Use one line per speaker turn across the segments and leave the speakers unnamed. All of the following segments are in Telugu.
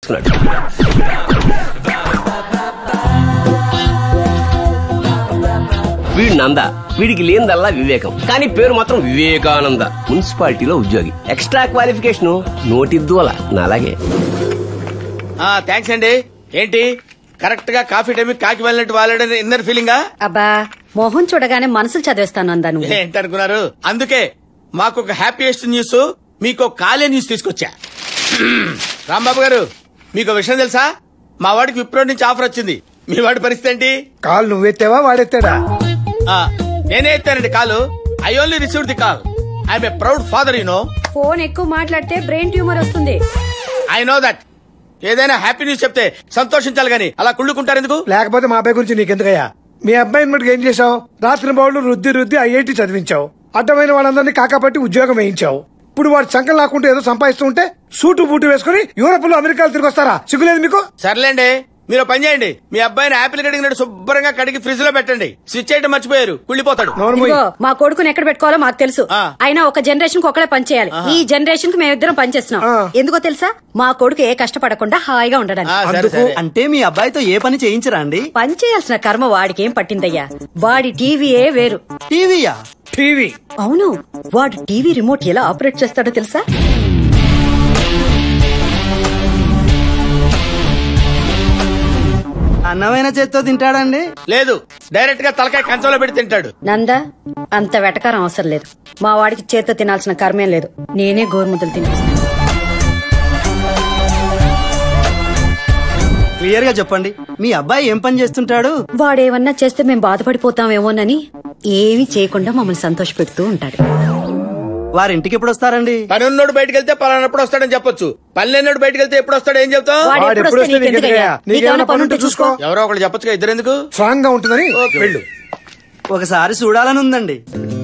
తెచ్చుకున్నాడు వీడు నంద వీడికి లేనిదల్లా వివేకం కానీ పేరు మాత్రం వివేకానంద మున్సిపాలిటీలో ఉద్యోగి ఎక్స్ట్రా క్వాలిఫికేషన్ నోటిద్దువల నాలాగే
థ్యాంక్స్ అండి ఏంటి కరెక్ట్ గా కాఫీ టైం కాకి వెళ్ళినట్టు వాళ్ళని ఇన్నర్ ఫీలింగా
అబ్బా మొహం చూడగానే మనసులు చదివేస్తాను అందా నువ్వు
ఏంటనుకున్నారు అందుకే మాకు ఒక హ్యాపీయెస్ట్ న్యూస్ మీకు ఒక కాలే న్యూస్ తీసుకొచ్చా రాంబాబు గారు మీకు ఒక విషయం తెలుసా మా వాడికి విప్రో నుంచి ఆఫర్ వచ్చింది మీ వాడి పరిస్థితి ఏంటి
కాల్ నువ్వెత్తావా వాడెత్తాడా
ఆ, నేనే ఎత్తానండి call I only receive the call I'm a proud father you know
phone ఎక్కువ మాట్లాడితే బ్రెయిన్ ట్యూమర్ వస్తుంది
ఐ నో దట్ ఏదైనా హ్యాపీ న్యూస్ చెప్తే సంతోషించాలి గాని అలా కుళ్ళుకుంటారు ఎందుకు
లేకపోతే మా అబ్బాయి గురించి నీకెందుకయ్యా మీ అబ్బాయిని మటుకు ఏం చేశావు రాత్రి బౌళ్ళు రుద్ది రుద్ది ఐఐటి చదివించావు అడ్డమైన వాళ్ళందరినీ కాకాపట్టి ఉద్యోగం వేయించావు ఇప్పుడు వాడు సంకల్ లాక్కుంటూ ఏదో సంపాదిస్తూ ఉంటే సూటు బూటు వేసుకుని యూరోప్ లో అమెరికాలో తిరిగి వస్తారా సిగ్గులేదు మీకు
సర్లేండి మీరు ఓ పని చేయండి మీ అబ్బాయిని యాపిల్ కడిగినట్టు శుభ్రంగా కడిగి ఫ్రిడ్జ్ లో పెట్టండి స్విచ్ చేయడం మర్చిపోయారు కుళ్ళిపోతాడు
నోరు మూయి.
ఇదిగో మా కొడుకుని ఎక్కడ పెట్టుకోవాలో మాకు తెలుసు
ఆ.
అయినా ఒక జనరేషన్ కి ఒకడే పనిచేయాలి ఈ జనరేషన్ కి మేమిద్దరం పనిచేస్తున్నాం
ఆ.
ఎందుకో తెలుసా మా కొడుకు ఏ కష్టపడకుండా హాయిగా ఉండడానికి
ఆ, సరే,
అందుకు
సరే.
అంటే మీ అబ్బాయితో ఏ పని చేయించరా అండి
పని చేయాల్సిన కర్మ వాడికి ఏం పట్టిందయ్యా వాడి టీవీయే వేరు
టీవీయా
టీవీ
అవును వాడు టీవీ రిమోట్ ఎలా ఆపరేట్ చేస్తాడో తెలుసా
అన్నమైన చేత్తో తింటాడండి
లేదు డైరెక్ట్ గా తలకాయ కంచంలో పెట్టి తింటాడు
నందా అంత వెటకారం అవసరం లేదు మా వాడికి చేత్తో తినాల్సిన కర్మేం లేదు నేనే గోరుముద్దలు తినేస్తాను
క్లియర్ గా చెప్పండి మీ అబ్బాయి ఏం పని చేస్తుంటాడు
వాడేమన్నా చేస్తే మేము బాధపడిపోతామేమోనని ఏమీ చేయకుండా మమ్మల్ని సంతోష పెడుతూ ఉంటాడు
వారింటికి ఎప్పుడు వస్తారండి
పని ఉన్నోడు బయటకు వెళ్తే పలానప్పుడు వస్తాడని చెప్పొచ్చు పని లేనోడు బయటకు వెళ్తే ఎప్పుడు వస్తాడు ఏం చెప్తావు
వాడు
వాడు
ఎప్పుడు
ఎప్పుడు
వస్తే
వస్తే
నీకెందుకయ్యా?
నీకెందుకయ్యా?
నీకేమైనా పని ఉంటే చూసుకో
ఎవరో ఒకళ్ళు చెప్పొచ్చుగా ఇద్దరు ఎందుకు
స్ట్రాంగ్ గా ఉంటుందని వెళ్ళు
ఒకసారి చూడాలని ఉందండి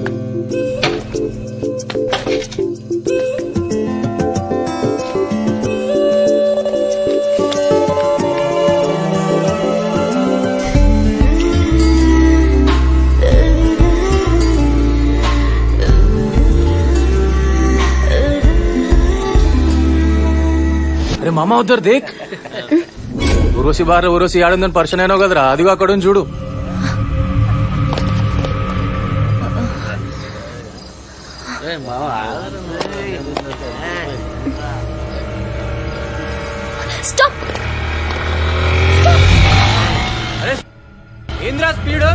అరే మామ ఉద్దరు దేక్ ఉరోసి బార ఉరోసి ఆడుందని పర్షన్ అయినావు కదరా అదిగో అక్కడ ఉంది చూడు
స్టాప్
ఏంద్రా స్పీడ్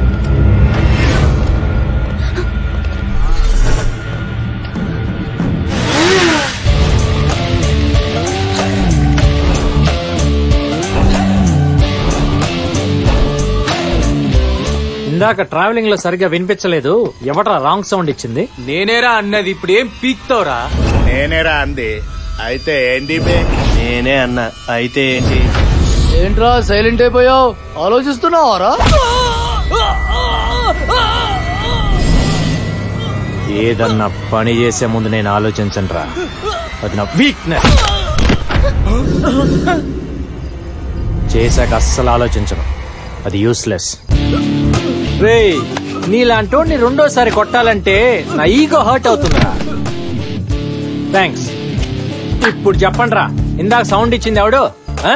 ఇందాక ట్రావెలింగ్ లో సరిగ్గా వినిపించలేదు ఎవట్రా రాంగ్ సౌండ్ ఇచ్చింది
నేనేరా అన్నది ఇప్పుడు ఏం పీక్తావురా
నేనేరా అంది అయితే ఏంటి బే
నేనే అన్న అయితే ఏంటి
ఏంట్రా సైలెంట్ అయిపోయావు ఆలోచిస్తున్నావారా ఏదన్నా పని చేసే ముందు నేను ఆలోచించనురా అది నా వీక్నెస్ చేశాక అస్సలు ఆలోచించను అది యూస్లెస్ రే నీలాంటోడిని రెండోసారి కొట్టాలంటే నా ఈగో హర్ట్ అవుతుందిరా థ్యాంక్స్ ఇప్పుడు చెప్పండి రా ఇందాక సౌండ్ ఇచ్చింది ఎవడు ఆ?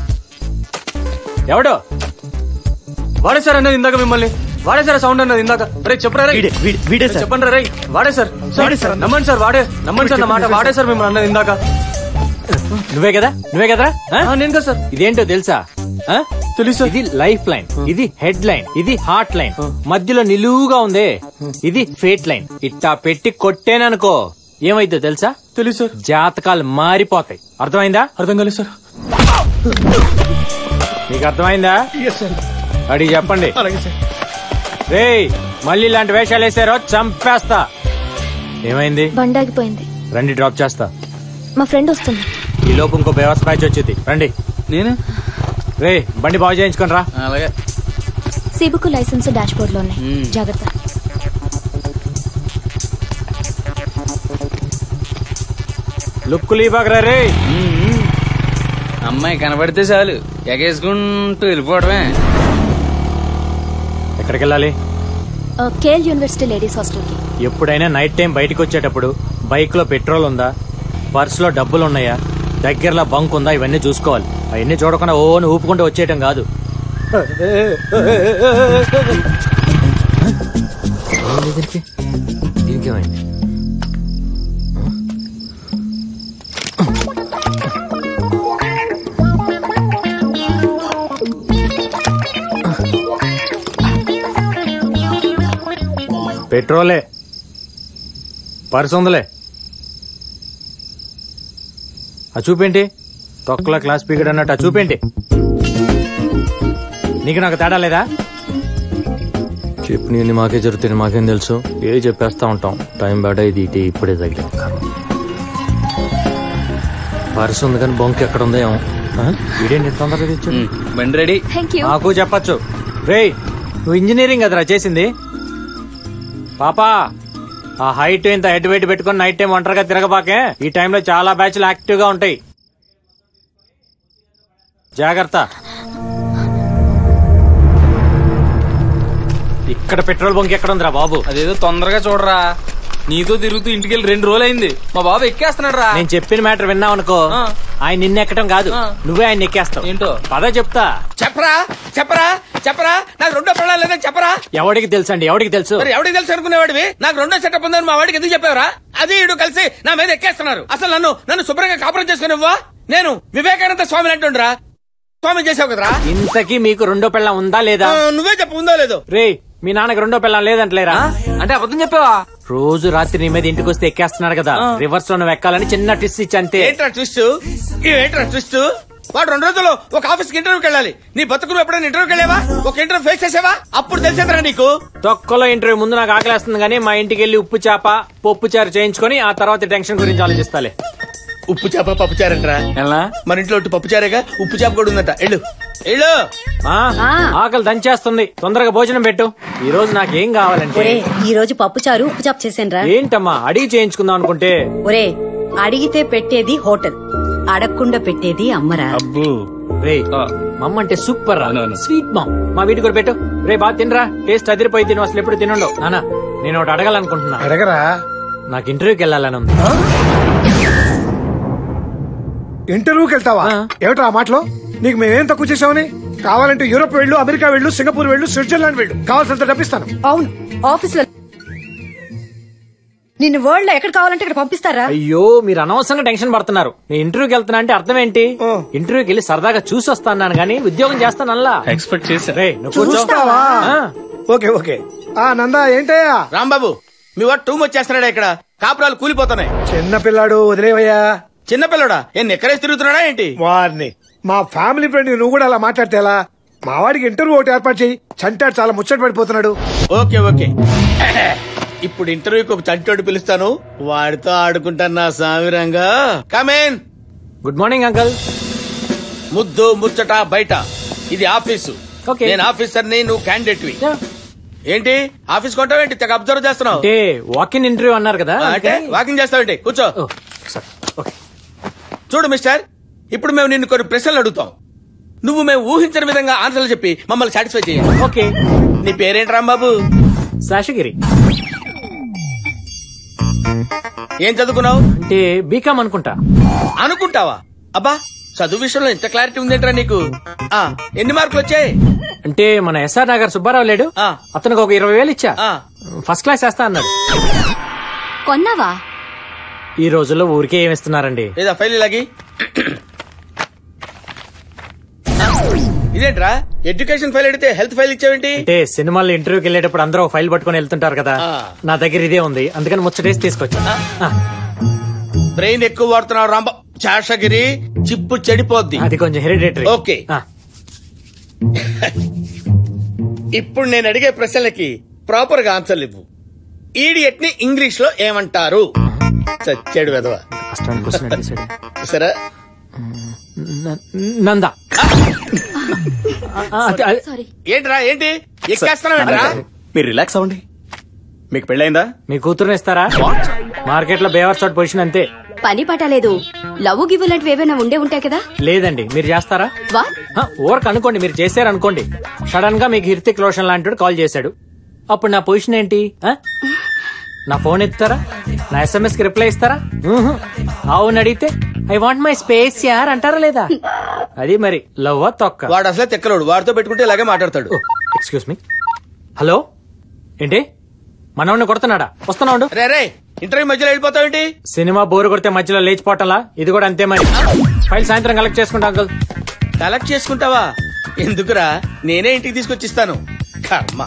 ఎవడు
వాడే సార్ అన్నది ఇందాక మిమ్మల్ని వాడే సార్ సౌండ్ అన్నది ఇందాక రే చెప్పరా రే
వీడే, వీడే, వీడే సార్.
చెప్పండి రే వాడే సార్
వాడే సార్.
నమ్మండి సార్ వాడే నమ్మండి సార్ నా మాట వాడే సార్ మిమ్మల్ని అన్నది ఇందాక
నువ్వే కదా నువ్వే కదా
ఆ, నేను కదా సార్
ఇదేంటో తెలుసా ఆ?
తెలుసు.
ఇది లైఫ్ లైన్ ఇది హెడ్ లైన్ ఇది హార్ట్ లైన్ మధ్యలో నిలువుగా ఉందే ఇది ఫేట్ లైన్ ఇట్టా పెట్టి కొట్టేననుకో ఏమైందో తెలుసా
తెలుసు సార్
జాతకాలు మారిపోతాయి అర్థమైందా
అర్థం కాలేదు సార్
మీకు అర్థమైందా అడిగి చెప్పండి
అలాగే సార్
రే మళ్ళీ ఇలాంటి వేషాలు వేసారో చంపేస్తా ఏమైంది
బండాగిపోయింది
రండి డ్రాప్ చేస్తా
మా ఫ్రెండ్ వస్తుంది
ఈ లోపు ఇంకో బేవస్ బ్యాచ్ వచ్చింది రండి
నేను
రే బండి బాగు చేయించుకొని రా
అలాగే
సిబుకు లైసెన్స్ డాష్ బోర్డ్ లో ఉన్నాయి జాగ్రత్త
లుక్కులు ఇవ్వకరా రే
అమ్మాయి కనబడితే చాలు ఎగేసుకుంటూ వెళ్ళిపోవడమే
ఎక్కడికి వెళ్ళాలి
కేఎల్ యూనివర్సిటీ లేడీస్ హాస్టల్ కి
ఎప్పుడైనా నైట్ టైం బయటకు వచ్చేటప్పుడు బైక్ లో పెట్రోల్ ఉందా పర్స్ లో డబ్బులు ఉన్నాయా దగ్గరలో బంక్ ఉందా ఇవన్నీ చూసుకోవాలి అవన్నీ చూడకుండా ఓ అని ఊపుకుంటూ వచ్చేయటం కాదు ఏమైంది దీనికి? దీనికి ఏమైంది? పెట్రోలే పర్సు ఉందిలే ఆ చూపేంటి తొక్కల క్లాస్ పీరియడ్ అన్నట్టు ఆ చూపేంటి నీకు నాకు తేడా లేదా చెప్పు నేను మాకే జరుగుతుంది మాకేం తెలుసు ఏ చెప్పేస్తా ఉంటాం టైం బేట ఇది ఇటు ఇప్పుడే తగిలింది పర్సు ఉంది కానీ బొంక్ ఎక్కడ ఉందో ఏమో ఆ? వీడేంటి ఇంత తొందరగా తెచ్చాడు?
బండి రెడీ
థ్యాంక్ యూ
నాకు చెప్పచ్చు రేయ్ నువ్వు ఇంజనీరింగ్ కదరా చేసింది పాపా ఆ హైట్ ఇంత హెడ్ వెయిట్ పెట్టుకుని నైట్ టైం ఒంటరిగా తిరగబాకే ఈ టైంలో చాలా బ్యాచ్లు యాక్టివ్ గా ఉంటాయి జాగ్రత్త ఇక్కడ పెట్రోల్ బంక్ ఎక్కడ ఉందిరా బాబు
అదేదో తొందరగా చూడరా నీతో తిరుగుతూ ఇంటికి వెళ్ళి రెండు రోజులు అయింది మా బాబు ఎక్కేస్తున్నాడు రా
నేను చెప్పిన మ్యాటర్ విన్నావు అనుకో
ఆ.
ఆయన నిన్న ఎక్కడం కాదు
ఆ.
నువ్వే ఆయన ఎక్కేస్తావు
ఏంటో?
పద చెప్తా
చెప్పరా చెప్పరా చెప్పరా నాకు రెండో పిల్లలు లేదని చెప్పరా
ఎవడికి తెలుసు అండి ఎవడికి తెలుసు
మరి ఎవరికి తెలుసు అనుకునేవాడివి నాకు రెండో సెటప్ ఉందని మా వాడికి ఎందుకు చెప్పావరా అది ఇడు కలిసి నా మీద ఎక్కేస్తున్నారు అసలు నన్ను నన్ను శుభ్రంగా కాపురం చేసుకునివ్వా నేను వివేకానంద స్వామిని అంటుండ్రా స్వామి చేసావు కదరా
ఇంతకీ మీకు రెండో పెళ్ళం ఉందా లేదా
ఆ, నువ్వే చెప్పు ఉందో లేదో
రే మీ నాన్నకి రెండో పెళ్ళం లేదంటలేరా
అంటే అబద్ధం చెప్పావా
రోజు రాత్రి నీ మీద ఇంటికి వస్తే ఎక్కేస్తున్నాడు కదా రివర్స్ లో నువ్వు ఎక్కాలని చిన్న టిస్ ఇచ్చి అంతే
ఏంట్రా ట్విస్ట్ ఏంట్రా ట్విస్ట్ వాడు రెండు రోజులు ఒక ఆఫీస్ కి ఇంటర్వ్యూకి వెళ్ళాలి నీ బతుకు నువ్వు ఎప్పుడైనా ఇంటర్వ్యూకి వెళ్ళావా ఒక ఇంటర్వ్యూ ఫేస్ చేసావా అప్పుడు తెలిసేదిరా నీకు
తొక్కలో ఇంటర్వ్యూ ముందు నాకు ఆకలేస్తుంది కానీ మా ఇంటికి వెళ్ళి ఉప్పు చేప పప్పు చారు చేయించుకొని ఆ తర్వాత టెన్షన్ గురించి ఆలోచిస్తాలే
ఉప్పు చేప పప్పు చారంట్రా
ఎలా
మన ఇంట్లో ఒట్టి పప్పు చారేగా ఉప్పు చేప కూడా ఉందట ఎళ్ళు ఎళ్ళు
ఆ,
ఆ.
ఆకలి దంచేస్తుంది తొందరగా భోజనం పెట్టు ఈ రోజు నాకేం కావాలంటే
ఒరే ఈ రోజు పప్పు చారు ఉప్పు చాపు చేసానురా
ఏంటమ్మా అడిగి చేయించుకుందాం అనుకుంటే
ఒరే అడిగితే పెట్టేది హోటల్ అడగకుండా పెట్టేది అమ్మరా
అబ్బు
రే మమ్మ అంటే సూపర్ రా
అవునవును.
స్వీట్ మామ్ మా వీటి కూడా పెట్టు రే బాగా తినరా టేస్ట్ అదిరిపోయి తిను అసలు ఎప్పుడు తినుండవు నానా నేను ఒకటి అడగాలనుకుంటున్నా
అడగరా
నాకు ఇంటర్వ్యూకి వెళ్ళాలని ఉంది
ఇంటర్వ్యూకి వెళ్తావా
ఆ.
ఏమిటా ఆ మాటలో నీకు మేమేం తక్కువ చేసామని కావాలంటే యూరోప్ వెళ్ళు అమెరికా వెళ్ళు సింగపూర్ వెళ్ళు స్విట్జర్లాండ్ వెళ్ళు కావాల్సినంత డబ్బిస్తాను
అవును ఆఫీస్ లో నిన్ను వరల్డ్ లో ఎక్కడ కావాలంటే ఇక్కడ పంపిస్తారా
అయ్యో మీరు అనవసరంగా టెన్షన్ పడుతున్నారు నేను ఇంటర్వ్యూకి వెళ్తున్నా అంటే అర్థం ఏంటి ఇంటర్వ్యూకి వెళ్ళి సరదాగా చూసి వస్తాను కానీ ఉద్యోగం చేస్తాను అల్లా
ఎక్స్పెక్ట్ చేశా
రే నువ్వు కూర్చో
చూస్తావా
ఆ.
ఓకే ఓకే ఆ నందా ఏంటయ్యా
రాంబాబు మీ వాడు టూ మచ్ చేస్తున్నాడా ఇక్కడ కాపురాలు కూలిపోతున్నాయి
చిన్న పిల్లాడు వదిలేవయ్యా
చిన్నపిల్లడా ఏం ఎక్కడేసి తిరుగుతున్నాడా ఏంటి
వారిని మా ఫ్యామిలీ ఫ్రెండ్ నువ్వు కూడా అలా మాట్లాడితే ఎలా మా వాడికి ఇంటర్వ్యూ ఒకటి ఏర్పాటు చేయి చంటాడు చాలా ముచ్చట పడిపోతున్నాడు
ఓకే ఓకే ఇప్పుడు ఇంటర్వ్యూకి ఒక చంటోడు పిలుస్తాను వాడితో ఆడుకుంటాను నా సామిరంగా కమేన్
గుడ్ మార్నింగ్ అంకల్
ముద్దు ముచ్చట బయట ఇది ఆఫీసు
Okay.
నేను ఆఫీసర్ ని నువ్వు క్యాండిడేట్ వి ఏంటి ఆఫీస్ కొంటావేంటి తెగ అబ్జర్వ్ చేస్తున్నావు
అంటే వాకింగ్ ఇంటర్వ్యూ అన్నారు కదా
ఆ, అంటే
అందుకని-
వాకింగ్ చేస్తావేంటి కూర్చో
ఓ, సరే, ఓకే.
చూడు మిస్టర్ ఇప్పుడు మేము నిన్ను కొన్ని ప్రశ్నలు అడుగుతాం నువ్వు మేము ఊహించిన విధంగా ఆన్సర్లు చెప్పి మమ్మల్ని సాటిస్ఫై చేయాలి
ఓకే
నీ పేరేంటి రాంబాబు
శాషగిరి
ఏం చదువుకున్నావు
అంటే బీకామ్ అనుకుంటా
అనుకుంటావా అబ్బా చదువు విషయంలో ఇంత క్లారిటీ ఉందేంట్రా నీకు ఆ ఎన్ని మార్కులు వచ్చాయి
అంటే మన ఎస్ఆర్ నగర్ సుబ్బారావు లేడు
ఆ.
అతనికి ఒక ఇరవై వేలు ఇచ్చా
ఆ.
ఫస్ట్ క్లాస్ వేస్తా అన్నాడు
కొన్నావా
ఈ రోజుల్లో ఊరికే ఏమిస్తున్నారండి
లేదా ఫైల్ ఇలాగి ఇదేంట్రా ఎడ్యుకేషన్ ఫైల్ అడిగితే హెల్త్ ఫైల్ ఇచ్చావేంటి
అంటే సినిమాల్లో ఇంటర్వ్యూకి వెళ్ళేటప్పుడు అందరూ ఒక ఫైల్ పట్టుకొని వెళ్తుంటారు కదా
ఆ.
నా దగ్గర ఇదే ఉంది అందుకని ముచ్చటేసి తీసుకొచ్చా ఆ,
బ్రెయిన్ ఎక్కువ వాడుతున్నావు రాంబ చాషగిరి చిప్పు చెడిపోద్ది
అది కొంచెం హెరిడేటరీ
ఓకే. ఇప్పుడు నేను అడిగే ప్రశ్నలకి ప్రాపర్ గా ఆన్సర్లు ఇవ్వు ఈడియట్ ని ఇంగ్లీష్ లో ఏమంటారు చచ్చాడు వెదవ సరే
నందా ఆ, అది- అది-
సారీ
ఏంట్రా ఏంటి ఎక్కేస్తున్నావేంట్రా
మీరు రిలాక్స్ అవ్వండి మీకు పెళ్ళైందా
మీ కూతురుని ఇస్తారా మార్కెట్ లో బేవర్ షాట్ పొజిషన్ అంతే
పని పాట లేదు లవ్ గివ్ లాంటివి ఏవైనా ఉండే ఉంటాయి కదా
లేదండి మీరు చేస్తారా
వా
ఓవర్క్ అనుకోండి మీరు చేశారు అనుకోండి సడన్ గా మీకు హిర్తిక్ రోషన్ లాంటి కాల్ చేశాడు అప్పుడు నా పొజిషన్ ఏంటి ఆ? నా ఫోన్ ఎత్తారా నా ఎస్ఎంఎస్ కి రిప్లై ఇస్తారా ఊహు. అవును అడిగితే ఐ వాంట్ మై స్పేస్ యార్ అంటారా లేదా అది మరి లవ్ తొక్క
వాడు అసలే తెక్కలోడు వాడితో పెట్టుకుంటే ఇలాగే మాట్లాడతాడు
ఎక్స్క్యూజ్ మీ హలో ఏంటి మనవాడిని కొడుతున్నాడా వస్తున్నా ఉండు
రే రే ఇంటర్వ్యూ మధ్యలో వెళ్ళిపోతావేంటి
సినిమా బోరు కొడితే మధ్యలో లేచిపోవటంలా ఇది కూడా అంతే మరి ఫైల్ సాయంత్రం కలెక్ట్ చేసుకుంటా అంకుల్
కలెక్ట్ చేసుకుంటావా ఎందుకురా నేనే ఇంటికి తీసుకొచ్చిస్తాను కర్మ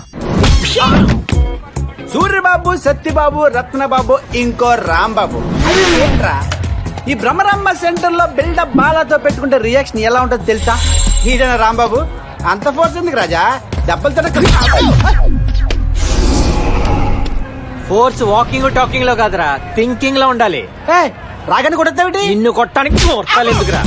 సూర్యబాబు సత్యబాబు రత్నబాబు ఇంకో రాంబాబు అది ఏంట్రా ఈ భ్రమరాంబ సెంటర్ లో బిల్డప్ బాలాతో పెట్టుకుంటే రియాక్షన్ ఎలా ఉంటుందో తెలుసా ఈడన రాంబాబు అంత ఫోర్స్ ఎందుకు రాజా దెబ్బలు తినక
ఫోర్స్ వాకింగ్ టాకింగ్ లో కాదురా థింకింగ్ లో ఉండాలి
ఏయ్, రాగానే కొడతావిటి
నిన్ను కొట్టడానికి కొట్టాలి ఎందుకురా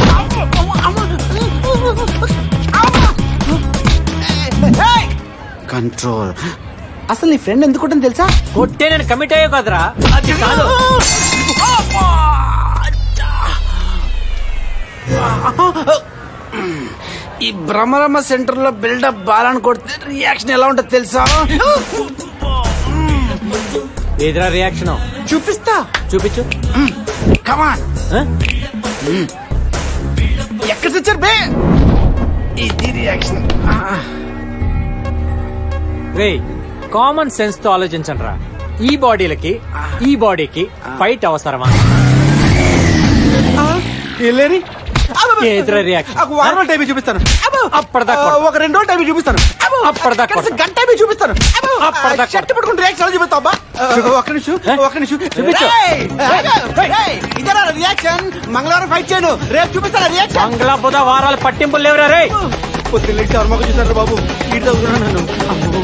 కంట్రోల్ అసలు నీ ఫ్రెండ్ ఎందుకు కొట్టని తెలుసా
కొట్టే నేను కమిట్ అయ్యో కదరా అది కాదు
ఈ భ్రమరమ్మ సెంటర్ లో బిల్డప్ బాలని కొడితే రియాక్షన్ ఎలా ఉంటుందో తెలుసా
ఎదురా రియాక్షన్
చూపిస్తా
చూపించు
కమాన్
ఆ?
ఎక్కడ తెచ్చారు బే ఇది రియాక్షన్
రే కామన్ సెన్స్ తో ఆలోచించండి రా ఈ బాడీలకి ఈ బాడీకి ఫైట్ అవసరమా
వెళ్ళేరి
ఎదురా రియాక్షన్
ఒక వారం రోజులు టైం చూపిస్తాను అబ్బో.
అప్పటిదాకా
ఆ, ఒక రెండు రోజులు టైం చూపిస్తాను అబ్బో.
అప్పటిదాకా
కనీసం
కొడతా.
గంట టైం చూపిస్తాను అబ్బో.
అప్పటిదాకా
ఆ, షర్ట్ పట్టుకుని రియాక్షన్ ఎలా చూపిస్తావు అబ్బా ఆ, ఒక్క నిమిషం ఒక్క నిమిషం
చూపించు.
రేయ్, రేయ్, రేయ్, ఇదేనా రియాక్షన్ మంగళవారం ఫైట్ చేయను రేపు చూపిస్తాను రియాక్షన్
మంగళ బుధ వారాలు పట్టింపులు లేవురా రే
పొద్దున్న లేచి ఎవరు మొక్క చూసారు బాబు ఇటు చదువుకున్నాను నన్ను అమ్మో.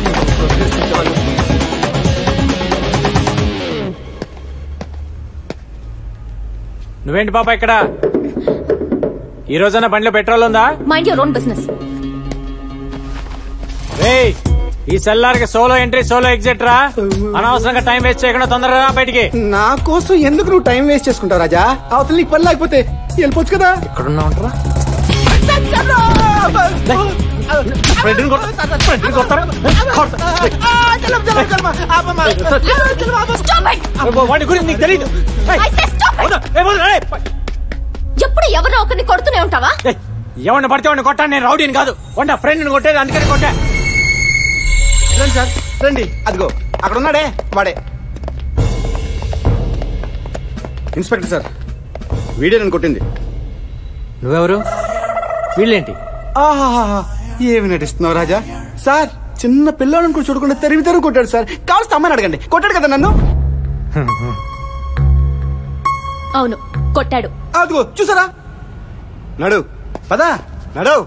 నువ్వేంటి పాప ఇక్కడ ఈ రోజైనా బండిలో పెట్రోల్ ఉందా
మైండ్ యువర్ ఓన్ బిజినెస్
రే ఈ సెల్లార్కి సోలో ఎంట్రీ సోలో ఎగ్జిట్ రా అనవసరంగా టైం వేస్ట్ చేయకుండా తొందరగా రా బయటికి
నా కోసం ఎందుకు నువ్వు టైం వేస్ట్ చేసుకుంటావు రాజా అవతల నీకు పని లేకపోతే వెళ్ళిపోవచ్చు కదా
ఎక్కడున్నా ఉంటారా వాడి గురించి నీకు తెలియదు
ఎప్పుడు ఎవరినో ఒకరిని కొడుతూనే ఉంటావా
ఎవరిని పడితే వాడిని కొట్టాను నేను రౌడీని కాదు వంట ఫ్రెండ్ కొట్టేది అందుకని కొట్టా
రండి సార్ రండి అదిగో అక్కడ ఉన్నాడే వాడే ఇన్స్పెక్టర్ సార్ వీడియో నేను కొట్టింది
నువ్వెవరు వీళ్ళేంటి
ఆహాహా ఏమి నటిస్తున్నావు రాజా సార్ చిన్న పిల్లని కూడా చూడకుండా తెరివి తెరుగు కొట్టాడు సార్ కావాల్సి అమ్మని అడగండి కొట్టాడు కదా నన్ను
అవును కొట్టాడు
అదిగో చూసారా నడు పదా నడు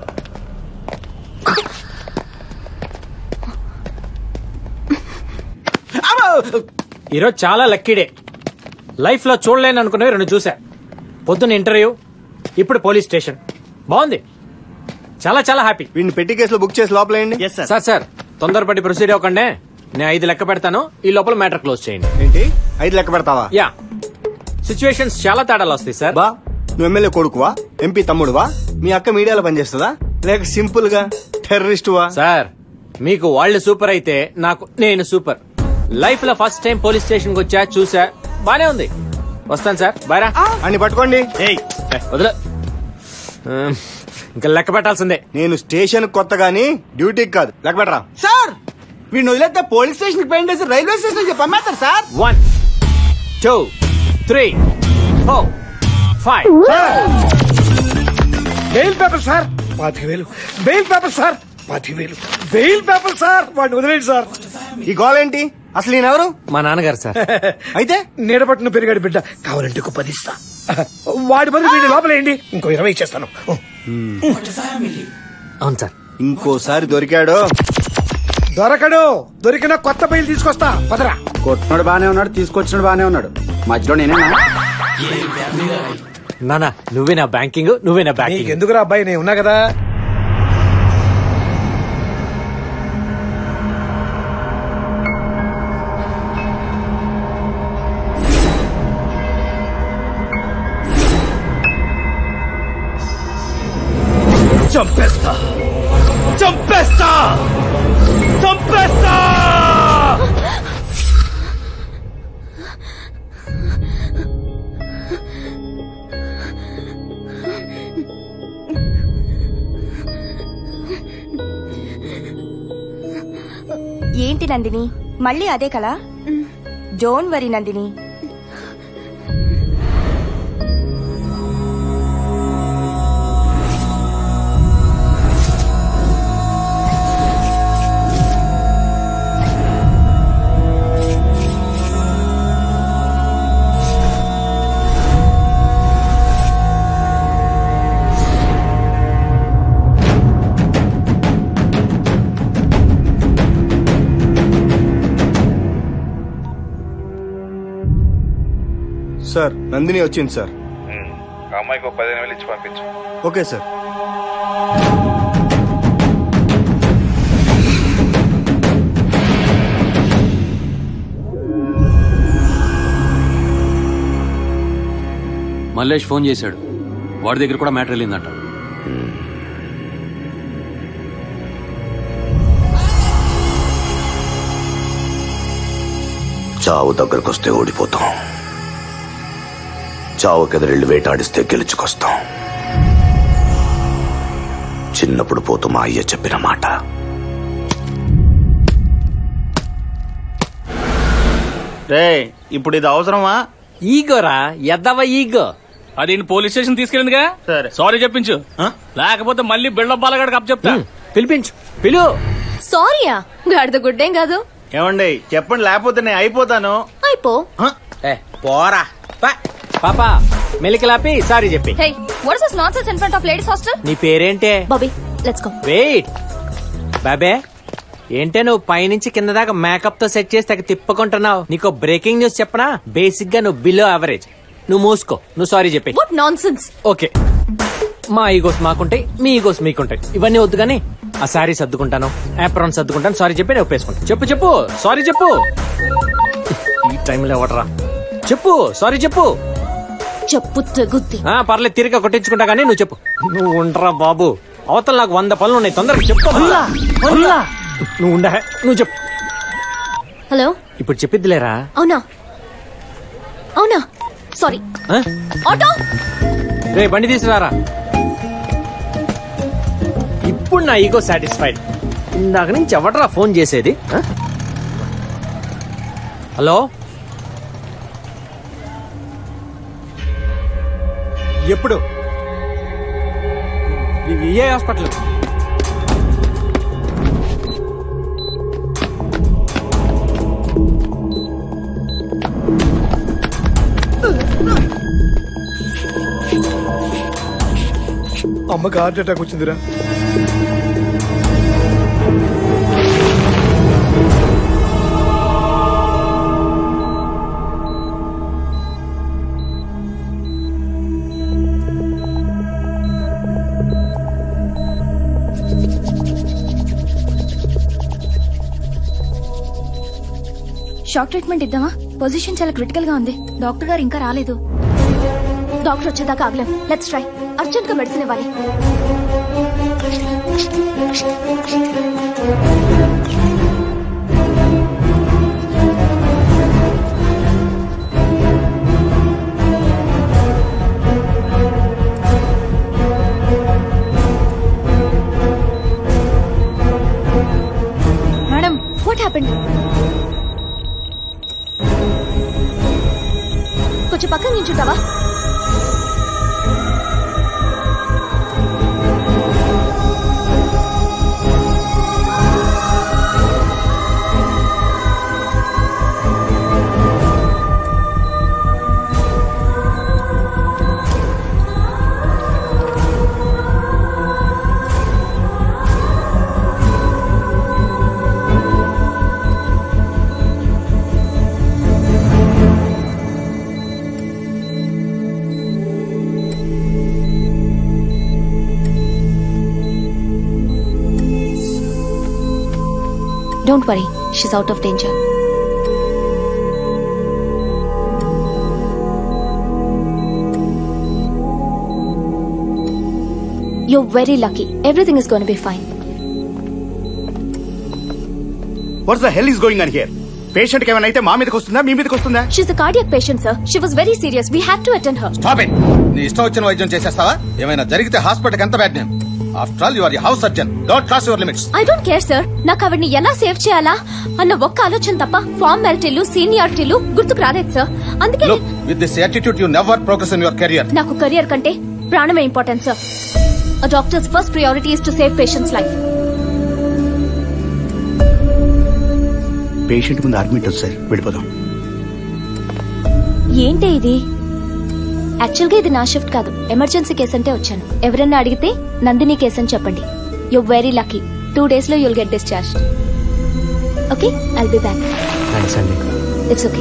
అమ్మో!
ఈరోజు చాలా లక్కీ డే లైఫ్ లో చూడలేను అనుకున్నవి రెండు చూసా పొద్దున్న ఇంటర్వ్యూ ఇప్పుడు పోలీస్ స్టేషన్ బాగుంది చాలా చాలా హ్యాపీ
వీడిని పెట్టి కేసులో బుక్ చేసి లోపలేయండి
సార్ సార్ తొందరపడి ప్రొసీడ్ అవ్వకండి నేను ఐదు లెక్క పెడతాను ఈ లోపల మ్యాటర్ క్లోజ్ చేయండి
ఏంటి ఐదు లెక్క పెడతావా
యా సిచ్యువేషన్స్ చాలా తేడాలు వస్తాయి సార్
బా నువ్వు ఎమ్మెల్యే కొడుకువా ఎంపీ తమ్ముడువా మీ అక్క మీడియాలో పనిచేస్తుందా లేక సింపుల్ గా టెర్రరిస్టువా
సార్ మీకు వాళ్ళు సూపర్ అయితే నాకు నేను సూపర్ లైఫ్ లో ఫస్ట్ టైం పోలీస్ స్టేషన్ కి వచ్చా చూసా బానే ఉంది వస్తాను సార్ బాయ్రా
అని పట్టుకోండి
వదిలే ఉమ్, ఇంకా లెక్క పెట్టాల్సిందే
నేను స్టేషన్ కొత్త గాని డ్యూటీకి కాదు లెక్క పెట్టరా సార్ వీడిని వదిలేస్తే పోలీస్ స్టేషన్ పెయింట్ వేసి రైల్వే స్టేషన్ పంపేస్తారు sir
one two three four five
bail paper sir పాతిక వేలు బెయిల్ పేపర్ సార్ పాతిక వేలు బెయిల్ పేపర్ సార్ వాడిని వదిలేండి సార్
ఈ గోల్ ఏంటి అసలు ఈయనెవరు
మా నాన్నగారు సార్
అయితే
నీడపట్టును పెరిగాడు బిడ్డ కావాలంటే ఇంకో పది ఇస్తా వాడి బదులు వీడి లోపలేయండి ఇంకో ఇరవై ఇచ్చేస్తాను
అవును సార్
ఇంకోసారి దొరికాడు
దొరకడు దొరికిన కొత్త బెయిల్ తీసుకొస్తా పదరా
కొట్టినాడు బానే ఉన్నాడు తీసుకొచ్చినాడు బానే ఉన్నాడు మధ్యలో నేనేనా
నానా నువ్వే నా బ్యాంకింగ్ నువ్వే నా బ్యాంకింగ్
నీకెందుకురా అబ్బాయి నేను ఉన్నా కదా
చంపేస్తా చంపేస్తా చంపేస్తా
ఏంటి నందిని మళ్ళీ అదే కలా don't worry Nandini
sir Nandini వచ్చింది సార్
ఆ అమ్మాయికి ఒక పదిహేను వేలు ఇచ్చి పంపించు
ఓకే సార్
మల్లేష్ ఫోన్ చేశాడు వాడి దగ్గర కూడా మ్యాటర్ వెళ్ళిందంట
చావు దగ్గరకొస్తే ఓడిపోతాం చావుకెదిరెళ్ళి వేటాడిస్తే గెలుచుకొస్తాం చిన్నప్పుడు పోతూ మా అయ్య చెప్పిన మాట
రే ఇప్పుడు ఇది అవసరమా
ఈగోరా ఎద్దవ ఈగో
అది పోలీస్ స్టేషన్ తీసుకెళ్ళిందిగా
సరే
సారీ చెప్పించు లేకపోతే మళ్ళీ బిల్డప్ బాలగాడికి అప్ చెప్తా
పిలిపించు పిలు
సారీయా గాడిద గుడ్డేం కాదు
ఏమండి చెప్పండి లేకపోతే నేను అయిపోతాను
అయిపో
ఏ
పోరా
పాపా మెలికలాపి సారీ చెప్పి
hey what's this nonsense in front of ladies hostel
నీ పేరేంటే
బాబీ లెట్స్ గో
వెయిట్ బాబే ఏంటే నువ్వు పైనుంచి కింద దాకా మేకప్ తో సెట్ చేసి తెగ తిప్పుకుంటున్నావు నీకు బ్రేకింగ్ న్యూస్ చెప్పనా బేసిక్ గా నువ్వు బిలో యావరేజ్ నువ్వు మూసుకో నువ్వు సారీ చెప్పి
వాట్ నాన్సెన్స్
ఓకే మా ఈగోస్ మాకుంటాయి మీ ఈగోస్ మీకుంటాయి ఇవన్నీ వద్దు కానీ ఆ సారీ సర్దుకుంటాను యాప్రాన్ సర్దుకుంటాను సారీ చెప్పి నేను ఒప్పేసుకుంటాను చెప్పు చెప్పు సారీ చెప్పు ఈ టైంలో ఎవడరా చెప్పు సారీ చెప్పు
చెప్పు తెగుద్ది
ఆ పర్లేదు తిరిగి కొట్టించుకుంటా కానీ నువ్వు చెప్పు నువ్వు ఉండరా బాబు అవతల నాకు వంద పనులు ఉన్నాయి తొందరగా చెప్పు నువ్వు ఉండ నువ్వు చెప్పు
హలో
ఇప్పుడు చెప్పిద్దిలేరా
అవునా అవునా సారీ
ఆ?
ఆటో
రే బండి తీసుకురారా ఇప్పుడు నా ఈగో సాటిస్ఫైడ్ ఇందాక నుంచి ఎవడరా ఫోన్ చేసేది ఆ? హలో ఎప్పుడు ఏ- ఏ హాస్పిటల్
అమ్మకి హార్ట్ అటాక్ వచ్చిందిరా
షాక్ ట్రీట్మెంట్ ఇద్దామా పొజిషన్ చాలా క్రిటికల్ గా ఉంది డాక్టర్ గారు ఇంకా రాలేదు డాక్టర్ వచ్చేదాకా ఆగలేం లెట్స్ ట్రై అర్జెంట్ గా మెడిసిన్ ఇవ్వాలి మేడం వాట్ హ్యాపెండ్ కొంచెం పక్కన నించుంటావా don't worry she's out of danger You're very lucky. Everything is going to be fine.
What's the hell is going on here patient కి ఏమైనా అయితే మా మీదకి వస్తుందా మీ మీదకి వస్తుందా
She's a cardiac patient, sir. She was very serious. We had to attend her.
Stop it నీ ఇష్టం వచ్చిన వైద్యం చేసేస్తావా ఏమైనా జరిగితే హాస్పిటల్కి ఎంత bad name
after all your house surgeon don't cross your limits
I don't care sir నాకు ఆవిడ్ని ఎలా సేవ్ చేయాలా అన్న ఒక్క ఆలోచన తప్ప ఫార్మాలిటీలు సీనియారిటీలు గుర్తుకు రాలేదు సార్ అందుకే
look with this attitude you never progress in your career
నాకు కెరియర్ కంటే ప్రాణమే important sir doctors first priority is to save patients life
patient ముందు అడ్మిట్ ఉంది సార్ వెళ్ళిపోదాం
ఏంటి ఇది యాక్చువల్ గా ఇది నా షిఫ్ట్ కాదు ఎమర్జెన్సీ కేసు అంటే వచ్చాను ఎవరన్నా అడిగితే నందిని కేసు అని చెప్పండి you very lucky two days లో you'll get discharge okay I'll be back
thanks అండి
ఇట్స్ ఓకే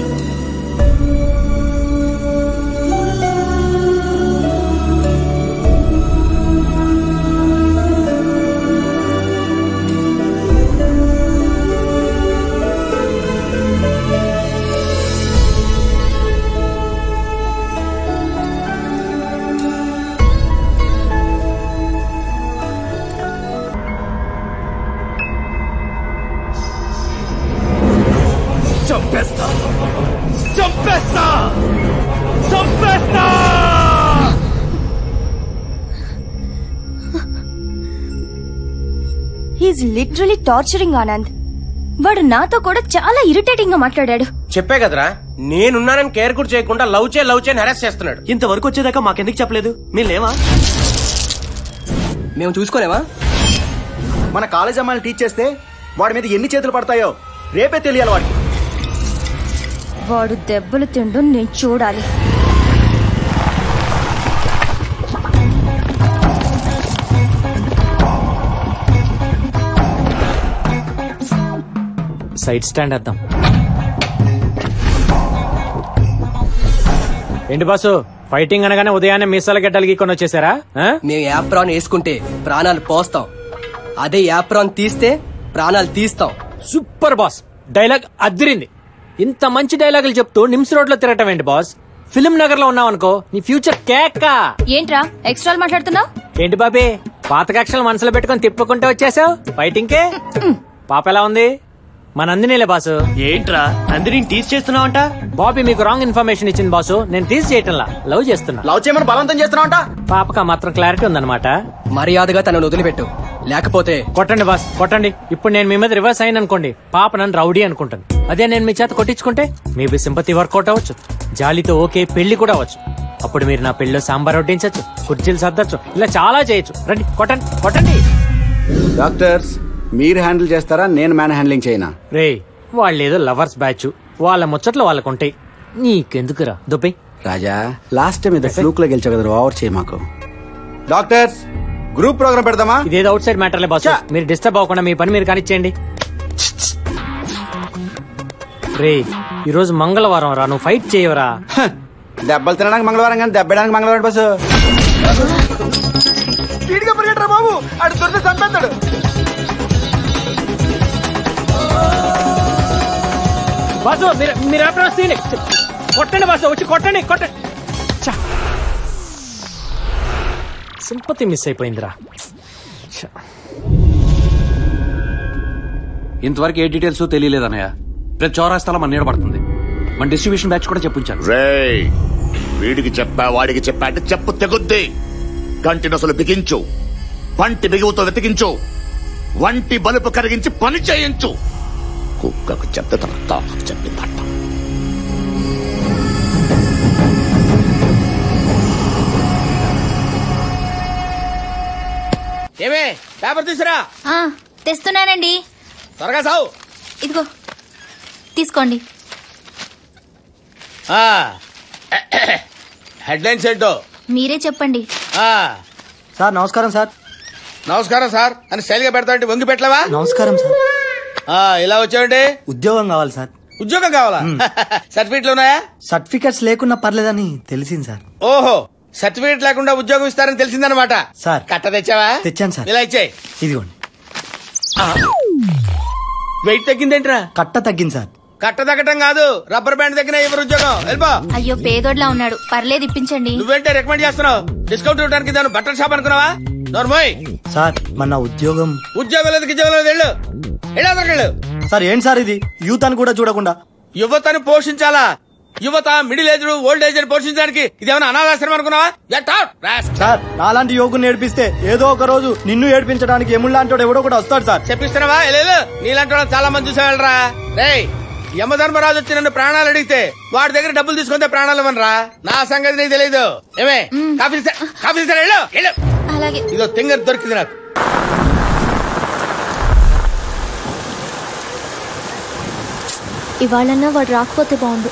చంపేస్తా చంపేస్తా చంపేస్తా
హీఈస్ లిటరలీ టార్చరింగ్ ఆనంద్ వాడు నాతో కూడా చాలా ఇరిటేటింగ్ గా మాట్లాడాడు
చెప్పే కదరా నేనున్నానని కేర్ కూడా చేయకుండా లవ్ చే లవ్ చేయని హెరాస్ చేస్తున్నాడు
ఇంతవరకు వచ్చేదాకా మాకెందుకు చెప్పలేదు మీరు లేవా
మేము చూసుకోలేమా
మన కాలేజ్ అమ్మాయిని టీచ్ చేస్తే వాడి మీద ఎన్ని చేతులు పడతాయో రేపే తెలియాలి వాడికి
వాడు దెబ్బలు తిండు నేను చూడాలి
సైడ్ స్టాండ్ వేద్దాం ఏంటి బాసు ఫైటింగ్ అనగానే ఉదయాన్నే మీసాల గడ్డలు గీకొని వచ్చేసారా ఆ?
మేము యాప్రాన్ వేసుకుంటే ప్రాణాలు పోస్తాం అదే యాప్రాన్ తీస్తే ప్రాణాలు తీస్తాం
సూపర్ బాస్ డైలాగ్ అదిరింది ఇంత మంచి డైలాగులు చెప్తూ నిమ్స్ రోడ్ లో తిరగటం ఏంటి బాస్ ఫిలిం నగర్ లో ఉన్నావు అనుకో నీ ఫ్యూచర్ కేకా
ఏంట్రా ఎక్స్ట్రాలు మాట్లాడుతున్నావు
ఏంటి బాబీ పాత కక్షలు మనసులో పెట్టుకొని తిప్పుకుంటూ వచ్చేసావు ఫైటింగ్ కే పాప ఎలా ఉంది మా నందినిలే బాసు
ఏంట్రా నందిని టీచ్ చేస్తున్నావంట
బాబీ మీకు రాంగ్ ఇన్ఫర్మేషన్ ఇచ్చింది బాసు నేను టీస్ చేయటంలా లవ్ చేస్తున్నా
లవ్ చేయమని బలవంతం చేస్తున్నావంట
పాపక మాత్రం క్లారిటీ ఉందన్నమాట
మర్యాదగా తనను వదిలిపెట్టు లేకపోతే
కొట్టండి బాస్ కొట్టండి ఇప్పుడు నేను మీ మీద రివర్స్ అయిన అనుకోండి పాప నన్ను రౌడీ అనుకుంటాను అదే నేను మీ చేత కొట్టించుకుంటే మేబీ సింపతి వర్కౌట్ అవ్వచ్చు జాలితో ఓకే పెళ్లి కూడా అవ్వచ్చు అప్పుడు మీరు నా పెళ్లిలో సాంబార్ వడ్డించచ్చు కుర్చీలు సర్దచ్చు ఇలా చాలా చేయొచ్చు రండి కొట్టండి కొట్టండి
డాక్టర్స్ మీరు హ్యాండిల్ చేస్తారా నేను మ్యాన్ హ్యాండ్లింగ్ చేయనా
రే వాళ్ళు ఏదో లవర్స్ బ్యాచ్ వాళ్ళ ముచ్చట్లు వాళ్ళకు ఉంటాయి నీకెందుకురా దుబ్బై
రాజా లాస్ట్ టైం ఇది ఫ్లూక్ లో గెలిచావు కదా ఓవర్ చేయి మాకు డాక్టర్స్ గ్రూప్ ప్రోగ్రామ్ పెడదామా
ఇదేదో అవుట్ సైడ్ మ్యాటర్లే బాస్ మీరు డిస్టర్బ్ అవ్వకుండా మీ పని మీరు కానిచ్చేయండి రే ఈ రోజు మంగళవారం రా నువ్వు ఫైట్ చేయవరా
దెబ్బలు తినడానికి మంగళవారం కానీ దెబ్బడానికి మంగళవారం బస్సు స్పీడ్గా పరిగెట్టరా బాబు అడు దొరికి చంపేస్తాడు
బాసు మీరు మీరు ఎప్పుడు వస్తే కొట్టండి బాసు వచ్చి కొట్టండి కొట్టండి ఛ. సింపతి మిస్ అయిపోయిందిరా ఛ.
ఇంతవరకు ఏ డీటెయిల్స్ తెలియలేదన్నయ్య ప్రతి చౌరాస్తాలో మన నీడబడుతుంది మన డిస్ట్రిబ్యూషన్ బ్యాచ్ కూడా చెప్పించాను
రేయ్ వీడికి చెప్పా వాడికి చెప్పా అంటే చెప్పు తెగుద్ది కంటి నొసలు బిగించు పంటి బిగువుతో వెతికించు వంటి బలుపు కరిగించి పని చేయించు కుక్కకు చెప్తే తన తాకు చెప్పిందట
ఏమే పేపర్ తీసురా
తెస్తున్నానండి
త్వరగా సావు
ఇదిగో తీసుకోండి
హెడ్లైన్స్ ఏంటో
మీరే చెప్పండి
ఆ,
సార్ నమస్కారం సార్
నమస్కారం సార్ అని స్టైల్ గా పెడతా వంగి పెట్టలేవా
నమస్కారం సార్
ఆ, ఇలా వచ్చావండి
ఉద్యోగం కావాలి సార్
ఉద్యోగం కావాలా సర్టిఫికెట్లు ఉన్నాయా
సర్టిఫికెట్స్ లేకున్నా పర్లేదని తెలిసింది సార్
ఓహో సర్టిఫికెట్ లేకుండా ఉద్యోగం ఇస్తారని తెలిసిందనమాట
సార్.
కట్ట తెచ్చావా
తెచ్చాను సార్.
ఇలా ఇచ్చాయి
ఇదిగోండి
వెయిట్ తగ్గిందేంట్రా
కట్ట తగ్గింది సార్
కట్ట తగ్గటం కాదు రబ్బర్ బ్యాండ్ దగ్గర ఎవరు ఉద్యోగం వెళ్ళిపో
అయ్యో పేదోడ్లా ఉన్నాడు పర్లేదు ఇప్పించండి
నువ్వేంటే రికమెండ్ చేస్తున్నావు డిస్కౌంట్ ఇవ్వడానికి దాని బట్టల షాప్ అనుకున్నావా నోర్మోయ్
సార్ మన ఉద్యోగం
ఉద్యోగం లేదు ఉద్యోగం లేదు వెళ్ళు వెళ్ళు అదరికి వెళ్ళు
సార్ ఏంటి సార్ ఇది యూత్ అని కూడా చూడకుండా
యువతను పోషించాలా యువత మిడిల్ ఏజ్ ఓల్డ్ ఏజ్ పోషించడానికి ఇదేమైనా అనాథాశ్రమం అనుకున్నావా Get out, rascal.
సార్ నాలాంటి యోగుని నేర్పిస్తే ఏదో ఒక రోజు నిన్ను ఏడిపించడానికి ఎముళ్ళాంటి ఎవడో కూడా వస్తాడు సార్
చెప్పిస్తున్నావా లేదు నీలాంటి వాళ్ళని చాలా మంది చూసేవాళ్ళరా రే యమధర్మరాజు వచ్చి నన్ను ప్రాణాలు అడిగితే వాడి దగ్గర డబ్బులు తీసుకుంటే ప్రాణాలు ఇవ్వనరా నా సంగతి నీకు తెలియదు ఏమే కాఫీ తీస్తా- కాఫీ తీస్తారా? వెళ్ళు, వెళ్ళు.
అలాగే
ఇదో తింగర్ దొరికింది నాకు
ఇవాళన్నా వాడు రాకపోతే బాగుండు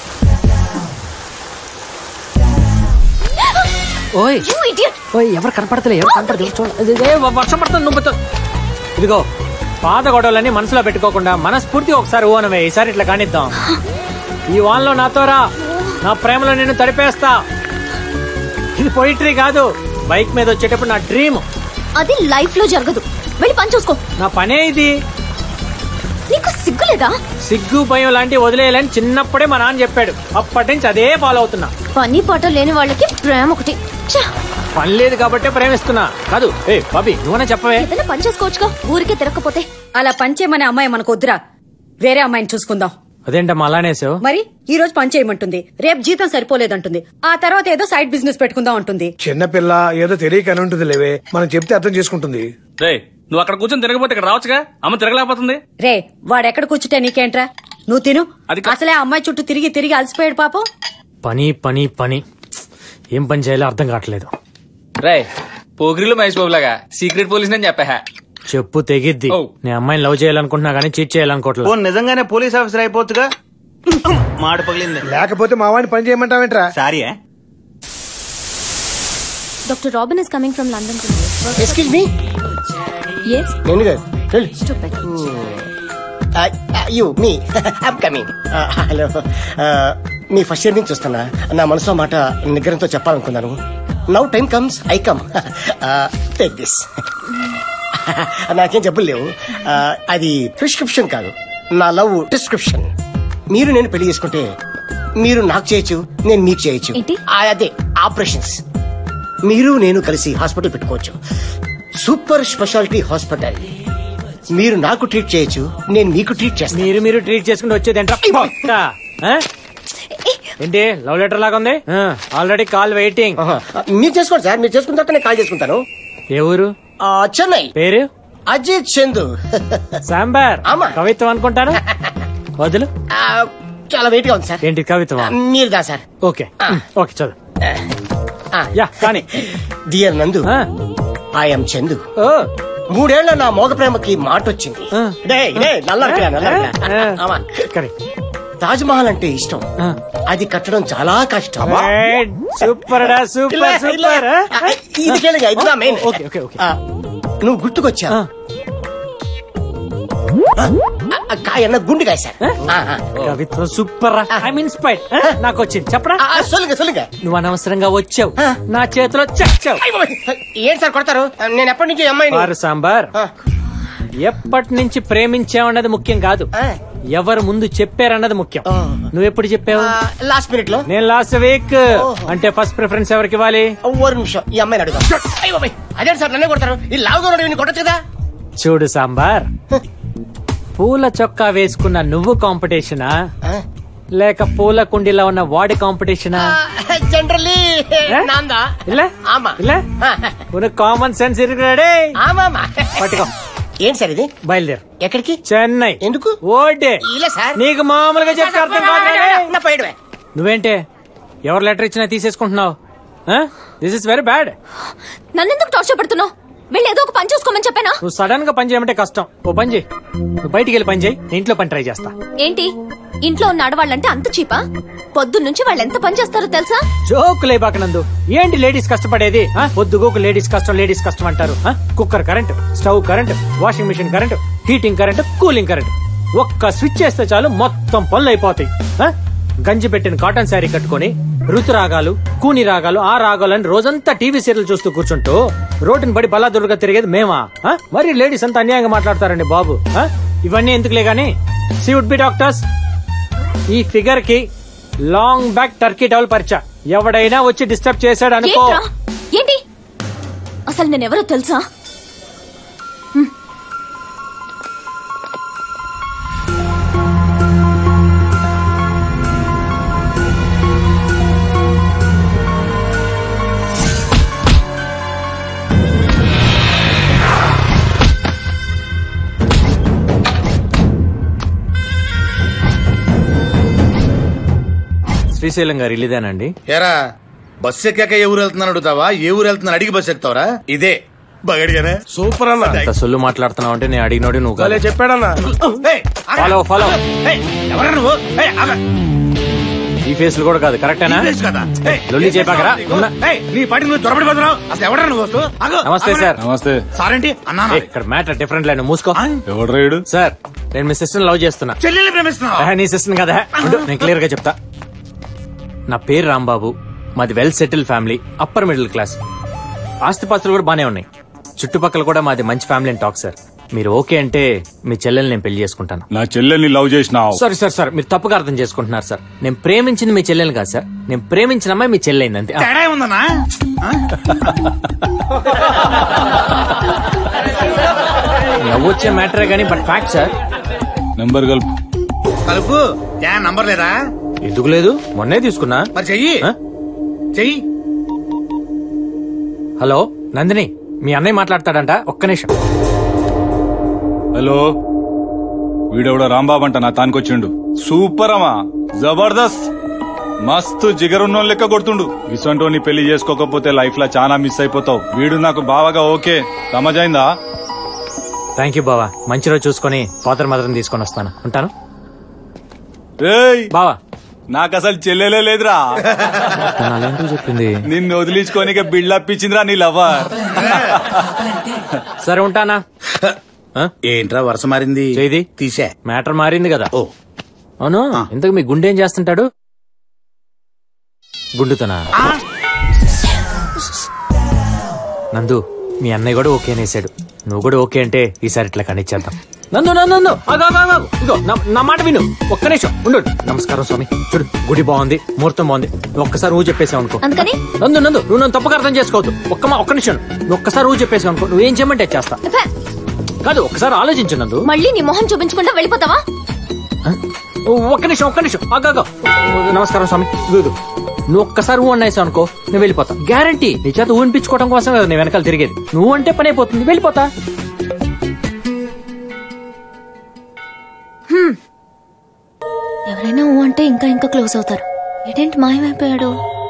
ఓయ్
You idiot!
ఓయ్ ఎవరు కనపడతలే ఎవరు కనపడదు చూడ ఏ, వర్షం పడుతుంది నువ్వు పడుతుంది. ఇదిగో పాత గొడవలన్నీ మనసులో పెట్టుకోకుండా మనస్ఫూర్తిగా ఒకసారి ఓనవే ఈసారి ఇట్లా కానిద్దాం ఈ వాన్లో నాతో రా నా ప్రేమలో నిన్ను తడిపేస్తా ఇది పొయిటరీ కాదు బైక్ మీద వచ్చేటప్పుడు నా డ్రీమ్
అది లైఫ్ లో జరగదు వెళ్ళి పని చూసుకో
నా పనే ఇది
నీకు సిగ్గులేదా
సిగ్గు భయం లాంటి వదిలేయాలని చిన్నప్పుడే మా నాన్న చెప్పాడు అప్పటి నుంచి అదే ఫాలో అవుతున్నా
పని పాట లేని వాళ్ళకి ప్రేమ ఒకటి ఛ!
పని లేదు కాబట్టే ప్రేమిస్తున్నా కాదు ఏ బాబీ నువ్వనే చెప్పవే
ఏదైనా పని చేసుకోవచ్చుగా ఊరికే తిరగకపోతే
అలా పంచేయమనే అమ్మాయి మనకు వద్దురా వేరే అమ్మాయిని చూసుకుందాం
అదేంటమ్మా అలానేసావు
మరి ఈ రోజు పని చేయమంటుంది రేపు జీతం సరిపోలేదంటుంది ఆ తర్వాత ఏదో సైడ్ బిజినెస్ పెట్టుకుందాం అంటుంది
చిన్నపిల్ల ఏదో తెలియకని ఉంటుంది లేవే మనం చెప్తే అర్థం చేసుకుంటుంది
రే నువ్వు అక్కడ కూర్చొని తిరగపోతే ఇక్కడ రావచ్చుగా అమ్మ తిరగలేకపోతుంది
రే వాడెక్కడ కూర్చుంటే నీకేంట్రా నువ్వు తిను అసలే ఆ అమ్మాయి చుట్టూ తిరిగి తిరిగి అలసిపోయాడు పాపం
పని పని పని ఏం పని చేయాలో అర్థం కావట్లేదు
రే పోగిరిలో మహేష్ బాబు లాగా సీక్రెట్ పోలీస్ అని చెప్పా
చెప్పు తెగిద్ది నేను అమ్మాయిని లవ్ చేయాలనుకుంటున్నా కానీ చీట్ చేయాలనుకోవట్లేదు
ఓ నిజంగానే పోలీస్ ఆఫీసర్ అయిపోవచ్చుగా మాడు పగిలింది
లేకపోతే మా వాడిని పని చేయమంటావేంట్రా
sorry
doctor Robin is coming from London
excuse me
yes
నేను కాదు you me I'm coming hello మీ ఫస్ట్ ఇయర్ నుంచి చూస్తున్నా నా మనసులో మాట నిగ్రహంతో చెప్పాలనుకున్నాను now time comes I come take this నాకేం జబ్బులు లేవు Uh, అది ప్రిస్క్రిప్షన్ కాదు నా లవ్ డిస్క్రిప్షన్ మీరు నేను పెళ్లి చేసుకుంటే మీరు నాకు చేయొచ్చు నేను మీకు చేయొచ్చు ఆ, అదే ఆపరేషన్స్ మీరు నేను కలిసి హాస్పిటల్ పెట్టుకోవచ్చు సూపర్ స్పెషాలిటీ హాస్పిటల్ మీరు నాకు ట్రీట్ చేయొచ్చు నేను మీకు ట్రీట్ చేస్తాను
మీరు మీరు ట్రీట్ చేసుకుంటూ వచ్చేది ఏంటా ఏంటి లవ్ లెటర్ లాగా ఉంది ఆల్రెడీ కాల్ వెయిటింగ్
మీరు చేసుకోండి సార్ మీరు చేసుకున్న తర్వాత నేను కాల్ చేసుకుంటాను
ఏ ఊరు
ఆ, చెన్నై
పేరు
అజిత్ చందు
సాంబార్ కవిత్వం అనుకుంటాను వదులు
ఆ, చాలా వెయిట్ గా ఉంది సార్
ఏంటి కవిత్వం
మీరు దా సార్
ఓకే ఓకే చదువు యా కానీ
డియర్ నందు ఐఎమ్ చందు మూడేళ్ల నా మోగ ప్రేమకి మాట వచ్చింది డేయ్, డేయ్, నల్లరికా, నల్లరికా. ఆమా. తాజ్ మహల్ అంటే ఇష్టం అది కట్టడం చాలా కష్టం
సూపర్ డా సూపర్
ఇలా, ఇలా.
సూపర్
ఆ, ఇది కేளுங்க, ఇది నా మెయిన్
ఓకే ఓకే ఓకే
నువ్వు గుర్తుకొచ్చా కాయన్న గుండెకాయ సార్ ఆ, ఆ.
కవిత్వం సూపర్ ఐ మీన్ స్పైట్ నాకు వచ్చింది చెప్పరా
ఆ, సొల్లుங்க సొల్లుங்க
నువ్వు అనవసరంగా వచ్చావు నా చేతిలో చచ్చావు
ఏంటి సార్ కొడతారు నేను ఎప్పటి నుంచి ఈ అమ్మాయిని
పారు సాంబార్ ఎప్పటి నుంచి ప్రేమించావన్నది ముఖ్యం కాదు ఎవరు ముందు చెప్పారన్నది ముఖ్యం నువ్వు ఎప్పుడు చెప్పావు
లాస్ట్ మినిట్ లో
నేను లాస్ట్ వీక్ అంటే ఫస్ట్ ప్రిఫరెన్స్ ఎవరికి ఇవ్వాలి
ఒవ్వరు నిమిషం ఈ అమ్మాయిని అడుగుదాం అయ్య బాబాయ్ అదే సార్ నన్నే కొడతారు ఈ లావుగా కొట్టచ్చు కదా
చూడు సాంబార్ పూల చొక్కా వేసుకున్న నువ్వు కాంపిటీషనా లేక పూల కుండీలో ఉన్న వాడి కాంపిటీషనా
జనరల్లీ నాందా
இல்ல
ஆமா
இல்ல உனக்கு காமன் சென்ஸ் இருக்குடே
ஆமாமா
పట్టుకో
ఏం సార్ ఇది
బయలుదేరు
ఎక్కడికి
చెన్నై
ఎందుకు
ఓటే
ఇలా సార్
నీకు మామూలుగా చెప్తే అర్థం కాదు
నా పోయడమే
నువ్వేంటే ఎవరు లెటర్ ఇచ్చినా తీసేసుకుంటున్నావు దిస్ ఇస్ వెరీ బ్యాడ్
నన్నెందుకు టార్చర్ పెడుతున్నావు వెళ్ళి ఏదో ఒక పని చూసుకోమని చెప్పానా
నువ్వు సడన్ గా పని చేయమంటే కష్టం ఓ పని చేయి నువ్వు బయటికి వెళ్ళి పని చేయి నేను ఇంట్లో పని ట్రై చేస్తా
ఏంటి ఇంట్లో ఉన్న ఆడవాళ్ళంటే అంత చీపా పొద్దున్న నుంచి వాళ్ళు ఎంత పని చేస్తారో తెలుసా
జోకులే బాకనందు ఏంటి లేడీస్ కష్టపడేది ఆ? పొద్దుగోకు లేడీస్ కష్టం లేడీస్ కష్టం అంటారు ఆ? Cooker current stove current washing machine current heating current cooling current ఒక్క స్విచ్ చేస్తే చాలు మొత్తం పనులు అయిపోతాయి ఆ? గంజి పెట్టిన కాటన్ శారీ కట్టుకొని ఋతు రాగాలు కూని రాగాలు ఆ రాగాలు అని రోజంతా టీవీ సీరియల్ చూస్తూ కూర్చుంటూ రోడ్డుని బడి బలాదురుగా తిరిగేది మేమా ఆ? మరి లేడీస్ అంతా అన్యాయంగా మాట్లాడతారండి బాబు ఆ? ఇవన్నీ ఎందుకులే గానీ సి వుడ్ బి డాక్టర్స్ ఈ ఫిగర్ కి లాంగ్ బ్యాక్ టర్కీ టవల్ పరిచా ఎవడైనా వచ్చి డిస్టర్బ్ చేశాడు అనుకో
ఏంట్రా ఏంటి అసలు నేనెవరో తెలుసా
శ్రీశైలం గారు ఇల్లుదేనండి
ఎరా బస్సు ఎక్కాక ఏ ఊరు వెళ్తున్నాను అడుగుతావా ఏ ఊరు వెళ్తున్నాను అడిగి బస్సు ఎక్కుతావరా ఇదే బగడిగానే
సూపర్ అన్న
అంత సొల్లు మాట్లాడుతున్నావు అంటే నేను అడిగినోడి నువ్వు కాదు.
చెప్పాడన్నా
ఫాలో ఫాలో
ఎవరా నువ్వు ఏయ్, ఆగ.
ఈ ఫేస్ కూడా కాదు కరెక్టేనా
ఈ ఫేస్ కదా? ఏయ్,
లొల్లి చెప్పాకరా ఉన్నా.
ఏయ్, నీ పాటి నువ్వు చొరబడిపోతున్నావు అసలు ఎవడరా నువ్వు వస్తూ ఆగు,
నమస్తే
ఆగు.
సార్
నమస్తే
సార్ ఏంటి అన్నా
ఏ, ఇక్కడ మ్యాటర్ డిఫరెంట్ లైన్ మూసుకో
ఎవడు రైడు
సార్ నేను మీ సిస్టర్ లవ్ చేస్తున్నా
చెల్లెల్ని ప్రేమిస్తున్నావు
ఆహా, నీ సిస్టర్ కదా ఉండు, నేను క్లియర్ గా చెప్తా నా పేరు రాంబాబు మాది well settle family upper middle class ఆస్తిపాస్తులు కూడా బానే ఉన్నాయి చుట్టుపక్కల కూడా మాది మంచి ఫ్యామిలీ అని టాక్ సార్ మీరు ఓకే అంటే మీ చెల్లెల్ని నేను పెళ్లి చేసుకుంటాను
నా చెల్లెల్ని లవ్ చేసినావు
సారీ సార్ సార్ మీరు తప్పుగా అర్థం చేసుకుంటున్నారు సార్ నేను ప్రేమించింది మీ చెల్లెల్ని కాదు సార్ నేను ప్రేమించిన అమ్మాయి మీ చెల్లెైంది అంతే
తేడా ఉందన్నా
నవ్వు వచ్చే మ్యాటరే కానీ బట్ ఫ్యాక్ట్ సార్
నెంబర్ కలుపు
కలుపు యా నంబర్ లేదా
ఎందుకు లేదు మొన్నే తీసుకున్నా
మరి చెయ్యి
ఆ?
చెయ్యి
హలో నందిని మీ అన్నయ్య మాట్లాడతాడంట ఒక్క నిమిషం
హలో వీడెవడో రాంబాబు అంట నా తానికొచ్చిండు సూపర్ అమ్మా జబర్దస్త్ మస్తు జిగరున్నోళ్ళ లెక్క కొడుతుండు ఇసంటోని పెళ్లి చేసుకోకపోతే లైఫ్ లో చాలా మిస్ అయిపోతావు వీడు నాకు బావగా ఓకే సమజైందా
థ్యాంక్ యూ బావా మంచి రోజు చూసుకొని ఫాదర్ మదర్ని తీసుకొని వస్తాను ఉంటాను
ఏయ్
బావా
నాకు అసలు చెల్లెలే లేదురా
తను అలాంటివి చెప్పింది
నిన్ను వదిలించుకోనిక బిల్డప్ ఇచ్చిందిరా నీ లవర్
సరే ఉంటానా ఆ?
ఏంట్రా వరుస మారింది
చేది
తీసే
మ్యాటర్ మారింది కదా
ఓ
అవును ఇంతకు మీ గుండె ఏం చేస్తుంటాడు గుండుతనా నందు మీ అన్నయ్య కూడా ఓకే అనేసాడు నువ్వు కూడా ఓకే అంటే ఈసారి ఇట్లా కనిచ్చేద్దాం నందు నందు నందు ఆగు, ఆగు, ఆగు, ఆగు. ఇదిగో నా- నా మాట విను ఒక్క నిమిషం ఉండు నమస్కారం స్వామి చూడు గుడి బాగుంది ముహూర్తం బాగుంది నువ్వు ఒక్కసారి నువ్వు చెప్పేసావు అనుకో
అందుకని
నందు నందు నువ్వు నన్ను తప్పుగా అర్థం చేసుకోవద్దు ఒక్క మా- ఒక్క నిమిషం నువ్వు ఒక్కసారి నువ్వు చెప్పేసావు అనుకో నువ్వేం చేయమంటే అది చేస్తా
ఫే,
కాదు ఒక్కసారి ఆలోచించు నందు
మళ్ళీ నీ మొహం చూపించకుండా వెళ్ళిపోతావా
ఒక్క నిమిషం ఒక్క నిమిషం ఆగాగా నమస్కారం స్వామి ఇదిగో, ఇదిగో. నువ్వు ఒక్కసారి ఊ అన్నాయిసావు అనుకో నేను వెళ్ళిపోతా గ్యారంటీ నీ చేత ఊహింపించుకోవడం కోసం కదా నేను వెనకాల తిరిగేది నువ్వు అంటే పని అయిపోతుంది వెళ్ళిపోతా
ఎవరైనా ఊ అంటే ఇంకా ఇంకా క్లోజ్ అవుతారు ఏంటి మాయమైపోయాడు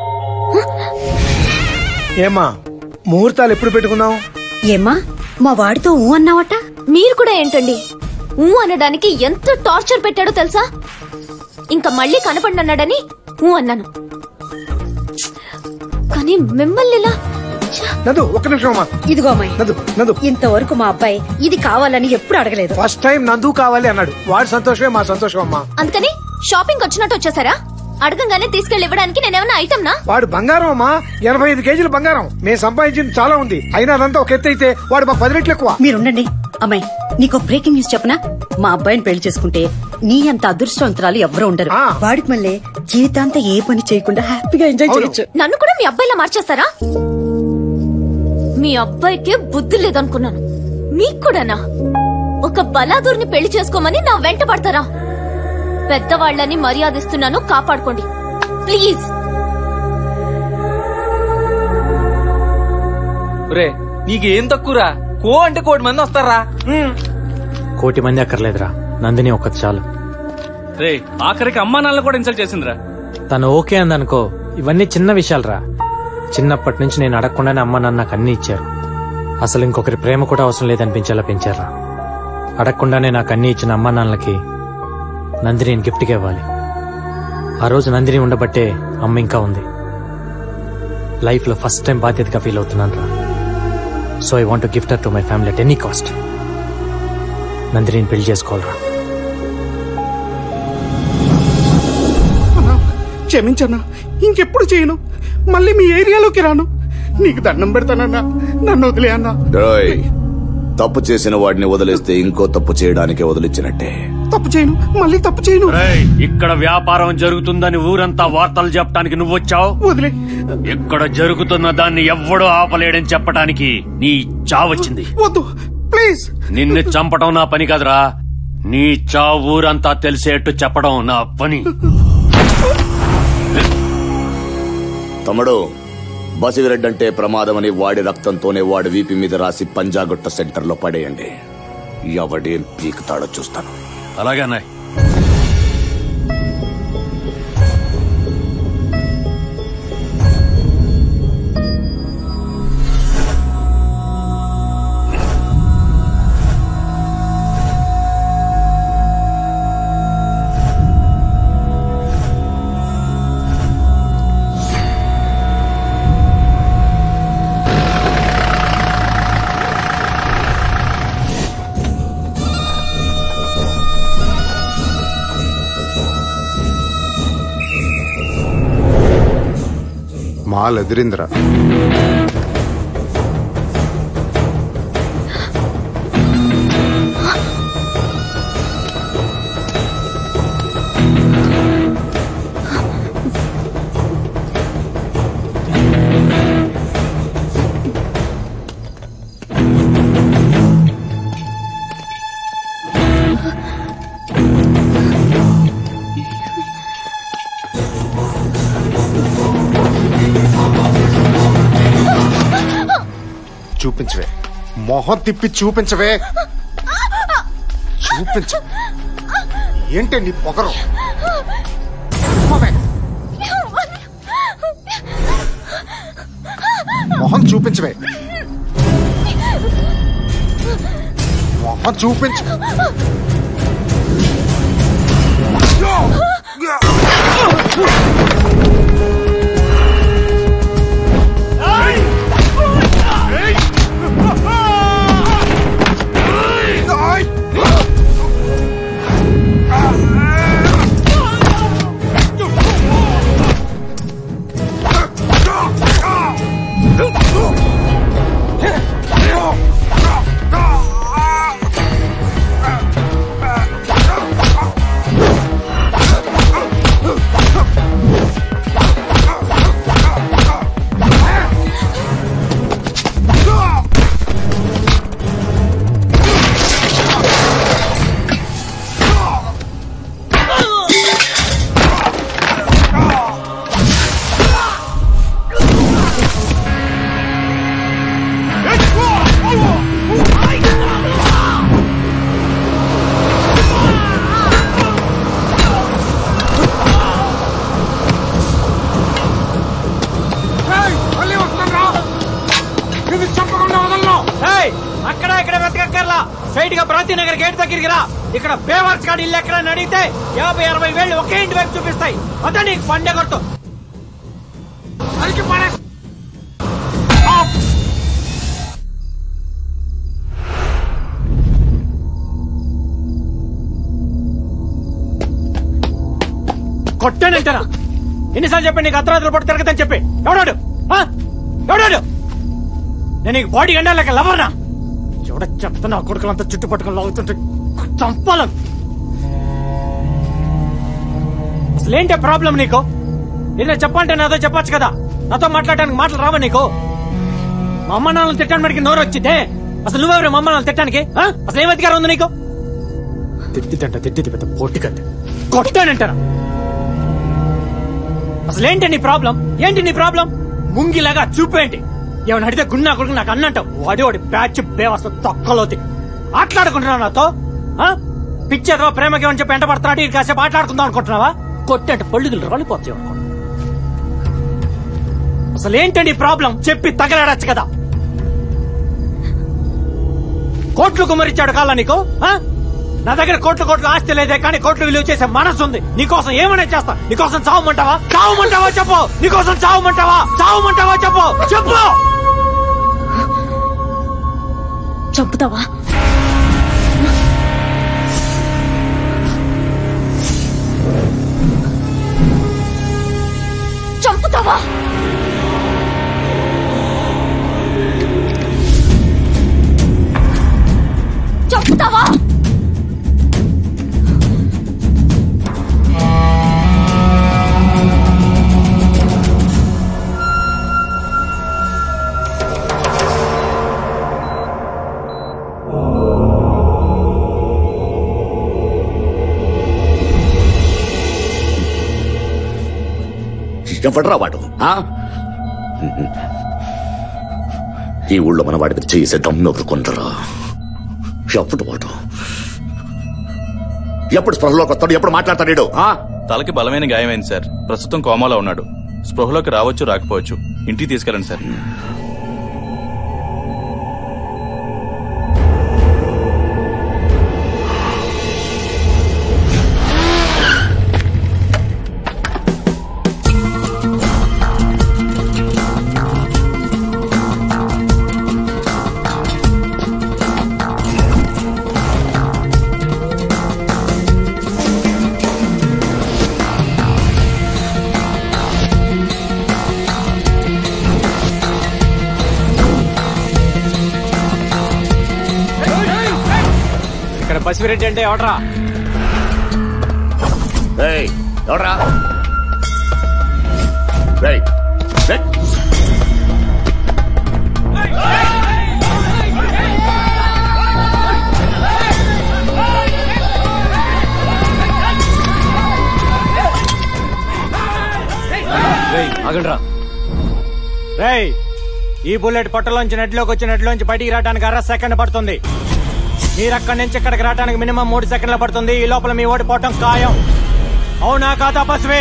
ఏమా ముహూర్తాలు ఎప్పుడు పెట్టుకున్నాం
ఏమ్మా మా వాడితో ఊ అన్నావట
మీరు కూడా ఏంటండి ఊ అనడానికి ఎంత టార్చర్ పెట్టాడో తెలుసా ఇంకా మళ్ళీ కనపడినన్నాడని ఊ అన్నాను కానీ మిమ్మల్ని ఇలా
నదు ఒక్క నిమిషం అమ్మా
ఇదిగో అమ్మాయి
నదు నదు
ఇంతవరకు మా అబ్బాయి ఇది కావాలని ఎప్పుడు అడగలేదు
ఫస్ట్ టైం నందు కావాలి అన్నాడు వాడి సంతోషమే మా సంతోషం అమ్మా
అందుకని షాపింగ్ వచ్చినట్టు వచ్చేసారా అడగంగానే తీసుకెళ్లి ఇవ్వడానికి నేనేమన్నా ఐటమ్ నా
వాడు బంగారం అమ్మా ఎనభై ఐదు కేజీల బంగారం మేము సంపాదించింది చాలా ఉంది అయినా అదంతా ఒక ఎత్తు అయితే వాడు మాకు పది రెట్లు ఎక్కువ
మీరుండండి అమ్మాయి నీకు బ్రేకింగ్ న్యూస్ చెప్పనా మా అబ్బాయిని పెళ్లి చేసుకుంటే నీ అంత అదృష్టవంతురాలు ఎవరు ఉండరు వాడికి మళ్ళీ జీవితాంతా ఏ పని చేయకుండా హ్యాపీగా ఎంజాయ్ చేయొచ్చు
నన్ను కూడా మీ అబ్బాయిలా మార్చేస్తారా మీ అబ్బాయికి బుద్ధి లేదనుకున్నాను మీకు కూడానా ఒక బలాదూర్ని పెళ్లి చేసుకోమని నా వెంట పడతారా పెద్దవాళ్ళని మర్యాదిస్తున్నాను కాపాడుకోండి ప్లీజ్
రే నీకు ఏం తక్కువరా కో అంటే కోటి మంది వస్తారా
కోటి మంది అక్కర్లేదురా నందిని ఒక్కటి చాలు
రే ఆఖరికి అమ్మా నాన్న కూడా ఇన్సల్ట్ చేసిందిరా
తను ఓకే అందనుకో ఇవన్నీ చిన్న విషయాలురా చిన్నప్పటి నుంచి నేను అడగకుండానే అమ్మ నాన్న నాకు అన్ని ఇచ్చారు అసలు ఇంకొకరి ప్రేమ కూడా అవసరం లేదనిపించేలా పెంచారా అడగకుండానే నాకు అన్ని ఇచ్చిన అమ్మ నాన్నలకి నందిని గిఫ్ట్గా ఇవ్వాలి ఆ రోజు నందిని ఉండబట్టే అమ్మ ఇంకా ఉంది లైఫ్ లో ఫస్ట్ టైం బాధ్యతగా ఫీల్ అవుతున్నాను రా so I want gift to my family at any cost Nandini పెళ్లి చేసుకోవాలరా
క్షమించన్నా ఇంకెప్పుడు చేయను మళ్ళీ మీ ఏరియాలోకి రాను నీకు దండం పెడతానన్నా నన్ను వదిలే అన్నా
డేయ్, తప్పు చేసిన వాడిని వదిలేస్తే ఇంకో తప్పు చేయడానికి వదిలించినట్టే
తప్పు చేయను మళ్ళీ తప్పు చేయను
ఇక్కడ వ్యాపారం జరుగుతుందని ఊరంతా వార్తలు చెప్పడానికి నువ్వు వచ్చావు
వదిలే
ఇక్కడ జరుగుతున్న దాన్ని ఎవ్వడూ ఆపలేడని చెప్పడానికి నీ చావచ్చింది
వద్దు ప్లీజ్
నిన్ను చంపడం నా పని కాదురా నీ చావు ఊరంతా తెలిసేట్టు చెప్పడం నా పని
తమ్ముడు బసివిరెడ్డి అంటే ప్రమాదమని వాడి రక్తంతోనే వాడి వీపి మీద రాసి పంజాగుట్ట సెంటర్ లో పడేయండి ఎవడేం పీకుతాడో చూస్తాను
అలాగే అన్నాయ్
కాల్ ఎదిరిందిరా చూపించవే మొహం తిప్పి చూపించవే చూపించ ఏంటి నీ పొగరు చెప్పవే. మొహం చూపించవే మొహం చూపించు మళ్ళీ వస్తాను ఇది చంపకుండా వదలను
ఏయ్, అక్కడ ఇక్కడ వెతకక్కర్లా స్ట్రైట్ గా ప్రాంతీ నగర్ గేట్ దగ్గరికి రా ఇక్కడ బేవర్స్ కాడి ఇల్లు ఎక్కడ అడిగితే యాభై అరవై వేలు ఒకే ఇంటి వైపు చూపిస్తాయి అదే నీకు పండే కొడుతు
నరికి పడే
కొట్టానంటారా ఎన్నిసార్లు చెప్పి నీకు అర్ధరాత్రులు పట్టు తిరగదని చెప్పి ఎవడాడు ఆ? ఎవడాడు నేను నీకు బాడీ ఎండా లేక లవర్నా ఎవడ చెప్తా నా కొడుకులంతా చుట్టు పట్టుకుని లాగుతుంటే చంపాలను అసలు ఏంటి ప్రాబ్లం నీకు ఏదైనా చెప్పాలంటే నాతో చెప్పొచ్చు కదా నాతో మాట్లాడడానికి మాటలు రావా నీకు మా అమ్మ నాన్నలు తిట్టడానికి మడికి నోరు వచ్చిందే అసలు నువ్వెవరు మా అమ్మ నాన్నలు తిట్టడానికి ఆ? అసలు ఏం అధికారం ఉంది నీకు తిట్టిదంట తిట్టిది పెద్ద పొట్టికంటే కొట్టానంటారా అసలు ఏంటి నీ ప్రాబ్లం ఏంటి నీ ప్రాబ్లం ముంగిలాగా చూపేంటి ఏమైనా అడిగితే గున్నా కొడుకు నాకు అన్నంటావు వాడి వాడి బ్యాచ్ బేవస్త తొక్కలోతి ఆటలాడుకుంటున్నావు నాతో ఆ? పిచ్చేదో ప్రేమకి ఏమని చెప్పి ఎంట పడుతున్నాడు ఇటు కాసేపు ఆటలాడుకుందాం అనుకుంటున్నావా కొట్టంటే పళ్ళుగులు రాలిపోతాయి అనుకో అసలు ఏంటండి ప్రాబ్లం చెప్పి తగలాడచ్చు కదా కోట్లు కుమరిచ్చాడు కాలా నీకు ఆ? నా దగ్గర కోట్లు కోట్లు ఆస్తి లేదే కానీ కోట్లు విలువ చేసే మనసు ఉంది నీకోసం ఏమైనా చేస్తా నీకోసం చావమంటావా చావమంటావా చెప్పు నీకోసం చావమంటావా చావమంటావా చెప్పు చెప్పు
చంపుతావా చంపుతావా చంపుతావా
ఎవడ్రా వాడు ఆ? ఈ ఊళ్ళో మన వాడి మీద చేసే దమ్ము ఎవరు కొందరా ఎప్పుడు వాడు ఎప్పుడు స్పృహలోకి వస్తాడు ఎప్పుడు మాట్లాడతాడు వీడు? ఆ
తలకి బలమైన గాయమైంది సార్ ప్రస్తుతం కోమాలో ఉన్నాడు స్పృహలోకి రావచ్చు రాకపోవచ్చు ఇంటికి తీసుకెళ్ళండి సార్
ఆ
ఇక్కడ బసిరెడ్డి అంటే ఎవడరా
ఏయ్, ఎవడ్రా రేయ్, రేయ్.
ఆగండ్రా రేయ్ ఈ బుల్లెట్ పొట్టలోంచి నెట్లోకి వచ్చి నెట్లోంచి బయటికి రావడానికి అర సెకండ్ పడుతుంది మీరు అక్కడి నుంచి ఇక్కడికి రావడానికి మినిమం మూడు సెకండ్లు పడుతుంది ఈ లోపల మీ ఓడిపోవటం ఖాయం అవునా కాదా బస్వే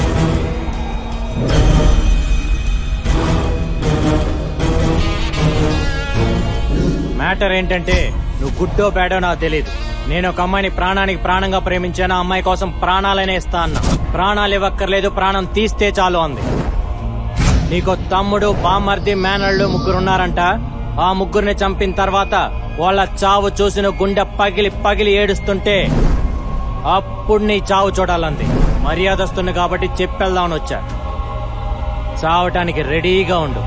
మ్యాటర్ ఏంటంటే నువ్వు గుడ్డో బ్యాడో నాకు తెలియదు నేను ఒక అమ్మాయిని ప్రాణానికి ప్రాణంగా ప్రేమించాను ఆ అమ్మాయి కోసం ప్రాణాలనే ఇస్తా అన్నా ప్రాణాలు ఇవ్వక్కర్లేదు ప్రాణం తీస్తే చాలు అంది నీకో తమ్ముడు బామర్ది మేనళ్ళు ముగ్గురున్నారంట ఆ ముగ్గురిని చంపిన తర్వాత వాళ్ళ చావు చూసిన గుండె పగిలి పగిలి ఏడుస్తుంటే అప్పుడు నీ చావు చూడాలంది మర్యాదస్తుంది కాబట్టి చెప్పెళ్దామని వచ్చా చావటానికి రెడీగా ఉండు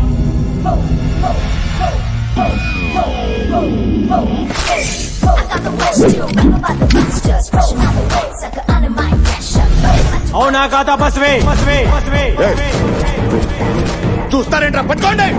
అవునా కాదా బస్వే బస్వే బస్వే
చూస్తారేంట్రా పట్టుకోండి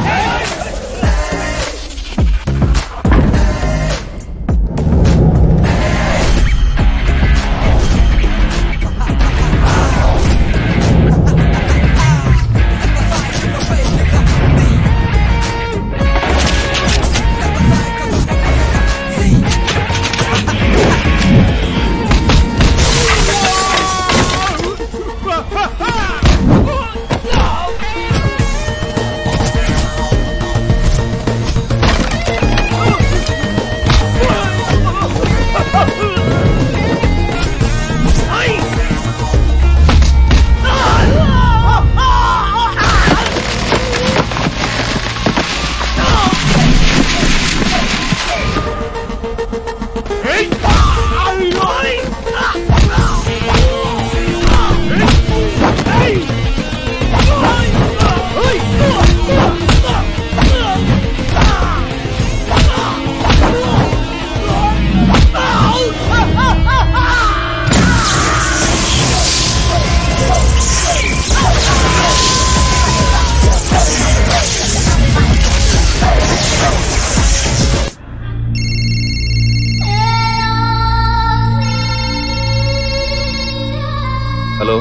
హలో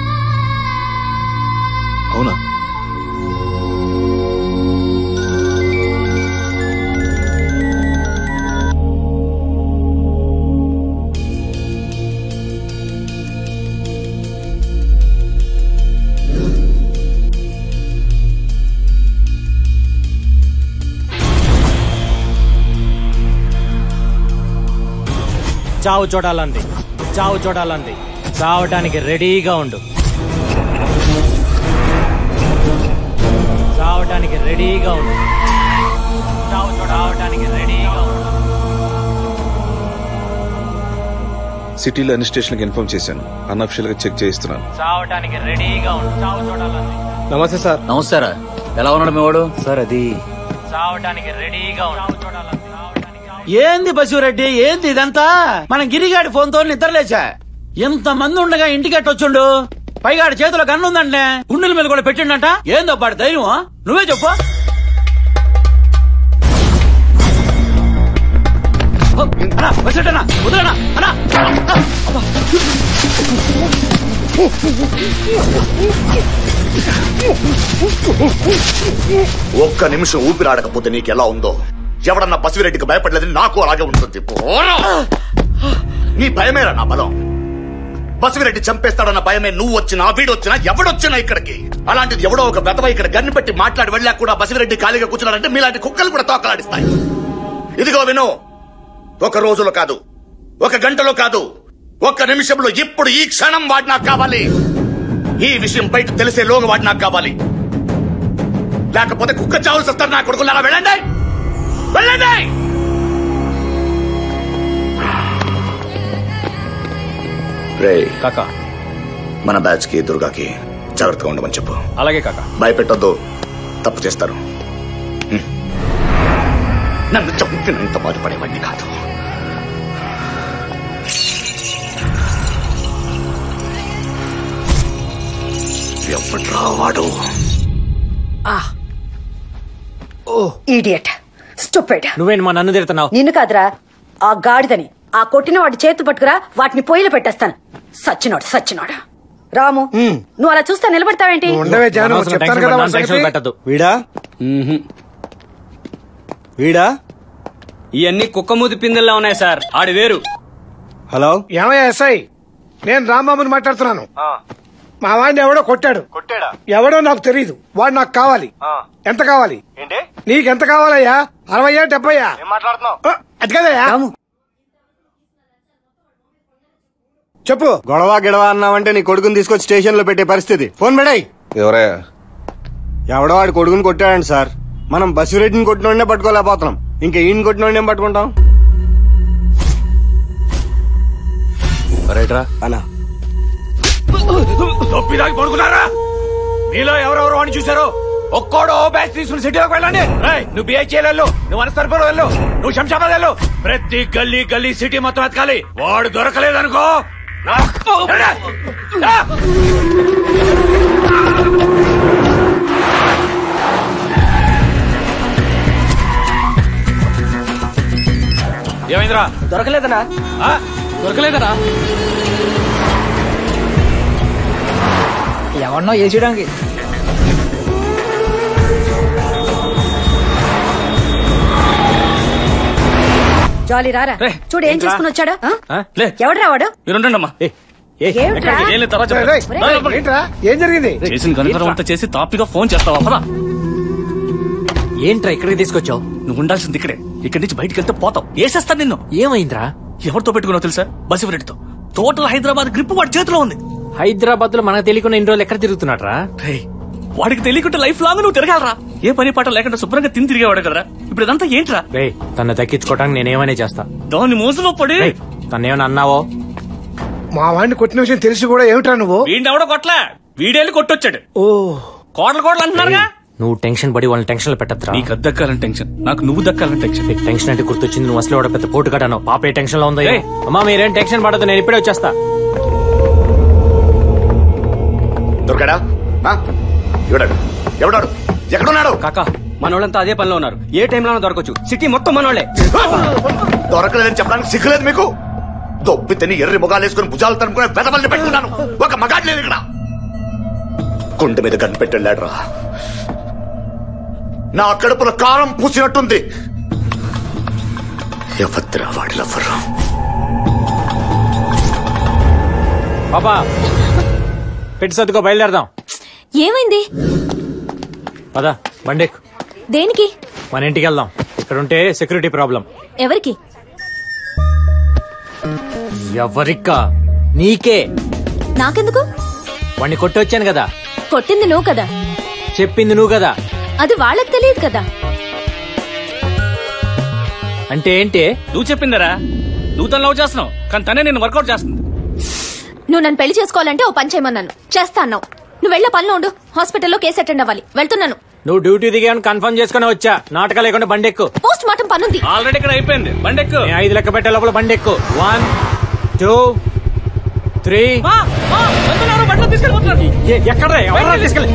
అవునా
చావు చూడాలంది చావు చూడాలంది చావటానికి రెడీగా ఉండు చావటానికి రెడీగా ఉండు చావు చూడటానికి రెడీగా ఉండు
సిటీలో అన్ని స్టేషన్కి ఇన్ఫార్మ్ చేశాను అన్అఫిషియల్ గా చెక్ చేయిస్తున్నాను
చావటానికి రెడీగా ఉండు చావు చూడాలంది
నమస్తే సార్ నమస్తారా ఎలా ఉన్నాడు మీ వాడు సార్ అది
చావటానికి రెడీగా ఉండు చావు చూడాలంది
ఏంది బసిరెడ్డి ఏంది ఇదంతా మన గిరిగాడి ఫోన్ తో నిద్రలేచా ఎంత మంది ఉండగా ఇంటికి వచ్చిండు పైగా ఆడి చేతిలో గన్ను ఉందంటే గుండెల మీద కూడా పెట్టిండంట ఏందో పాడు ధైర్యం నువ్వే చెప్పు ఓ, అన్నా, బసిరెడ్డి అన్నా, వదిలేనా? అన్నా.
ఒక్క నిమిషం ఊపిరాడకపోతే నీకెలా ఉందో ఎవడన్నా బసిరెడ్డికి భయపడలేదని నాకు అలాగే ఉంటుంది పోరా! నీ భయమేరా నా బలం బసిరెడ్డి చంపేస్తాడన్న భయమే నువ్వు వచ్చినా వీడొచ్చినా ఎవడొచ్చినా ఇక్కడికి అలాంటిది ఎవడో ఒక బెదవ ఇక్కడ గన్ను పెట్టి మాట్లాడి వెళ్ళా కూడా బసిరెడ్డి ఖాళీగా కూర్చున్నాడంటే మీలాంటి కుక్కలు కూడా తోకలాడిస్తాయి ఇదిగో విను ఒక రోజులో కాదు ఒక గంటలో కాదు ఒక్క నిమిషంలో ఇప్పుడు ఈ క్షణం వాడు నాకు కావాలి ఈ విషయం బయట తెలిసే లోగా వాడు నాకు కావాలి లేకపోతే కుక్క చావులు వస్తారు నా కొడుకులు అలా వెళ్ళండి వెళ్ళండి రే
కాకా
మన బ్యాచ్ కి దుర్గాకి జాగ్రత్తగా ఉండమని చెప్పు
అలాగే కాకా
భయపెట్టొద్దు తప్పు చేస్తారు హ్మ్. నన్ను చంపినంత బాధపడేవాడిని కాదు ఎప్పట్రా వాడు
ఈడియట్ స్టూపిడ్
నువ్వేంటి మా నన్ను తిడుతున్నావు
నిన్ను కాదురా ఆ గాడిదని ఆ కొట్టిన వాడి చేతులు పట్టుకురా వాటిని పొయ్యిలో పెట్టేస్తాను సచ్చినోడు సచ్చినోడు రాము నువ్వు అలా చూస్తా నిలబడతావేంటి
ఉండవే జాను చెప్తాను కదా వాడి సంగతి.
పెట్టద్దు
వీడా వీడా ఇవన్నీ కుక్కమూతి పిందెల్లా ఉన్నాయి సార్ ఆడి వేరు
హలో ఏమయ్యా ఎస్ఐ నేను రాంబాబుని మాట్లాడుతున్నాను మా వాడిని ఎవడో కొట్టాడు
కొట్టాడా
ఎవడో నాకు తెలియదు వాడు నాకు కావాలి ఎంత కావాలి
ఏంటి
నీకెంత కావాలయ్యా అరవయ్యా డెబ్బయ్యా
ఏం మాట్లాడుతున్నావు
ఆ, అది కదయ్యా చెప్పు
గొడవ గిడవ అన్నావంటే నీ కొడుకుని తీసుకొచ్చి స్టేషన్ లో పెట్టే పరిస్థితి ఫోన్ పెడాయి
ఎవరయ్యా
ఎవడో వాడి కొడుకుని కొట్టాడండి సార్ మనం బసిరెడ్డిని కొట్టినోడనే పట్టుకోలేకపోతున్నాం ఇంకా ఈయన కొట్టినోడనే పట్టుకుంటాం
రైట్రా అన్నా
నొప్పిదాకి పడుకున్నారా మీలో ఎవరెవరు వాడిని చూసారో ఒక్కోడో బ్యాచ్ తీసుకుని సిటీలోకి వెళ్ళండి రేయ్, నువ్వు బిహెచ్ఎల్ వెళ్ళు నువ్వు అనస్తరపురం వెళ్ళు నువ్వు శంషాబాద్ వెళ్ళు ప్రతి గల్లీ గల్లీ సిటీ మొత్తం ఎతకాలి వాడు దొరకలేదనుకో నా- రా. రా. ఏమైందిరా
దొరకలేదనా
ఆ?
దొరకలేదరా ఎవరినో ఏ చేయడానికి
జాలి రారా చూడు ఏం చేసుకుని వచ్చాడు ఎవడు వాడు
మీరుండమ్మా
ఏమిట్రా?
ఏం లేదు తర్వాత
రేయ్, రేయ్,
చెప్తా.
రేయ్, ఏంట్రా ఏం జరిగింది
చేసిన కనుక అంతా చేసి తాపిగా ఫోన్ చేస్తావా పదా
ఏంట్రా ఇక్కడికి తీసుకొచ్చావు
నువ్వు ఉండాల్సింది ఇక్కడే ఇక్కడి నుంచి బయటికి వెళ్తే పోతావు వేసేస్తాను నిన్ను
ఏమైందిరా
ఎవరితో పెట్టుకున్నావు తెలుసా బసిరెడ్డితో టోటల్ హైదరాబాద్ గ్రిప్ వాడి చేతిలో ఉంది
హైదరాబాద్ లో మనకు తెలియకుండా ఇన్ని రోజులు ఎక్కడ తిరుగుతున్నాడ్రా
రేయ్, వాడికి తెలియకుండా లైఫ్ లాంగ్ నువ్వు తిరగాలరా ఏ పని పాట లేకుండా శుభ్రంగా తిని తిరిగేవాడు కదరా ఇప్పుడు ఇదంతా ఏంట్రా
రే తను దక్కించుకోవడానికి నేనేమనే చేస్తా
దాన్ని మోసలో పడి
రేయ్, తన్నేమన్నా అన్నావో
మా వాడిని కొట్టిన విషయం తెలిసి కూడా ఏమిట్రా నువ్వు
వీడిని ఎవడో కొట్లా వీడేళ్ళు కొట్టొచ్చాడు
ఓ
కోటలు కోటలు అంటున్నారుగా
నువ్వు టెన్షన్ పడి వాళ్ళని టెన్షన్ లో పెట్టద్దురా
నీకు అది దక్కాలని టెన్షన్ నాకు నువ్వు దక్కాలని టెన్షన్
నీకు టెన్షన్ అంటే గుర్తొచ్చింది నువ్వు అసలు వాడు పెద్ద పోటు కట్టాను పాప ఏ టెన్షన్ లో ఉందో
ఏయ్.
అమ్మా మీరేం టెన్షన్ పడద్దు నేను ఇప్పుడే వచ్చేస్తా
దొరకడా ఆ? ఎవడాడు ఎవడాడు ఎక్కడున్నాడు
కాకా మనోళ్ళంతా అదే పనిలో ఉన్నారు ఏ టైంలో దొరకచ్చు సిటీ మొత్తం మనోళ్ళే
దొరకలేదని చెప్పడానికి సిగ్గులేదు మీకు దొబ్బి తిని ఎర్రి ముఖాలు వేసుకుని భుజాలు తనుకునే పెదవల్ని పెట్టుకున్నాను ఒక మగాడు లేదు ఇక్కడ గుండె మీద కనిపెట్టెళ్ళాడు రా నా కడుపులో కారం పూసినట్టుంది ఎవద్రా వాడి లవ్వరు
పాపా పెట్టి సర్దుకో బయలుదేరదాం
ఏమైంది
పద బండెక్
దేనికి
మన ఇంటికి వెళ్దాం ఇక్కడ ఉంటే సెక్యూరిటీ ప్రాబ్లం
ఎవరికి
ఎవరిక్కా నీకే
నాకెందుకు
వాణ్ణి కొట్టి వచ్చాను కదా
కొట్టింది నువ్వు కదా
చెప్పింది నువ్వు కదా
అది వాళ్ళకి తెలియదు కదా
అంటే ఏంటి
నువ్వు చెప్పిందరా నువ్వు తను లవ్ చేస్తున్నావు కానీ తనే నేను వర్కౌట్ చేస్తుంది
నువ్వు నన్ను పెళ్లి చేసుకోవాలంటే ఓ పని చేయమన్నాను చేస్తా అన్నావు నువ్వు వెళ్ళే పనిలో ఉండు హాస్పిటల్లో కేసు అటెండ్ అవ్వాలి వెళ్తున్నాను
నువ్వు డ్యూటీ దిగాను కన్ఫర్మ్ చేసుకుని వచ్చా నాటకాలు లేకుండా బండెక్కు
పోస్ట్ మార్టం పనుంది
ఆల్రెడీ ఇక్కడ అయిపోయింది బండెక్కు
నేను ఐదు లెక్క పెట్టే లోపల బండెక్కు వన్ టూ త్రీ ఎక్కడ ఎవరా తీసుకెళ్ళి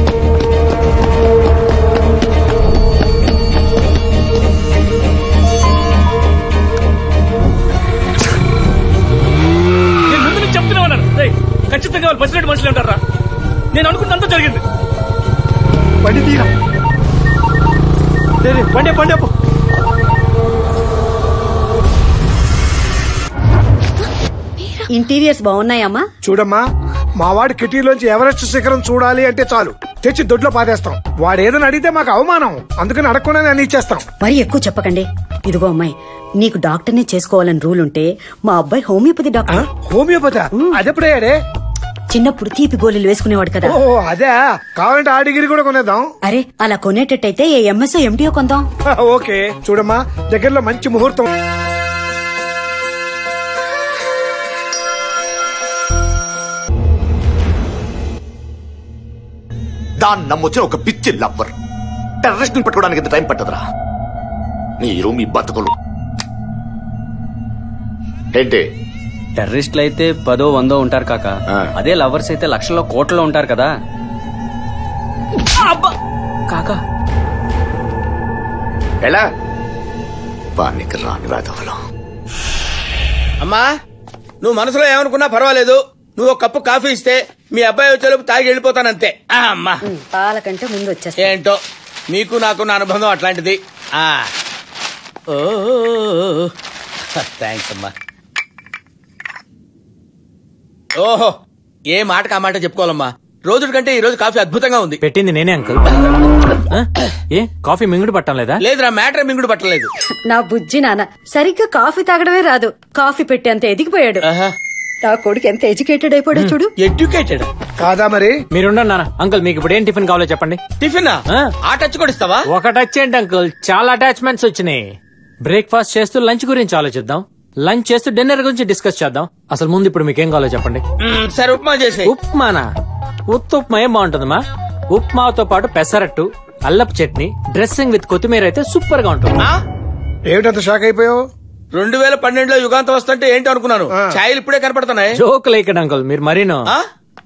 నేను ముందు నుంచి చెప్తూనే ఉన్నాను రేయ్, ఖచ్చితంగా వాళ్ళు బస్సు మనుషులు ఉంటారా నేను అనుకున్నంత జరిగింది
బండి తీరా
బండి బండి అప్పు
ఇంటీరియర్స్ బాగున్నాయమ్మా
చూడమ్మా మా వాడి కిటీలోంచి ఎవరెస్ట్ శిఖరం చూడాలి అంటే చాలు తెచ్చి దొడ్లో పాదేస్తాం వాడు ఏదైనా అడిగితే మాకు అవమానం అందుకని అడగకుండానే అన్ని ఇచ్చేస్తాం
మరి ఎక్కువ చెప్పకండి ఇదిగో అమ్మాయి నీకు డాక్టర్నే చేసుకోవాలని రూల్ ఉంటే మా అబ్బాయి హోమియోపతి డాక్టర్
హోమియోపతి అదెప్పుడయ్యాడే
చిన్నప్పుడు తీపి గోళీలు వేసుకునేవాడు కదా
ఓ అదే కావాలంటే ఆ డిగ్రీ కూడా కొనేద్దాం
అరే అలా కొనేటట్టయితే ఏ ఎంఎస్ఓ ఎండిఓ కొందాం
ఓకే చూడమ్మా దగ్గరలో మంచి ముహూర్తం
దాన్ని నమ్మొచ్చిన ఒక పిచ్చి లవ్వర్ టెర్రరిస్ట్ పట్టుకోవడానికి ఎంత టైం పట్టదురా మీరు మీ బతుకులు ఏంటి
టెర్రరిస్టులు అయితే పదో వందో ఉంటారు కాక అదే లవర్స్ అయితే లక్షల్లో కోట్లలో ఉంటారు కదా
కాకా
ఎలా పానికి రాని వేదవలం
అమ్మా నువ్వు మనసులో ఏమనుకున్నా పర్వాలేదు నువ్వు ఒక కప్పు కాఫీ ఇస్తే మీ అబ్బాయి వచ్చేలోపు తాగి వెళ్ళిపోతానంతే ఆ, అమ్మా
పాల కంటే ముందు వచ్చేస్తా
ఏంటో మీకు నాకున్న అనుబంధం అట్లాంటిది ఆ ఓ థ్యాంక్స్ అమ్మా ఓహో ఏ మాటకు ఆ మాట చెప్పుకోవాలమ్మా రోజు కంటే ఈ రోజు కాఫీ అద్భుతంగా ఉంది
పెట్టింది నేనే అంకుల్ ఆ? ఏ కాఫీ మింగుడు పట్టం లేదా
లేదురా మ్యాటర్ మింగుడు పట్టలేదు
నా బుజ్జి నాన్న సరిగ్గా కాఫీ తాగడమే రాదు కాఫీ పెట్టి అంత ఎదిగిపోయాడు నా కొడుకు ఎంత ఎడ్యుకేటెడ్ అయిపోయాడో చూడు
ఎడ్యుకేటెడ్
కాదా మరి
మీరుండండి నాన్న అంకుల్ మీకు ఇప్పుడు ఏం టిఫిన్ కావాలో చెప్పండి
టిఫిన్ ఆ టచ్ కూడా ఇస్తావా
ఒక టచ్ ఏంటి అంకుల్ చాలా అటాచ్మెంట్స్ వచ్చినాయి బ్రేక్ఫాస్ట్ చేస్తూ లంచ్ గురించి ఆలోచిద్దాం లంచ్ చేస్తూ డిన్నర్ గురించి డిస్కస్ చేద్దాం అసలు ముందు ఇప్పుడు మీకేం కావాలో చెప్పండి
మ్మ్, సరే ఉప్మా చేసి
ఉప్మానా ఉత్త ఉప్మా ఏం బాగుంటుందమ్మా ఉప్మాతో పాటు పెసరట్టు అల్లపు చట్నీ డ్రెస్సింగ్ విత్ కొత్తిమీర అయితే సూపర్ గా ఉంటుంది
ఏమిటంత షాక్ అయిపోయావు
రెండు వేల పన్నెండులో యుగాంతం వస్తుంటే ఏంటి అనుకున్నాను ఛాయలు ఇప్పుడే కనపడుతున్నాయి
జోక్ లేకడు అంకుల్ మీరు మరీను
ఆ?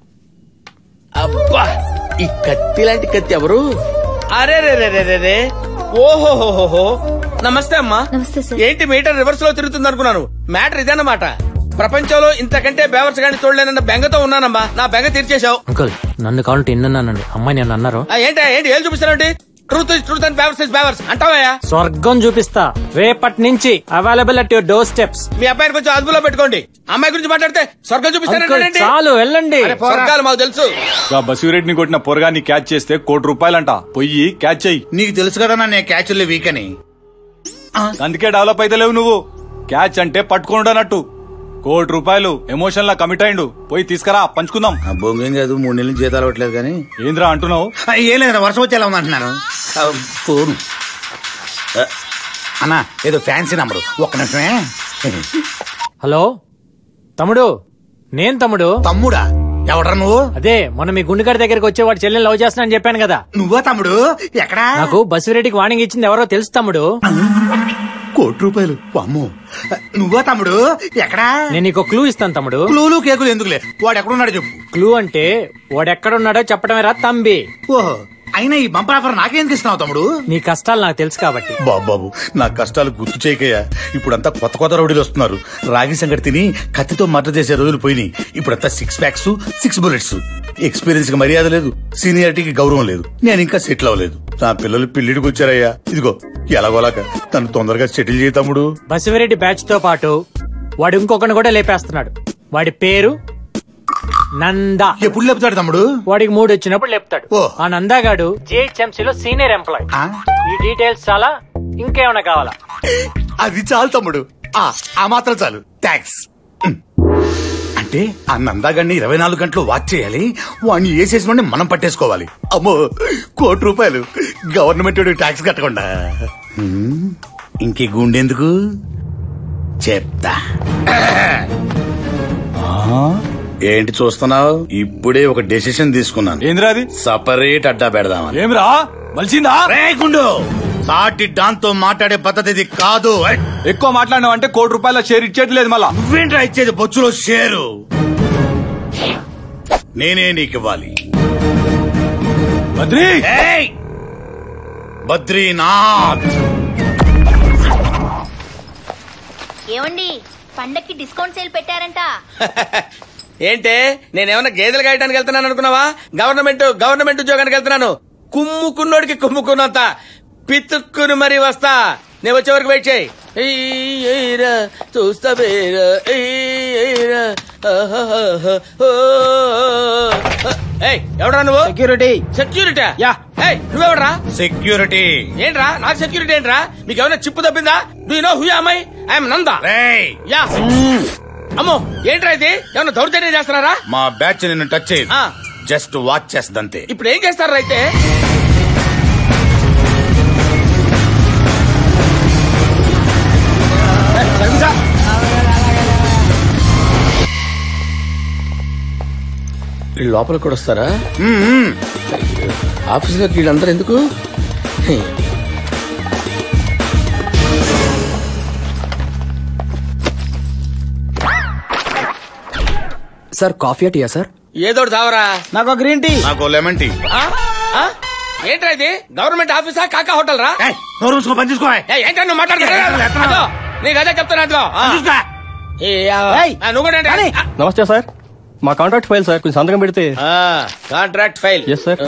అబ్బా ఈ కత్తి లాంటి కత్తి ఎవరు అరే రే రే రే రే రే ఓహోహోహో నమస్తే అమ్మా
నమస్తే సార్
ఏంటి మీటర్ రివర్స్ లో తిరుగుతుంది అనుకున్నాను మ్యాటర్ ఇదన్నమాట ప్రపంచంలో ఇంతకంటే బేవర్స్ గాని చూడలేనన్న బెంగతో ఉన్నానమ్మా నా బెంగ తీర్చేశావు
అంకుల్ నన్ను కావాలంటే ఇన్నానండి అమ్మాయి నేను అన్నారు
ఆ, ఏంటా ఏంటి ఏం చూపిస్తానండి ట్రూత్ ఇస్ ట్రూత్ అండ్ బేవర్స్ ఇస్ బేవర్స్ అంటావయ్యా
స్వర్గం చూపిస్తా రేపటి నుంచి available at your door steps
మీ అబ్బాయిని కొంచెం అదుపులో పెట్టుకోండి అమ్మాయి గురించి మాట్లాడితే స్వర్గం చూపిస్తానంటే
చాలు వెళ్ళండి
స్వర్గాలు మాకు తెలుసు
గా బసిరెడ్డిని కొట్టిన పొరగాన్ని క్యాచ్ చేస్తే కోటి రూపాయలంట పొయ్యి క్యాచ్ చెయ్యి
నీకు తెలుసు కదా నేను క్యాచ్లే వీక్ అని
అందుకే డెవలప్ అయితే లేవు నువ్వు క్యాచ్ అంటే పట్టుకుంటానట్టు కోటి రూపాయలు ఎమోషన్ లా కమిట్ అయిండు పోయి తీసుకురా పంచుకుందాం
బొంగేం కాదు మూడు నెలలు జీతాలు అవ్వట్లేదు కానీ
ఏంద్రా అంటున్నావు
ఏం లేదు వర్షం వచ్చేలా ఉందంటున్నాను ఆ, ఫోను ఆ, అన్నా ఏదో ఫ్యాన్సీ నంబరు ఒక్క నిమిషమే
హలో తమ్ముడు నేను తమ్ముడు
తమ్ముడా ఎవడరా నువ్వు
అదే మొన్న మీ గుండెగాడి దగ్గరికి వచ్చే వాడు చెల్లెని లవ్ చేస్తున్నా అని చెప్పాను కదా
నువ్వా తమ్ముడు ఎక్కడా
నాకు బసిరెడ్డికి వార్నింగ్ ఇచ్చింది ఎవరో తెలుసు తమ్ముడు
కోటి రూపాయలు అమ్మో నువ్వా తమ్ముడు ఎక్కడా
నేను నీకు క్లూ ఇస్తాను తమ్ముడు
క్లూలు కేకులు ఎందుకులే వాడు ఎక్కడున్నాడో చెప్పు
క్లూ అంటే వాడెక్కడున్నాడో చెప్పడమే రా తంబి
ఓహో అయినా ఈ బంపర్ ఆఫర్ నాకెందుకు ఇస్తున్నావు తమ్ముడు
నీ కష్టాలు నాకు తెలుసు కాబట్టి
బాబు బాబు నా కష్టాలు గుర్తు చేయకయ్యా ఇప్పుడంతా కొత్త కొత్త రౌడీలు వస్తున్నారు రాగి సంగటి తిని కత్తితో మర్డర్ చేసే రోజులు పోయినాయి ఇప్పుడంతా six packs six bullets experience కి మర్యాద లేదు సీనియారిటీకి గౌరవం లేదు నేను ఇంకా సెటిల్ అవ్వలేదు నా పిల్లలు పెళ్లిడికి వచ్చారయ్యా ఇదిగో ఎలాగోలాక తను తొందరగా సెటిల్ చేయి తమ్ముడు
బసిరెడ్డి బ్యాచ్ తో పాటు వాడు ఇంకొకరిని కూడా లేపేస్తున్నాడు వాడి పేరు నందా
ఎప్పుడు లేపుతాడు తమ్ముడు
వాడికి మూడు వచ్చినప్పుడు లేపుతాడు ఆ నందాగాడు జిహెచ్ఎంసీ లో సీనియర్ ఎంప్లాయ్ ఈ డీటెయిల్స్ చాలా ఇంకేమైనా కావాలా
అది చాలు తమ్ముడు ఆ ఆ మాత్రం చాలు థ్యాంక్స్ అంటే ఆ నందాగడిని ఇరవై నాలుగు గంటలు వాచ్ చేయాలి వాడిని వేసేసిన మనం పట్టేసుకోవాలి అమ్మో కోటి రూపాయలు గవర్నమెంట్ ట్యాక్స్ కట్టకుండా హ్మ్, ఇంకే గుండెందుకు చెప్తా ఆ, ఏంటి చూస్తున్నావు ఇప్పుడే ఒక డెసిషన్ తీసుకున్నాను
ఏంద్రా అది
సపరేట్ అడ్డా పెడదామని
ఏమిరా మలిసిందా
రేకుండు సాటి డాన్తో మాట్లాడే పద్ధతి ఇది కాదు
ఎక్కువ మాట్లాడినావు అంటే కోటి రూపాయల షేర్ ఇచ్చేట్లేదు మళ్ళా
నువ్వేంట్రా ఇచ్చేది బొచ్చులో షేరు నేనే నీకు ఇవ్వాలి
బద్రీ
ఏయ్! బద్రీనాథ్
ఏమండి పండక్కి డిస్కౌంట్ సేల్ పెట్టారంట
ఏంటే నేనేమన్నా గేదెలు కాయడానికి వెళ్తున్నాను అనుకున్నావా గవర్నమెంట్ గవర్నమెంట్ ఉద్యోగానికి వెళ్తున్నాను కుమ్ముకున్నోడికి కుమ్ముకున్నంత పితుక్కుని మరీ వస్తా నేను వచ్చే వరకు వెయిట్ చేయి ఏయ్, ఏయ్రా, చూస్తా బేరా, ఏయ్, ఏయ్రా, ఆహాహా, ఓ, ఏయ్, ఎవడ్రా నువ్వు సెక్యూరిటీ సెక్యూరిటీ యా ఏయ్ నువ్వెవడ్రా
సెక్యూరిటీ
ఏంట్రా నాకు సెక్యూరిటీ ఏంట్రా మీకు ఏమైనా చిప్పు తప్పిందా డూ నో హూ అమ్మాయి ఐఎమ్ నందా యా అమ్మో ఏంట్రా ఇది ఏమైనా దౌర్జన్యం చేస్తున్నారా
మా బ్యాచ్ నిన్ను టచ్ చేయదు జస్ట్ వాచ్ చేస్తుందంతే
ఇప్పుడు ఏం చేస్తారా అయితే వీళ్ళు లోపల కూడా వస్తారా ఆఫీసులోకి వీళ్ళందరూ ఎందుకు
సార్ కాఫీ టీయా సార్
ఏదో చావరా
నాకు గ్రీన్ టీ
నాకు లెమన్ టీ
ఆ? ఆ? ఏంట్రా ఇది గవర్నమెంట్ ఆఫీసా కాకా హోటల్ రా
నోరు మూసుకో, పని చూసుకో.
ఏంటో నువ్వు మాట్లాడుతున్నా నీకు అదే చెప్తున్నా అదిగో. ఆ. ఏ, ఆ, ఆ, నువ్వు కూడా ఏంటి? ఆ,
నమస్తే సార్ మా కాంట్రాక్ట్ ఫైల్ సార్ కొంచెం సంతకం పెడితే
ఆ, కాంట్రాక్ట్ ఫైల్
ఎస్ సార్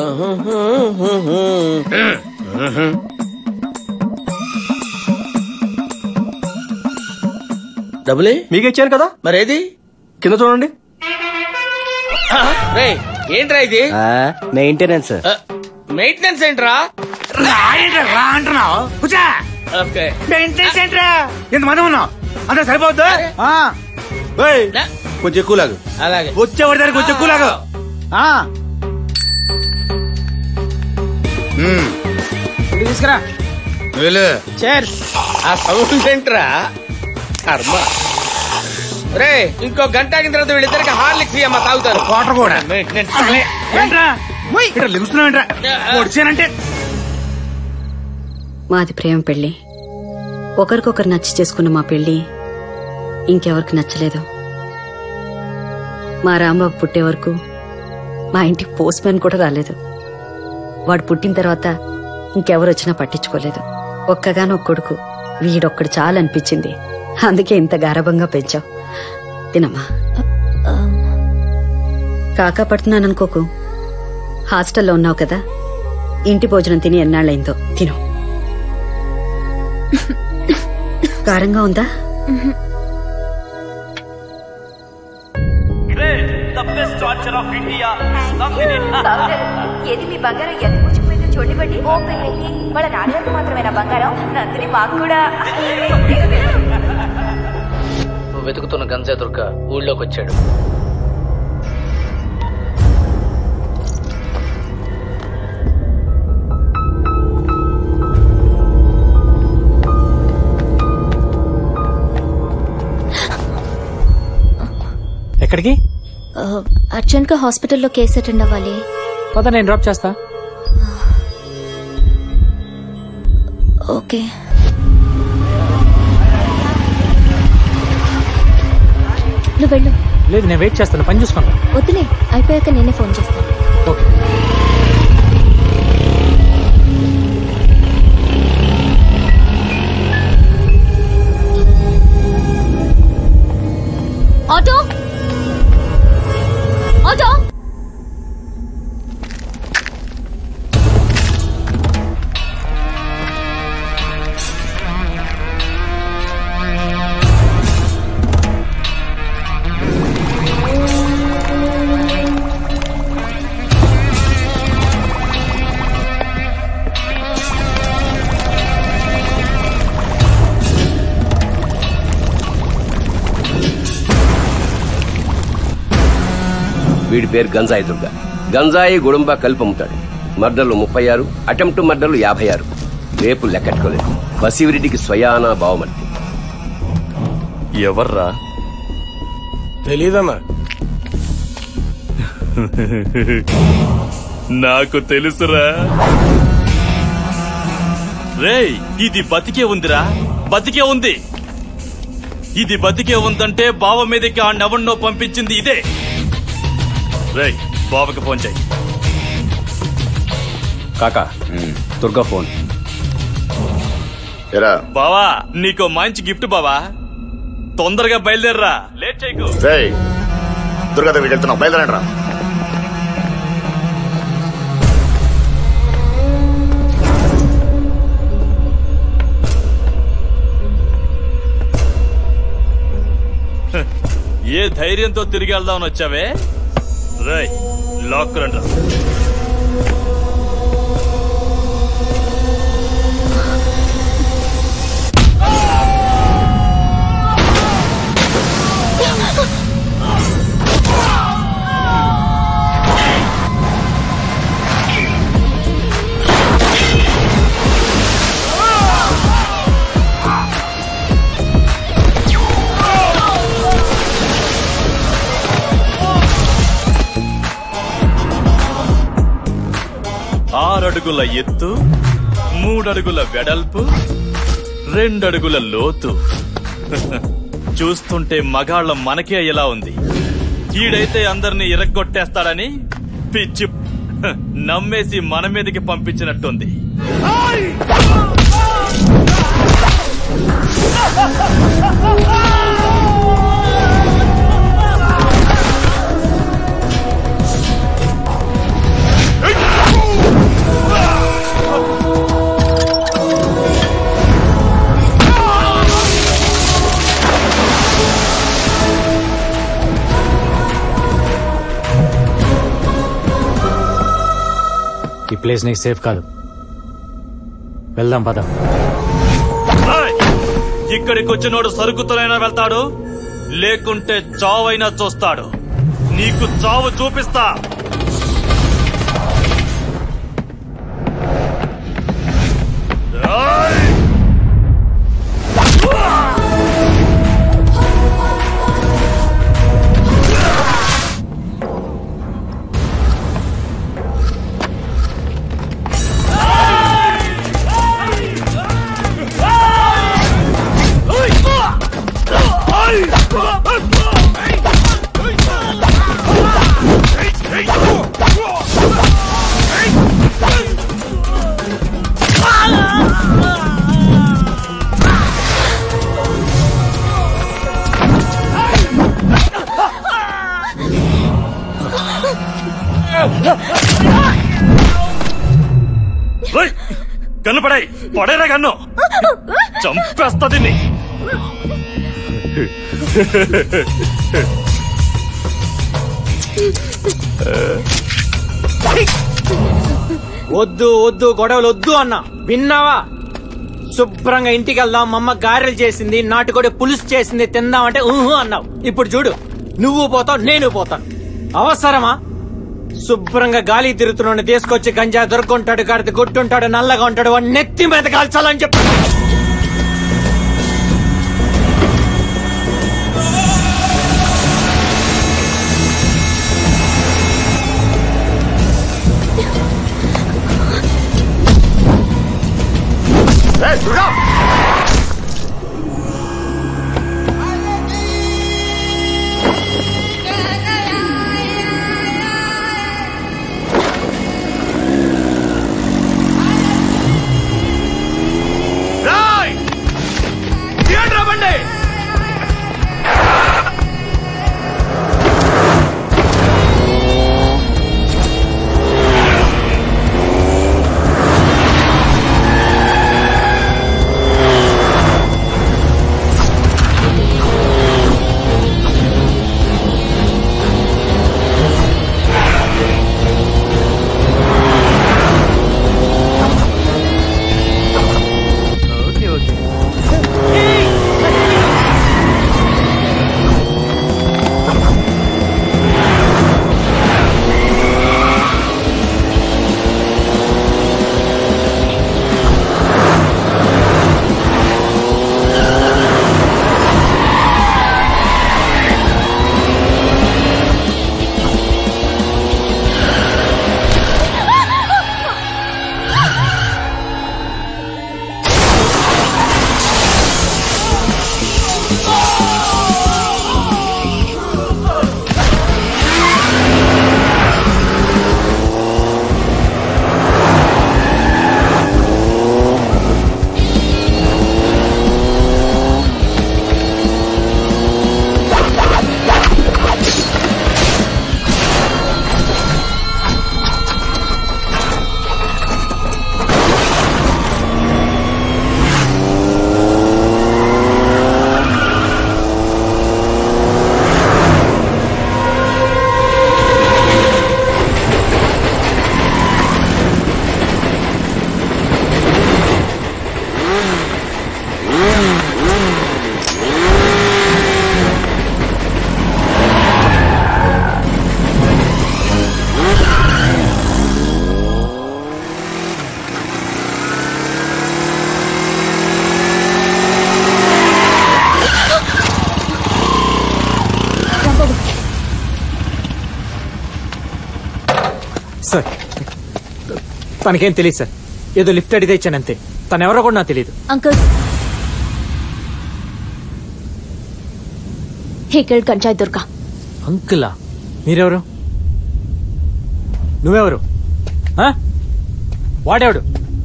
డబ్బులే
మీకు ఇచ్చాను కదా
మరేది
కింద చూడండి
ఆ, రేయ్ ఏంట్రా ఇది
మెయింటెనెన్స్
ఆ, మెయింటెనెన్స్ ఏంట్రా
రా అంటున్నావు కూర్చో.
ఓకే
మెయింటెనెన్స్ ఏంట్రా ఎంతమంది ఉన్నావు అంత సరిపోద్దు
కొంచెం ఎక్కువ లాగు అలాగే
వచ్చేవాడి దగ్గర కొంచెం ఎక్కువ లాగు ఆ.
తీసుకురా ఆ సౌండ్ ఏంట్రా కర్మ రే ఇంకో గంట ఆగిన తర్వాత వీళ్ళిద్దరికి హార్లిక్స్ అమ్మ తాగుతారు
కోటర్ కూడా
మెయింటెనెన్స్
ఏంట్రా ఇక్కడ లిగుస్తున్నావు ఏంట్రా వచ్చానంటే
మాది ప్రేమ పెళ్లి ఒకరికొకరు నచ్చి చేసుకున్న మా పెళ్లి ఇంకెవరికి నచ్చలేదు మా రాంబాబు పుట్టే వరకు మా ఇంటికి పోస్ట్ మ్యాన్ కూడా రాలేదు వాడు పుట్టిన తర్వాత ఇంకెవరు వచ్చినా పట్టించుకోలేదు ఒక్కగానో కొడుకు వీడొక్కడు చాలు అనిపించింది అందుకే ఇంత గారభంగా పెంచావు తినమ్మా కాకా పడుతున్నాననుకోకు హాస్టల్లో ఉన్నావు కదా ఇంటి భోజనం తిని ఎన్నాళ్ళైందో తిను కారంగా ఉందా
ఏది మీ బంగారం ఎంత కూర్చుపోయిందో చూడండి ఓ పెళ్ళి వాళ్ళ నాన్నగారికి మాత్రమేనా బంగారం నందిని మాకు కూడా
నువ్వు వెతుకుతున్న గంజా దుర్గ ఊళ్ళోకి వచ్చాడు ఎక్కడికి
అర్జెంట్ గా హాస్పిటల్లో కేసు అటెండ్ అవ్వాలి
పద నేను డ్రాప్ చేస్తా
ఓకే నువ్వు వెళ్ళు
లేదు నేను వెయిట్ చేస్తాను పని చూసుకుంటా
వద్దులే అయిపోయాక నేనే ఫోన్ చేస్తాను
ఓకే
ఆటో ఆటో
వీడి పేరు గంజాయి దుర్గ గంజాయి గుడుంబ కలిపి అమ్ముతాడు మర్డర్లు ముప్పై ఆరు అటెంప్ట్ మర్డర్లు యాభై ఆరు రేపు లెక్కట్టుకోలేదు బసివిరెడ్డికి స్వయానా బావమర్తి
ఎవర్రా
తెలీదన్నా
నాకు తెలుసురా రేయ్ ఇది బతికే ఉందిరా బతికే ఉంది ఇది బతికే ఉందంటే బావ మీదకి ఆ నవన్నో పంపించింది ఇదే రేయ్ బావకి ఫోన్ చేయి
కాకా దుర్గా ఫోన్
ఎరా
బావా నీకు మంచి గిఫ్ట్ బావా తొందరగా బయలుదేరరా లేట్ చేయకు
రేయ్ దుర్గాదేవి వెళ్తున్నావు బయలుదేరండి రా
ఏ ధైర్యంతో తిరిగి వెళ్దామని వచ్చావే రేయ్ లాక్ రండి ఆరడుగుల ఎత్తు మూడడుగుల వెడల్పు రెండడుగుల లోతు చూస్తుంటే మగాళ్ళం మనకే ఎలా ఉంది ఈడైతే అందరినీ ఇరగ్గొట్టేస్తాడని పిచ్చి హ, నమ్మేసి మన మీదకి పంపించినట్టుంది
ఈ ప్లేస్ నీకు సేఫ్ కాదు వెళ్దాం పద
ఏయ్! ఇక్కడికి వచ్చినోడు సరుకుతోనైనా వెళ్తాడు లేకుంటే చావైనా చూస్తాడు నీకు చావు చూపిస్తా ఏయ్! రేయ్! కన్ను పడాయి పడేరా కన్ను చంపేస్తా దీన్ని
వద్దు వద్దు గొడవలు వద్దు అన్న విన్నావా శుభ్రంగా ఇంటికి వెళ్దాం మా అమ్మ గారెలు చేసింది నాటుకోడి పులుసు చేసింది తిందామంటే ఊహు అన్నావు ఇప్పుడు చూడు నువ్వు పోతావు నేను పోతాను అవసరమా శుభ్రంగా గాలి తిరుగుతున్నాడు తీసుకొచ్చి గంజా దొరుకుంటాడు కడితే గుట్టుంటాడు నల్లగా ఉంటాడు వాడు నెత్తి మీద కాల్చాలని చెప్పి
రాయ్ ఏంట్రా బండి ఓకే ఓకే
సార్ తనకేం తెలియదు సార్ ఏదో లిఫ్ట్ అడిగితే ఇచ్చానంతే తను ఎవరో కూడా నాకు తెలియదు
అంకుల్ ఇక్కడ గంజాయి దుర్గా
అంకులా మీరెవరు నువ్వెవరు ఆ? వాడేవాడు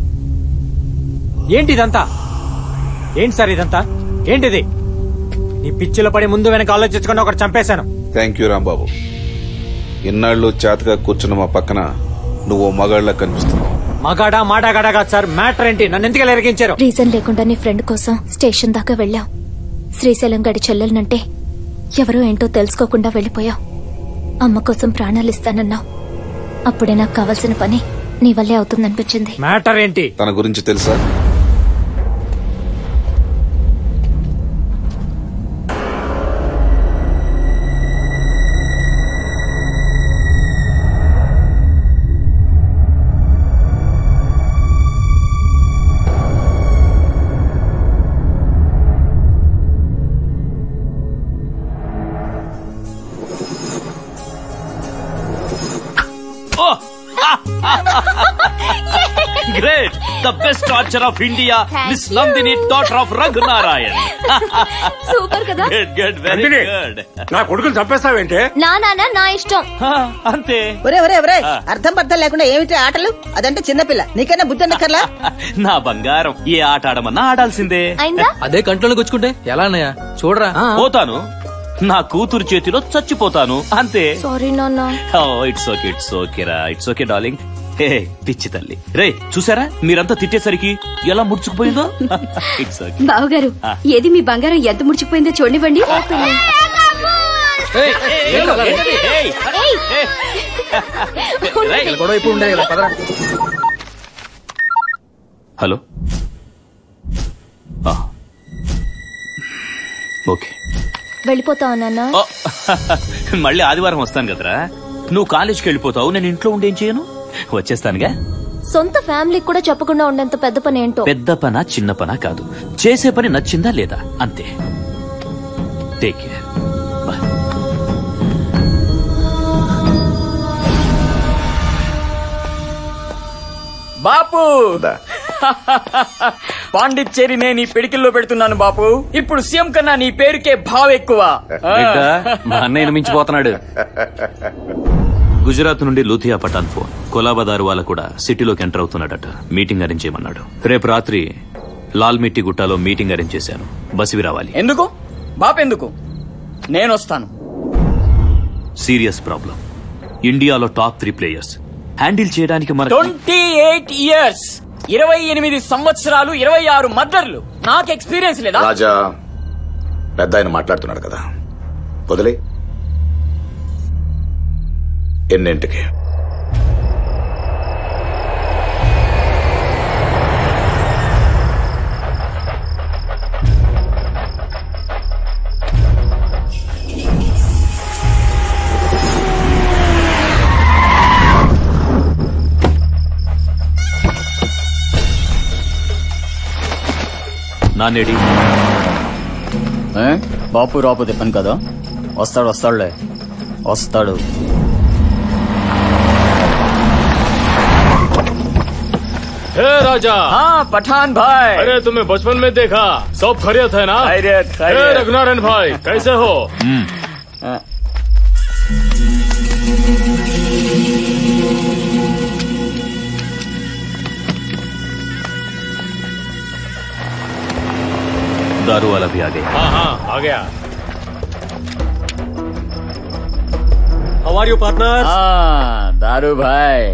ఏంటి ఇదంతా ఏంటి సార్ ఇదంతా ఏంటిది నీ పిచ్చిలో పడి ముందు వెనక ఆలోచించకుండా ఒకటి చంపేశాను
థ్యాంక్ యూ రాంబాబు ఇన్నాళ్ళు చేతగా కూర్చున్న మా పక్కన నువ్వు ఓ మగాళ్ళ కనిపిస్తున్నావు
మగాడా మాడాగాడా కాదు సార్ మ్యాటర్ ఏంటి నన్ను ఎందుకు ఇలా ఎరిగించారు
రీజన్ లేకుండా నీ ఫ్రెండ్ కోసం స్టేషన్ దాకా వెళ్ళావు శ్రీశైలం గడి చెల్లెలనంటే ఎవరో ఏంటో తెలుసుకోకుండా వెళ్ళిపోయావు అమ్మ కోసం ప్రాణాలు ఇస్తానన్నావు అప్పుడే నాకు కావాల్సిన పని నీ వల్లే అవుతుందనిపించింది
మ్యాటర్ ఏంటి
తన గురించి తెలుసా
great the best torture of India miss Nandini daughter of Raghunarayan
super కదా
good good very
Nandini,
good
నా కొడుకుని చంపేస్తావేంటే
నా నాన్న నా ఇష్టం
అంతే
ఒరే ఒరే ఒరే అర్థం పర్థం లేకుండా ఏమిటి ఆటలు అదంటే చిన్నపిల్ల నీకన్నా బుద్ధి ఉండక్కర్లా
నా బంగారం ఏ ఆట ఆడమన్నా ఆడాల్సిందే
అయిందా
అదే కంట్రోల్ గుచ్చుకుంటే ఎలా అన్నయ్య చూడరా
పోతాను నా కూతురు చేతిలో చచ్చిపోతాను అంతే
సారీ నాన్న
ఇట్స్ ఓకే ఇట్స్ ఓకే రా ఇట్స్ ఓకే డార్లింగ్ హే పిచ్చి తల్లి రే చూసారా మీరంతా తిట్టేసరికి ఎలా ముడుచుకుపోయిందో ఇట్స్ ఓకే
బావగారు ఏది మీ బంగారం ఎంత ముడిచిపోయిందో చూడనివ్వండి
గొడవ ఇప్పుడు ఉండే కదా పదరా
హలో ఆ. ఓకే
వెళ్ళిపోతావా నాన్న
ఓ, మళ్ళీ ఆదివారం వస్తాను కదరా నువ్వు కాలేజ్కి వెళ్ళిపోతావు నేను ఇంట్లో ఉండేం చేయను వచ్చేస్తానుగా
సొంత ఫ్యామిలీకి కూడా చెప్పకుండా ఉండేంత పెద్ద పని ఏంటో
పెద్ద పన చిన్న పన కాదు చేసే పని నచ్చిందా లేదా అంతే టేక్ కేర్
బాపు పాండిచ్చేరి నేను నీ పిడికిల్లో పెడుతున్నాను బాపు ఇప్పుడు సీఎం కన్నా నీ పేరుకే భావ ఎక్కువ ఆ.
బిడ్డ, మా అన్నయ్యను మించిపోతున్నాడు
గుజరాత్ నుండి లూథియా పఠాన్ ఫోన్ కొలాబదారు వాళ్ళ కూడా సిటీలోకి ఎంటర్ అవుతున్నాడట మీటింగ్ అరేంజ్ చేయమన్నాడు రేపు రాత్రి లాల్ మిట్టి గుట్టాలో మీటింగ్ అరేంజ్ చేశాను బసివి రావాలి
ఎందుకు బాపు ఎందుకు నేను వస్తాను
సీరియస్ ప్రాబ్లం ఇండియాలో టాప్ త్రీ ప్లేయర్స్ హ్యాండిల్ చేయడానికి మన
ట్వంటీ ఎయిట్ ఇయర్స్ ఇరవై ఎనిమిది సంవత్సరాలు ఇరవై ఆరు మర్డర్లు నాకు ఎక్స్పీరియన్స్ లేదా
రాజా పెద్ద ఆయన మాట్లాడుతున్నాడు కదా వదిలే ఎన్నింటికి
నానేడి
ఏ? బాపు రాపు తిప్పను కదా వస్తాడు వస్తాడులే వస్తాడు
हे राजा
हाँ पठान भाई
अरे तुम्हें बचपन में देखा सब खैरियत है ना
खैरियत, खैरियत।
हे रघुनारायण भाई कैसे हो
दारू वाला भी आ गया
हाँ हाँ आ गया
हमारी पार्टनर
हाँ दारू भाई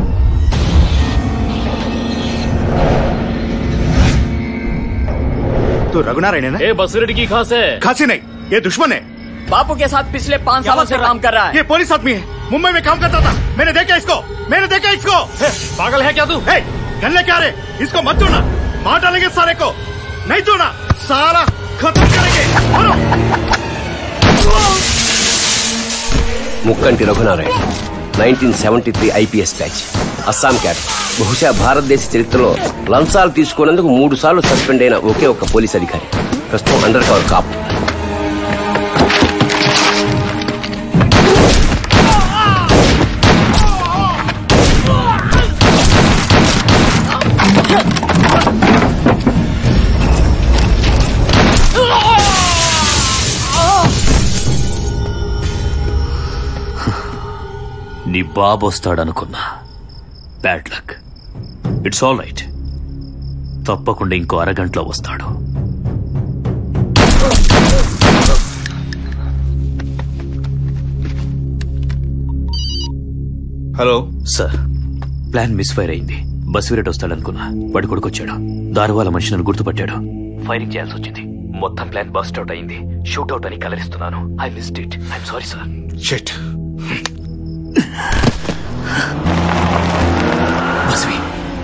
तू रघुनारायण है
ए बसरेडी की खास है
खांसी नहीं ये दुश्मन है
बापू के साथ पिछले पाँच सालों से काम कर रहा है
ये पुलिस आदमी है मुंबई में काम करता था मैंने देखा इसको मैंने देखा इसको
पागल है क्या तू
गन लेके आ रहे इसको मत छोड़ना मार डालेंगे सारे को नहीं छोड़ना सारा खत्म करेंगे मारो
Mukkanti Raghunarayana nineteen seventy three IPS batch Assam క్యాట్ బహుశా భారతదేశ చరిత్రలో లంచాలు తీసుకున్నందుకు మూడు సార్లు సస్పెండ్ అయిన ఒకే ఒక్క పోలీస్ అధికారి ప్రస్తుతం అండర్ కవర్ కాప్
నీ బాబు వస్తాడనుకున్నా bad luck it's all right తప్పకుండా ఇంకో అరగంటలో వస్తాడు
hello
sir plan misfire అయింది బస్ విరేట్ వస్తాడనుకున్నా వాడి కొడుకొచ్చాడు దారువాల మనిషి నన్ను గుర్తుపట్టాడు ఫైరింగ్ చేయాల్సి వచ్చింది మొత్తం ప్లాన్ బస్ట్ అవుట్ అయింది షూట్ అవుట్ అని కలరిస్తున్నాను I missed it I'm sorry sir
shit
Basvi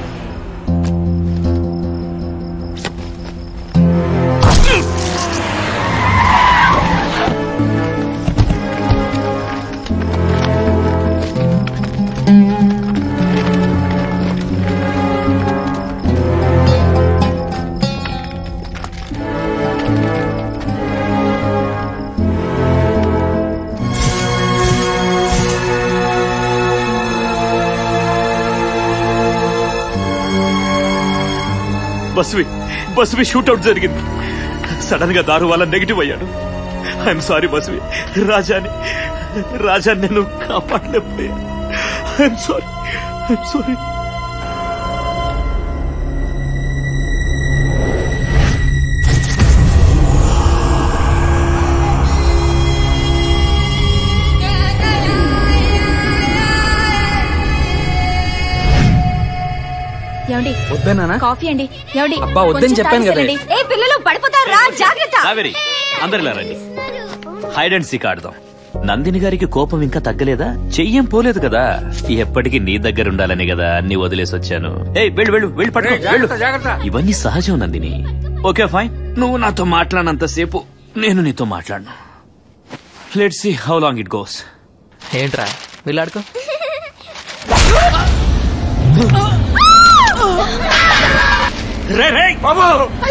Basvi Basvi shootout జరిగింది సడన్ గా దారు వల్ల నెగిటివ్ అయ్యాడు ఐఎమ్ సారీ బస్వి రాజాని రాజా నేను కాపాడలేకపోయాను ఐఎమ్ సారీ ఐఎమ్ సారీ
ఏమండి
వద్దనా
కాఫీ అండి ఏమండి
అబ్బా, వద్దని
కొంచెం
చెప్పాను కదా.
తాగేసేనండి. ఏ పిల్లలు పడిపోతారు రా జాగ్రత్త
కావేరి అందరిలా రండి హైడ్ అండ్ సీక్ ఆడదాం నందిని గారికి కోపం ఇంకా తగ్గలేదా చెయ్యం పోలేదు కదా ఎప్పటికీ నీ దగ్గర ఉండాలని కదా అన్ని వదిలేసి వచ్చాను ఏయ్ వెళ్ళు వెళ్ళు వెళ్ళి పట్టుకో వెళ్ళు ఇవన్నీ సహజం నందిని ఓకే ఫైన్ నువ్వు నాతో మాట్లాడినంతసేపు నేను నీతో మాట్లాడను let see how long it goes
ఏంట్రా వెళ్ళాడుకో
రే రే బాబు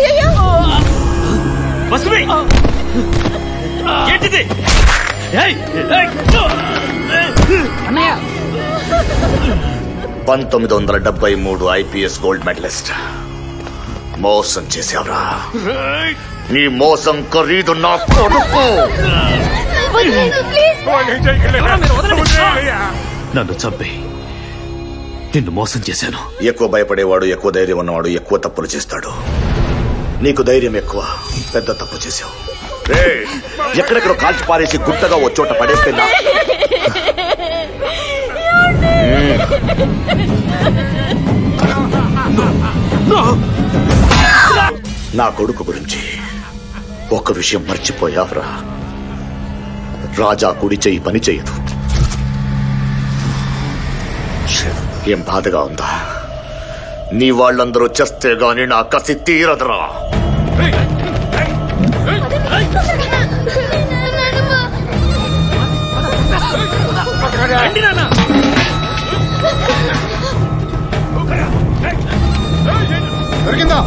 బస్వి ఏంటిది ఏయ్, ఏయ్,
అన్నయ్య
పంతొమ్మిది వందల డెబ్బై మూడు ఐపీఎస్ గోల్డ్ మెడలిస్ట్ మోసం చేశావురా నీ మోసం ఖరీదు నా కొడుకు
నన్ను చంపే నిన్ను మోసం చేశాను
ఎక్కువ భయపడేవాడు ఎక్కువ ధైర్యం ఉన్నవాడు ఎక్కువ తప్పులు చేస్తాడు నీకు ధైర్యం ఎక్కువ పెద్ద తప్పు చేశావు రేయ్, ఎక్కడెక్కడ కాల్చి పారేసి గుట్టగా ఓ చోట పడేస్తే నా నా కొడుకు గురించి ఒక విషయం మర్చిపోయావురా రాజా కుడి చెయ్యి పని చేయదు ఏం బాధగా ఉందా నీ వాళ్ళందరూ చేస్తే గాని నా కసి తీరదురా
దొరికిందా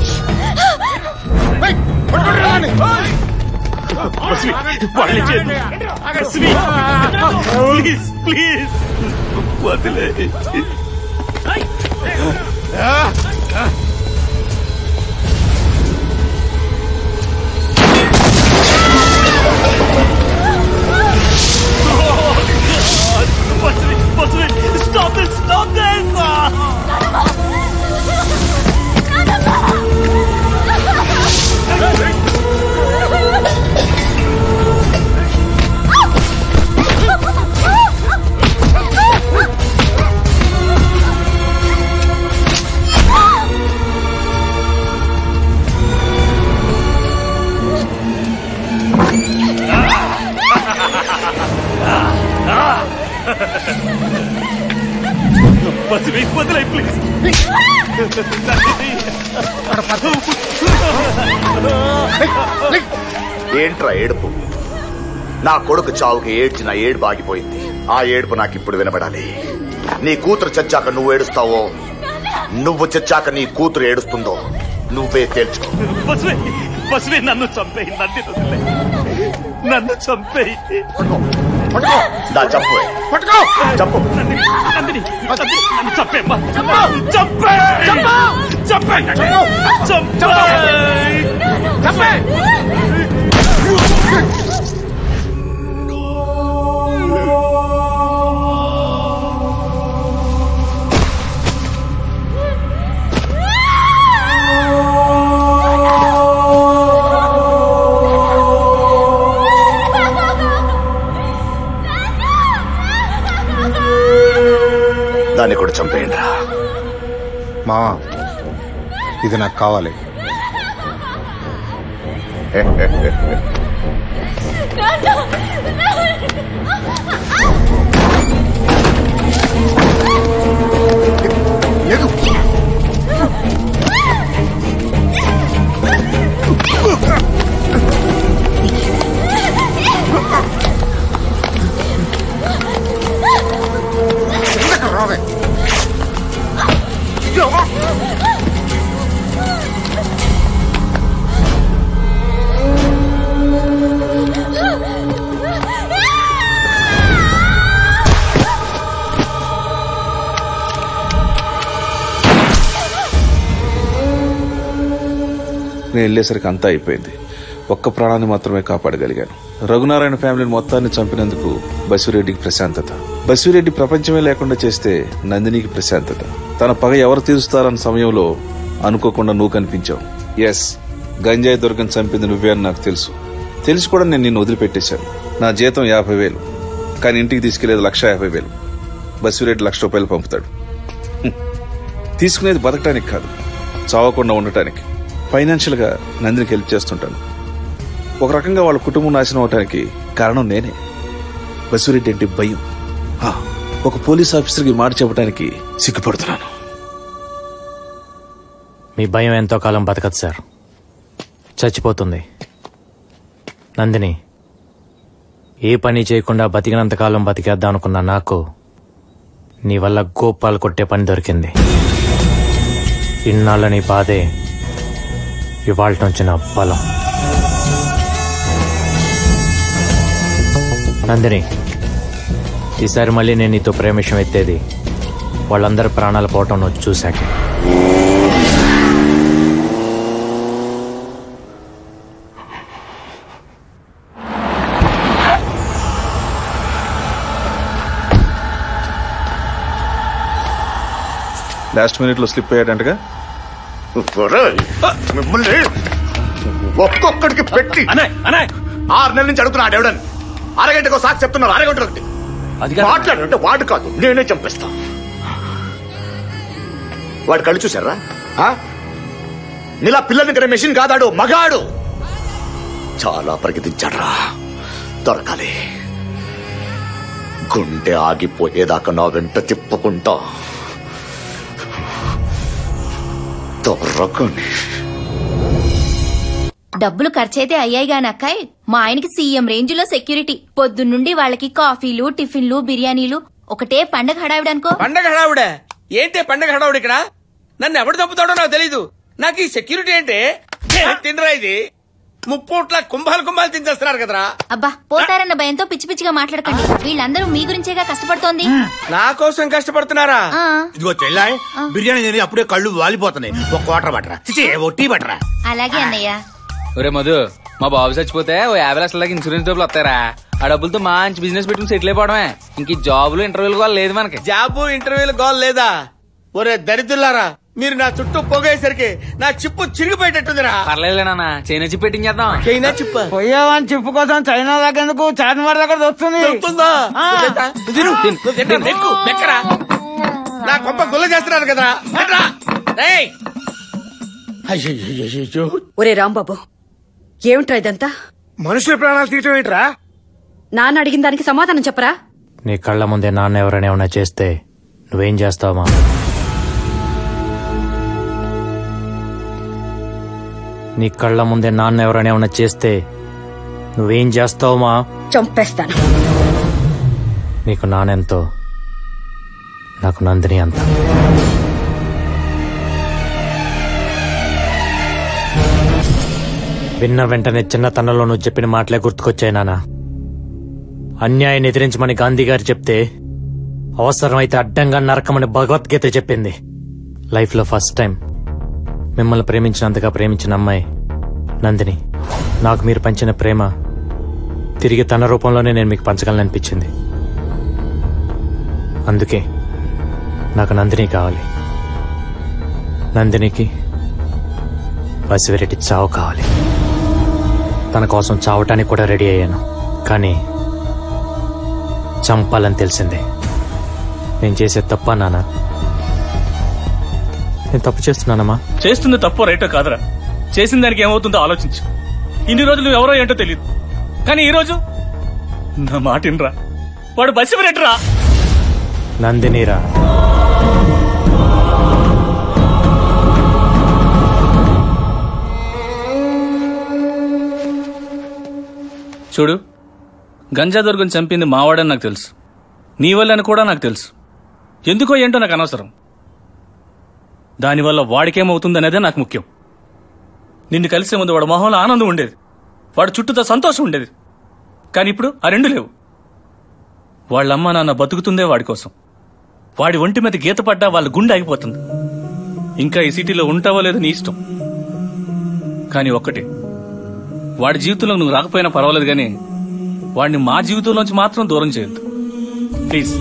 బస్వి వాళ్ళని చేయదు బస్వి ప్లీజ్ ప్లీజ్ వదిలే Basvi Basvi stop this stop this Basvi వదిలే ప్లీజ్
ఏంట్రా ఏడుపు నా కొడుకు చావుకి ఏడ్చిన ఏడుపు ఆగిపోయింది ఆ ఏడుపు నాకు ఇప్పుడు వినబడాలి నీ కూతురు చచ్చాక నువ్వు ఏడుస్తావో నువ్వు చచ్చాక నీ కూతురు ఏడుస్తుందో నువ్వే తేల్చుకో
బస్వి బస్వి నన్ను చంపేయి నన్ను వదిలే నన్ను చంపేయి
నా చంపు
పట్టుకో
చంపు
నందిని నందిని నన్ను చంపేమ్మా చంపే చంపే చంపే
చంపేయండి రా
మావా ఇది నాకు కావాలి
నేను వెళ్ళేసరికి అంతా అయిపోయింది ఒక్క ప్రాణాన్ని మాత్రమే కాపాడగలిగాను రఘునారాయణ ఫ్యామిలీని మొత్తాన్ని చంపినందుకు బసిరెడ్డికి ప్రశాంతత బసిరెడ్డి ప్రపంచమే లేకుండా చేస్తే నందినికి ప్రశాంతత తన పగ ఎవరు తీరుస్తారన్న సమయంలో అనుకోకుండా నువ్వు కనిపించావు ఎస్ గంజాయి దుర్గం చంపింది నువ్వే అని నాకు తెలుసు తెలిసి కూడా నేను నిన్ను వదిలిపెట్టేశాను నా జీతం యాభై వేలు కానీ ఇంటికి తీసుకెళ్లేది లక్ష యాభై వేలు బసిరెడ్డి లక్ష రూపాయలు పంపుతాడు హ్మ్. తీసుకునేది బతకడానికి కాదు చావకుండా ఉండటానికి ఫైనాన్షియల్ గా నందినికి హెల్ప్ చేస్తుంటాను ఒక రకంగా వాళ్ళ కుటుంబం నాశనం అవటానికి కారణం నేనే బసిరెడ్డి అంటే భయం ఆ, ఒక పోలీస్ ఆఫీసర్కి మాట చెప్పడానికి సిగ్గుపడుతున్నాను
మీ భయం ఎంతో కాలం బతకదు సార్ చచ్చిపోతుంది నందిని ఏ పని చేయకుండా బతికినంతకాలం బతికేద్దాం అనుకున్న నాకు నీ వల్ల గోపాలు కొట్టే పని దొరికింది ఇన్నాళ్ళ నీ బాధే ఇవాళ నుంచి నా బలం నందిని ఈసారి మళ్ళీ నేను నీతో ప్రేమ విషయం ఎత్తేది వాళ్ళందరి ప్రాణాలు పోవటం నువ్వు చూశాక
లాస్ట్ మినిట్ లో స్లిప్ అయ్యాడంటగా
మిమ్మల్ని ఒక్కొక్కడికి పెట్టి ఆరు నెలల నుంచి అడుగుతున్నాడు ఎవడని అరగంటకు సాక్షి చెప్తున్నారు అరగంట ఒకటి మాట్లాడంటే వాడు కాదు నేనే చంపేస్తా వాడు కళ్ళు చూసారా ఆ? నీలా పిల్లల దగ్గర మెషిన్ కాదాడు మగాడు చాలా పరిగెత్తించాడ్రా దొరకాలి గుండె ఆగిపోయేదాకా నా వెంట తిప్పుకుంటా దొరకని
డబ్బులు ఖర్చయితే అయ్యాయి గాని అక్కాయ్ మా ఆయనకి సీఎం రేంజ్ లో సెక్యూరిటీ పొద్దున్నుండి వాళ్ళకి కాఫీలు టిఫిన్లు బిర్యానీలు ఒకటే పండగ హడావిడనుకో
పండగ హడావుడే ఏంటి పండగ హడావుడు ఇక్కడ నన్ను ఎవడు చంపుతాడో నాకు తెలీదు నాకు ఈ సెక్యూరిటీ అంటే ఏం తినరా ఇది ముప్పూట్ల కుంభాలు కుంభాలు తినేస్తున్నారు కదరా
అబ్బా పోతారన్న భయంతో పిచ్చి పిచ్చిగా మాట్లాడకండి వీళ్ళందరూ మీ గురించేగా కష్టపడుతోంది
నా కోసం కష్టపడుతున్నారా
ఆ,
ఇదిగో చెల్లాయ్ బిర్యానీ తిని అప్పుడే కళ్ళు వాలిపోతున్నాయి ఒక క్వార్టర్ బట్టరా చిచి, ఓ టీ బట్టరా
అలాగే అన్నయ్య
ఒరే మధు మా బాబు చచ్చిపోతే ఓ యాభై లక్షల దాకా ఇన్సూరెన్స్ డబ్బులు వస్తారా ఆ డబ్బులతో మంచి బిజినెస్ పెట్టుకుని సెటిల్ అయిపోవడమే ఇంక ఈ జాబులు ఇంటర్వ్యూలు కూడా లేదు మనకి
జాబు ఇంటర్వ్యూలు గోల్ లేదా ఒరే దరిద్రులారా మీరు నా చుట్టూ పొగేసరికి నా చిప్పు చిరిగిపోయేటట్టుందిరా
పర్లేదులే నాన్న చైనా చిప్ పెట్టించేద్దాం
చైనా చిప్ప
పోయావని చెప్పు కోసం చైనా దగ్గరకు చార్మినార్ దగ్గర వస్తుంది
దొరుకుతుందా? నువ్వు తింటా? నువ్వు తిను. నువ్వు తింటా? నెక్కు, నెక్కరా. నా కొంప గుల్ల చేస్తున్నారు కదరా నెక్కరా. రేయ్. అయ్యయ్యయ్యయ్యో.
ఒరే రాంబాబు ఏమిట్రా ఇదంతా
మనుషుల ప్రాణాలు తీయటం ఏంట్రా
నాన్న అడిగిన దానికి సమాధానం చెప్పరా
నీ కళ్ళ ముందే నాన్న ఎవరైనా ఏమైనా చేస్తే నువ్వేం చేస్తావమ్మా నీ కళ్ళ ముందే నాన్న ఎవరైనా ఏమైనా చేస్తే నువ్వేం చేస్తావమ్మా
చంపేస్తాను
నీకు నానెంతో నాకు నందిని అంత విన్న వెంటనే చిన్నతనంలో నువ్వు చెప్పిన మాటలే గుర్తుకొచ్చాయి నాన్న అన్యాయాన్ని ఎదిరించమని గాంధీ గారు చెప్తే అవసరమైతే అడ్డంగా నరకమని భగవద్గీత చెప్పింది లైఫ్లో ఫస్ట్ టైం మిమ్మల్ని ప్రేమించినంతగా ప్రేమించిన అమ్మాయి నందిని నాకు మీరు పంచిన ప్రేమ తిరిగి తన రూపంలోనే నేను మీకు పంచగలననిపించింది అందుకే నాకు నందిని కావాలి నందినికి బసివరెడ్డి చావు కావాలి తన కోసం చావటానికి కూడా రెడీ అయ్యాను కానీ చంపాలని తెలిసిందే నేను చేసే తప్ప నాన్న నేను తప్పు చేస్తున్నానమ్మా
చేస్తుంది తప్పో రైటో కాదురా చేసిన దానికి ఏమవుతుందో ఆలోచించు ఇన్ని రోజులు నువ్వు ఎవరో ఏంటో తెలియదు కానీ ఈ రోజు నా మాట వినరా వాడు బసి రెడ్రా
నందినీరా
చూడు గంజా దుర్గం చంపింది మావాడని నాకు తెలుసు నీ వల్లని కూడా నాకు తెలుసు ఎందుకో ఏంటో నాకు అనవసరం దానివల్ల వాడికేమవుతుందనేదే నాకు ముఖ్యం నిన్ను కలిసే ముందు వాడు మొహంలో ఆనందం ఉండేది వాడు చుట్టూతో సంతోషం ఉండేది కానీ ఇప్పుడు ఆ రెండు లేవు వాళ్ళమ్మ నాన్న బతుకుతుందే వాడి కోసం వాడి ఒంటి మీద గీత పడ్డా వాళ్ళ గుండె ఆగిపోతుంది ఇంకా ఈ సిటీలో ఉంటావో లేదో నీ ఇష్టం కానీ ఒక్కటి వాడి జీవితంలో నువ్వు రాకపోయినా పర్వాలేదు కానీ వాడిని మా జీవితంలోంచి మాత్రం దూరం చేయొద్దు ప్లీజ్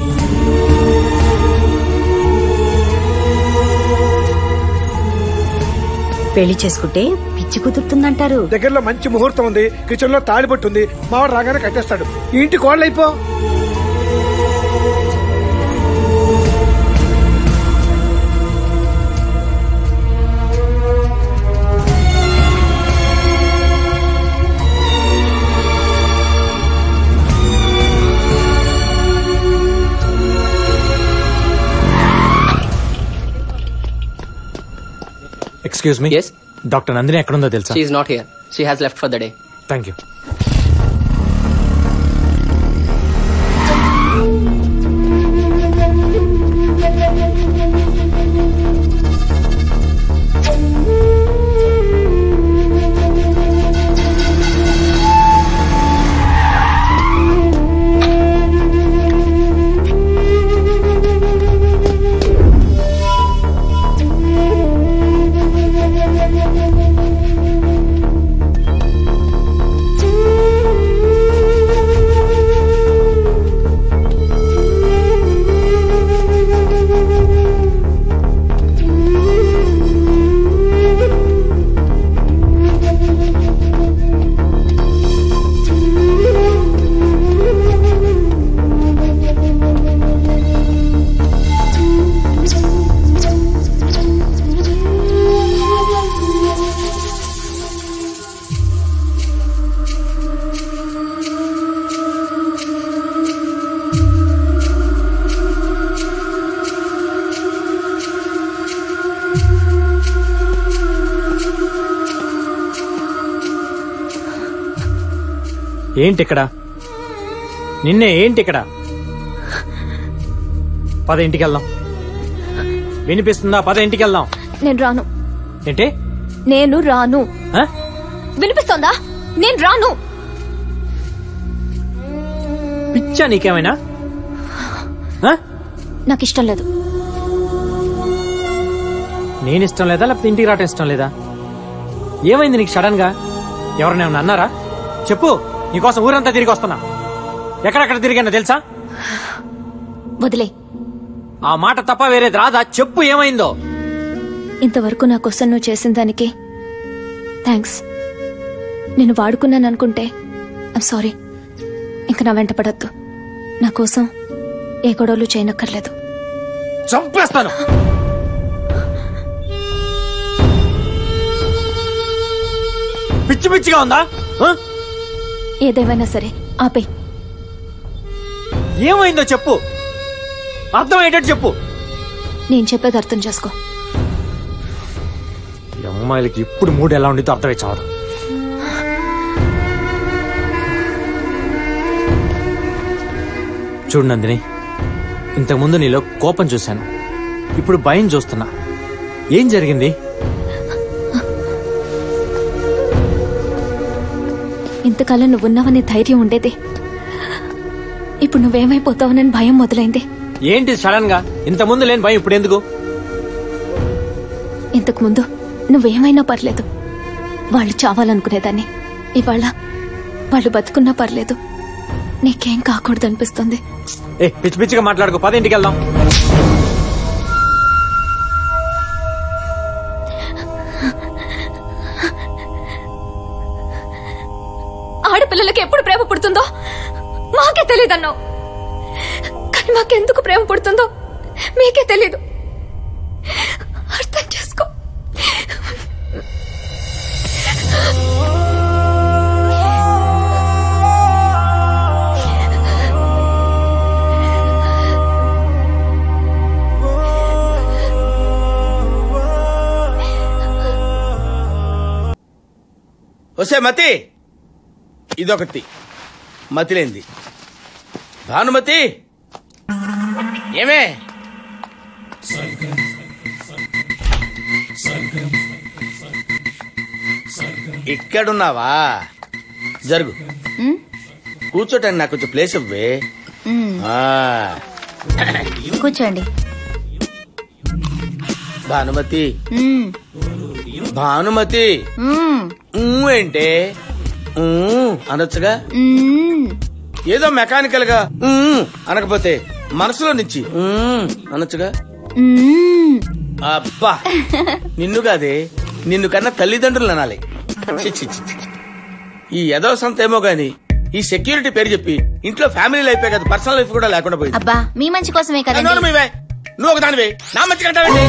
పెళ్లి చేసుకుంటే పిచ్చి కుదురుతుందంటారు
దగ్గరలో మంచి ముహూర్తం ఉంది కిచెన్ లో తాళిబొట్టు ఉంది మావాడు రాగానే కట్టేస్తాడు ఈ ఇంటి కోళ్ళు అయిపో
excuse me
Yes?
Doctor Nandini ఎక్కడుందో తెలుసా
She is not here. She has left for the day.
Thank you ఏంటి ఇక్కడ నిన్నే ఏంటి ఇక్కడ పద ఇంటికి వెళ్దాం వినిపిస్తుందా పద ఇంటికి వెళ్దాం
నేను రాను
ఏంటి
నేను రాను
ఆ?
వినిపిస్తోందా నేను రాను
పిచ్చా నీకేమైనా ఆ?
నాకు ఇష్టం లేదు
నేను ఇష్టం లేదా లేకపోతే ఇంటికి రావటం ఇష్టం లేదా ఏమైంది నీకు సడన్ గా ఎవరిని ఏమన్నా అన్నారా చెప్పు నీకోసం ఊరంతా తిరిగి వస్తున్నా ఎక్కడెక్కడ తిరిగానో తెలుసా
వదిలే
ఆ మాట తప్ప వేరేది రాదా చెప్పు ఏమైందో
ఇంతవరకు నా కోసం నువ్వు చేసిన దానికి థ్యాంక్స్ నేను వాడుకున్నాను అనుకుంటే ఐమ్ సారీ ఇంకా నా వెంట పడద్దు నా కోసం ఏ గొడవలు చేయనక్కర్లేదు
చంపేస్తాను పిచ్చి పిచ్చిగా ఉందా ఆ?
ఏదేమైనా సరే ఆపే
ఏమైందో చెప్పు అర్థమయ్యేటట్టు చెప్పు
నేను చెప్పేది అర్థం చేసుకో
ఈ అమ్మాయిలకి ఇప్పుడు మూడు ఎలా ఉండితో అర్థమై చావదు చూడు నందిని ఇంతకుముందు నీలో కోపం చూశాను ఇప్పుడు భయం చూస్తున్నా ఏం జరిగింది
ఇంతకాలం నువ్వున్నావనే ధైర్యం ఉండేది ఇప్పుడు నువ్వేమైపోతావనని భయం మొదలైంది
ఏంటి సడన్ గా ఇంతకుముందు లేని భయం ఇప్పుడు ఎందుకు
ఇంతకు ముందు నువ్వేమైనా పర్లేదు వాళ్ళు చావాలనుకునేదాన్ని ఇవాళ వాళ్ళు బతుకున్నా పర్లేదు నీకేం కాకూడదు అనిపిస్తుంది
ఏ పిచ్చి పిచ్చిగా మాట్లాడుకో పద ఇంటికి వెళ్దాం
ఆడపిల్లలకి ఎప్పుడు ప్రేమ పుడుతుందో మాకే తెలియదన్నావు కానీ మాకెందుకు ప్రేమ పుడుతుందో మీకే తెలీదు అర్థం చేసుకో
వస్తే మతి ఇదొకటి మతిలేంది భానుమతి ఏమే ఇక్కడున్నావా జరుగు కూర్చోటానికి నాకు కొంచెం ప్లేస్ ఇవ్వే
మ్మ్.
ఆ.
కూర్చోండి
భానుమతి
మ్మ్.
భానుమతి
మ్మ్.
ఊ ఏంటే ఊ అనొచ్చుగా
మ్మ్.
ఏదో మెకానికల్ గా ఊ అనకపోతే మనసులో నుంచి ఊ అనొచ్చుగా
మ్మ్.
అబ్బా నిన్ను కాదే నిన్ను కన్నా తల్లిదండ్రులు అనాలి చి, చి, చి, చి. ఈ యదవ సంత ఏమో గాని ఈ సెక్యూరిటీ పేరు చెప్పి ఇంట్లో ఫ్యామిలీ లైఫే కదా పర్సనల్ లైఫ్ కూడా లేకుండా పోయింది
అబ్బా మీ మంచి కోసమే
నోరు
కదండి
మీవే. నువ్వు ఒక దానివే నా మంచి కంటావేంటి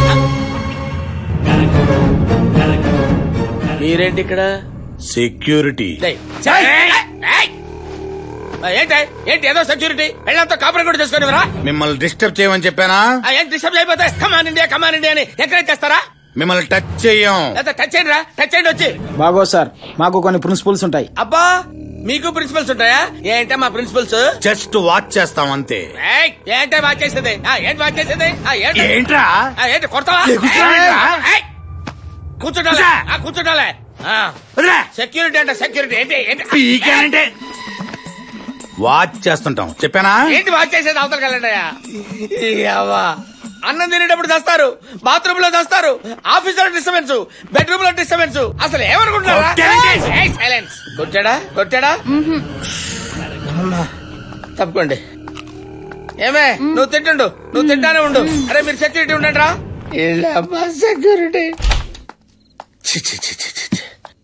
మీరేంటి ఇక్కడ
సెక్యూరిటీ
డేయ్, ఏయ్, ఏయ్. ఆ, ఏంటి ఏంటి ఏదో సెక్యూరిటీ వెళ్ళంతా కాపురం కూడా చేసుకునేవరా
మిమ్మల్ని డిస్టర్బ్ చేయమని చెప్పానా
ఏం డిస్టర్బ్ అయిపోతే కమాన్ ఇండియా కమాన్ ఇండియా అని ఎంకరేజ్ చేస్తారా
మిమ్మల్ని టచ్ చెయ్యం
లేదా టచ్ చేయండి రా టచ్ చేయండి వచ్చి
బాగో సార్ మాకు కొన్ని ప్రిన్సిపల్స్ ఉంటాయి
అబ్బా మీకు ప్రిన్సిపల్స్ ఉంటాయా ఏంటే మా ప్రిన్సిపల్స్
జస్ట్ వాచ్ చేస్తాం అంతే
ఏయ్, ఏంటే వాచ్ చేసేది ఆ, ఏంటి వాచ్ చేసేది ఆ, ఏంటి?
ఏంట్రా?
ఆ, ఏంటి కొడతావా
లెగుస్తున్నావేంట్రా?
ఏయ్, కూర్చోటాలే ఆ, కూర్చోటాలే ఆ. సెక్యూరిటీ అంటే సెక్యూరిటీ ఏంటి ఏంటి
పీకానంటే వాచ్ చేస్తుంటాం చెప్పానా
ఏంటి వాచ్ చేసేది అవతల కలండయ్యా అన్నం తినేటప్పుడు చేస్తారు బాత్రూమ్ లో చేస్తారు ఆఫీస్ లో డిస్టర్బెన్స్ బెడ్రూమ్ లో డిస్టర్బెన్స్ అసలు ఏమనుకుంటున్నారా సైలెన్స్ కొట్టాడా కొట్టాడా అమ్మా, తప్పుకోండి ఏమే నువ్వు తింటుండు నువ్వు తింటానే ఉండు అరే మీరు సెక్యూరిటీ ఉండండి రా సెక్యూరిటీ చి, చి, చి, చి, చి, చి.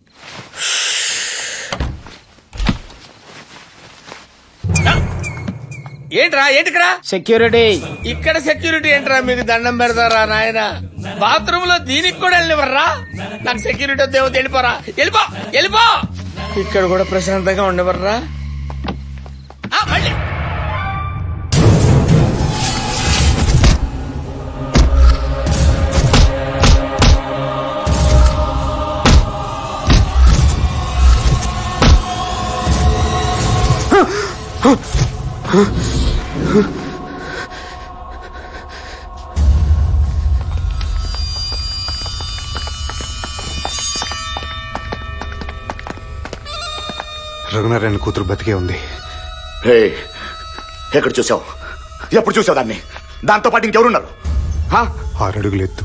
ఏంట్రా ఏంటికరా
సెక్యూరిటీ
ఇక్కడ సెక్యూరిటీ ఏంట్రా మీకు దండం పెడతారా నాయన బాత్రూమ్ లో దీనికి కూడా వెళ్ళివర్రా నాకు సెక్యూరిటీ వద్ద ఏమో వెళ్ళిపోరా వెళ్ళిపో వెళ్ళిపో ఇక్కడ కూడా ప్రశాంతంగా ఉండవర్రా ఆ, మళ్ళీ
రఘునారాయణ కూతురు బతికే ఉంది
హే ఎక్కడ చూసావు ఎప్పుడు చూసావు దాన్ని దాంతో పాటు ఇంకెవరున్నారు హా?
ఆరడుగులు ఎత్తు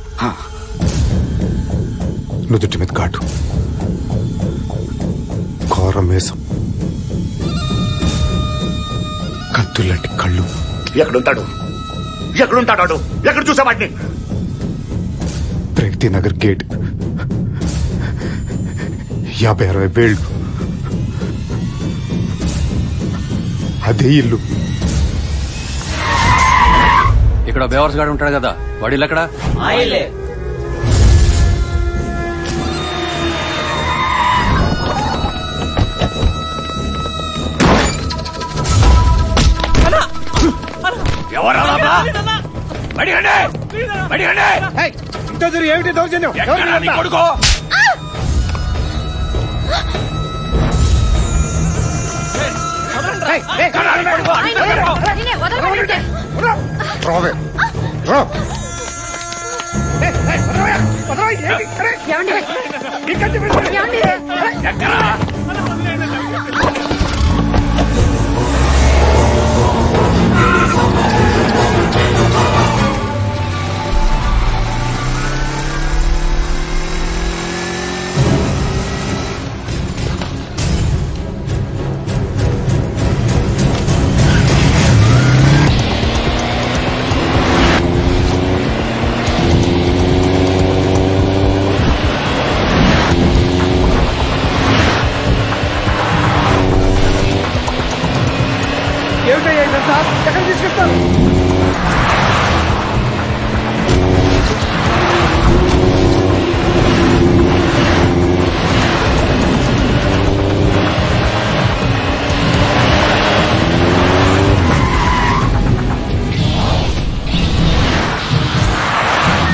నుదుటి మీద ఘాటు ఘోర మేసం కత్తులాంటి కళ్ళు
ఎక్కడుంటాడు ఎక్కడుంటాడు వాడు? ఎక్కడ చూసావు వాడిని
ప్రగతి నగర్ గేట్ యాభై అరవై వేళ్ళు అదే ఇల్లు
ఇక్కడ బేవర్స్ గాడు ఉంటాడు కదా వాడి ఇల్లు ఎక్కడ
ఎవరా
ఇంత దూరం ఏమిటి దౌర్జన్యం
ఎక్కడా నీ కొడుకు
రావే రా
ఏమిటయ్యా ఇదంతా ఎక్కడ తీసుకెళ్తాను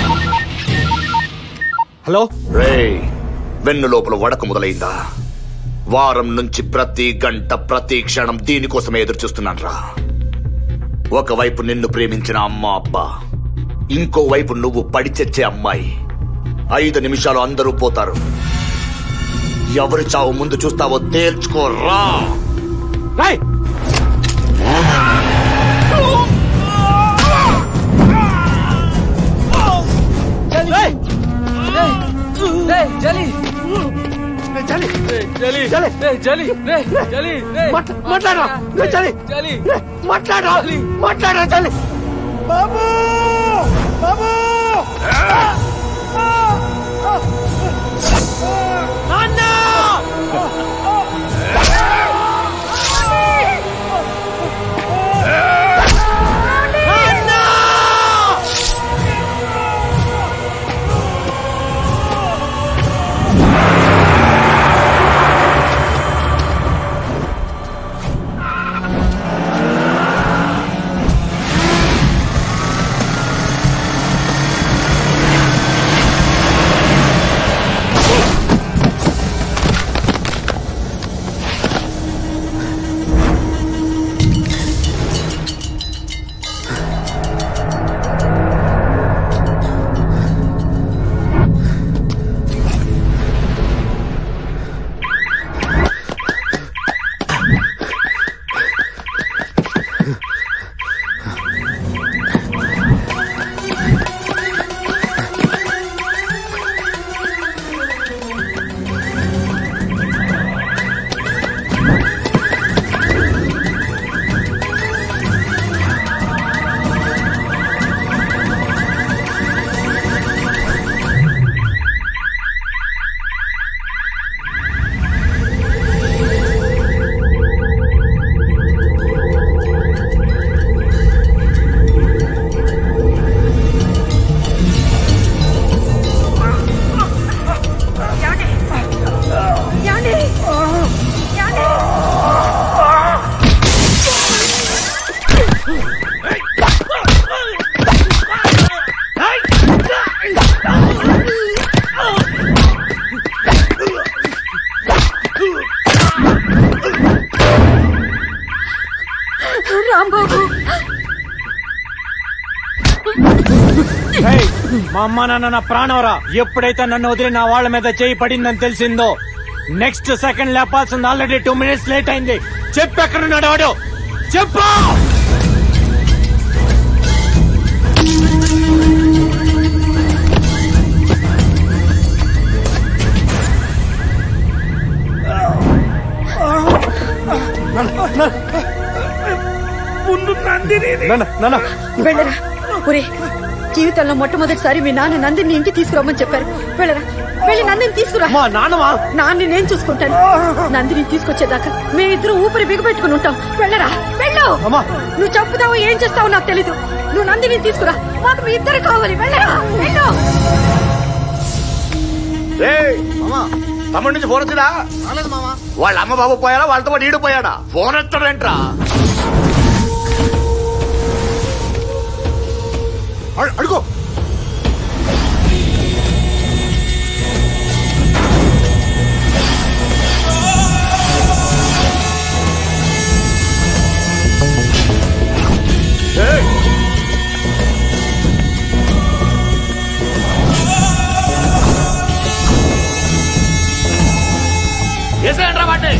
హలో రే వెన్ను లోపల వడక మొదలైందా వారం నుంచి ప్రతి గంట ప్రతి క్షణం దీనికోసమే ఎదురు చూస్తున్నాను రా ఒకవైపు నిన్ను ప్రేమించిన అమ్మ అబ్బా ఇంకోవైపు నువ్వు పడి చచ్చే అమ్మాయి ఐదు నిమిషాలు అందరూ పోతారు ఎవరి చావు ముందు చూస్తావో తేల్చుకోరా
మాట్లాడరా చలి మాట్లాడరా మాట్లాడరా చలి బాబు బాబు
రాంబాబు
ఏయ్, మా అమ్మ నాన్న నా ప్రాణవరా ఎప్పుడైతే నన్ను వదిలి నా వాళ్ళ మీద చేయి పడిందని తెలిసిందో నెక్స్ట్ సెకండ్ లేపాల్సింది ఆల్రెడీ టూ మినిట్స్ లేట్ అయింది చెప్పు ఎక్కడున్నాడు వాడు చెప్పు
ముందు నందిని
వెళ్ళరా ఒరే జీవితంలో మొట్టమొదటిసారి మీ నాన్న నందిని ఇంటికి తీసుకురమ్మని చెప్పారు వెళ్ళరా వెళ్ళి నందిని తీసుకురా
మా నాన్నమా
నాన్ని నేను చూసుకుంటాను నందిని తీసుకొచ్చేదాకా మేమిద్దరం ఊపిరి బిగపెట్టుకుని ఉంటాం వెళ్ళరా వెళ్ళు నువ్వు చంపుతావో ఏం చేస్తావో నాకు తెలీదు నువ్వు నందిని తీసుకురా మాకు మీ ఇద్దరు కావాలి వెళ్ళరా వెళ్ళు
ఏయ్, తమ్ముడి నుంచి ఫోన్ వచ్చిందా వాళ్ళ అమ్మ బాబు పోయారా వాళ్ళతో పాటు ఈడు పోయాడా ఫోన్ ఎత్తాడంట్రా
అడుగు
ఏసేయండ్రా వాటిని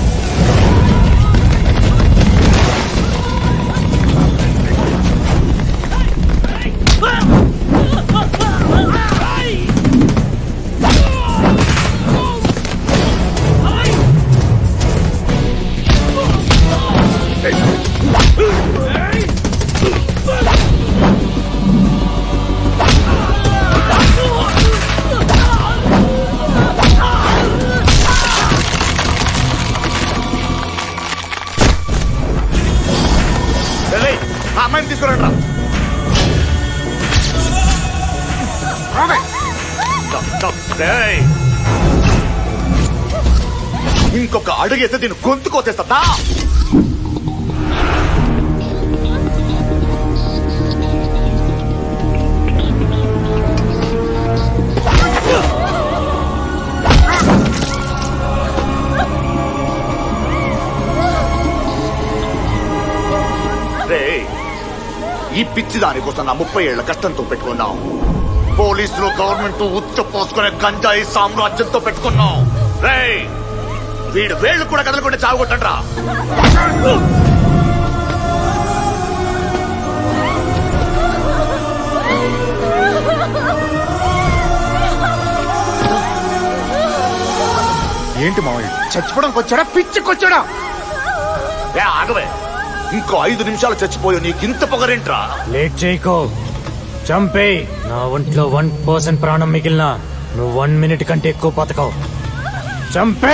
ఏయ్, ఆ అమ్మాయిని తీసుకురండి రా ఏయ్. ఇంకొక అడుగేస్తే దీన్ని గొంతు కోసేస్తా ఈ పిచ్చి దానికోసం నా ముప్పై ఏళ్ల కష్టంతో పెట్టుకున్నాం పోలీసులు గవర్నమెంట్ ఉచ్చ పోసుకునే గంజాయి సామ్రాజ్యంతో పెట్టుకున్నాం రేయ్ వీడు వేళ్ళు కూడా కదలకుండా చావుకొట్టండ్రా
ఏంటి మావయ్య చచ్చిపోవడానికి వచ్చాడా పిచ్చికొచ్చాడా
ఏ ఆగవే ఇంకో ఐదు నిమిషాలు చచ్చిపోయి నీకు ఇంత పొగరేంట్రా
లేట్ చేయకో చంపే నా ఒంట్లో వన్ పర్సెంట్ ప్రాణం మిగిలిన నువ్వు వన్ మినిట్ కంటే ఎక్కువ బతకవు చంపే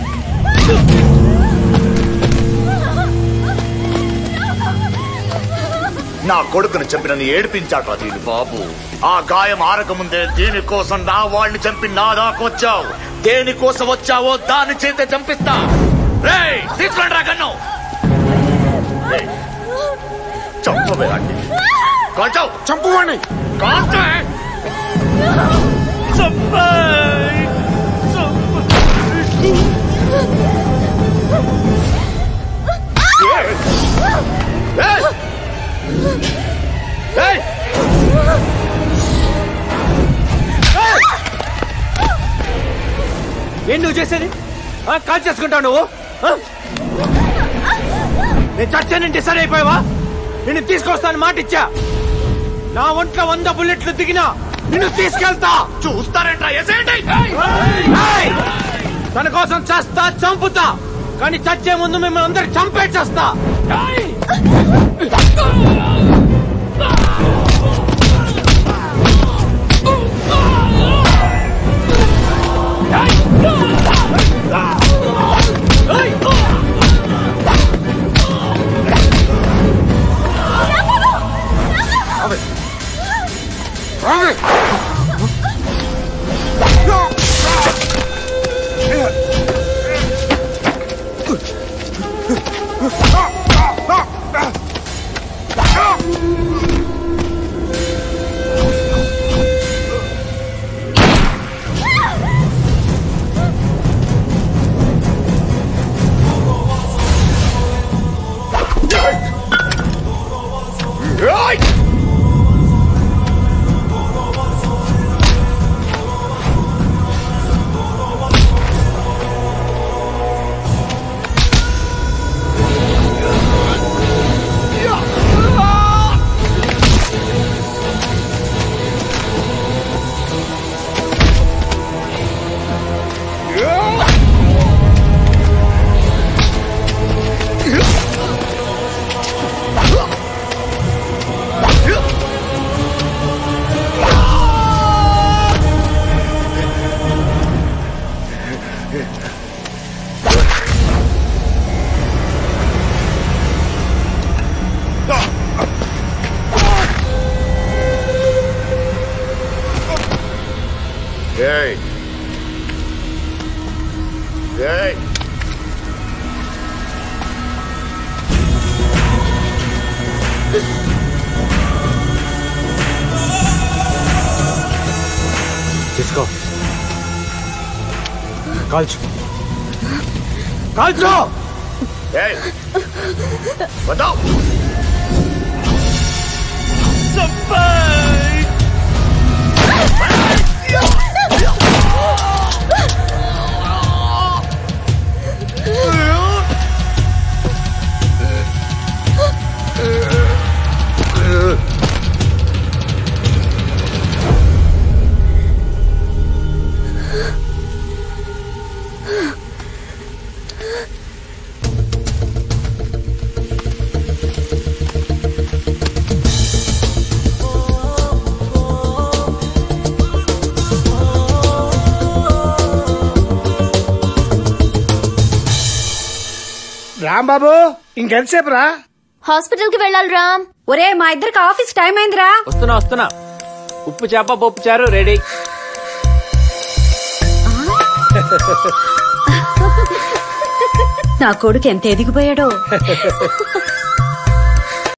నా కొడుకుని చంపిన నీ ఏడిపించాడ్రా దీని బాబు ఆ గాయం ఆరకముందే దీనికోసం నా వాళ్ళని చంపి నా దాకొచ్చావు దేనికోసం వచ్చావో దాని చేతే చంపిస్తా రేయ్ తీసుకోండి రా గన్ను రేయ్, చంపవే అండి కాల్చావు
చంపువాణ్ణి
కాల్చే ఏయ్!
ఏం నువ్వు చేసేది ఆ, కాల్ చేసుకుంటావు నువ్వు ఆ? నేను చచ్చానంటే సరే అయిపోయావా నిన్ను తీసుకొస్తాను మాట ఇచ్చా నా ఒంట్లో వంద బుల్లెట్లు దిగినా నిన్ను తీసుకెళ్తా
చూస్తారేంట్రా ఎసేయండి
ఏయ్! తన కోసం చస్తా చంపుతా కానీ చచ్చే ముందు మిమ్మల్ని అందరు చంపే చేస్తా
ఏయ్ ఏయ్
తీసుకో కాల్చు కాల్చు
ఏయ్ వద్దాం
రాంబాబు ఇంకెంతసేపు రా
హాస్పిటల్ కి వెళ్ళాలి రామ్
ఒరే మా ఇద్దరికి ఆఫీస్ టైం అయిందిరా
వస్తున్నా వస్తున్నా ఉప్పు చేప పప్పు చారు రెడీ
నా కొడుకు ఎంత ఎదిగిపోయాడో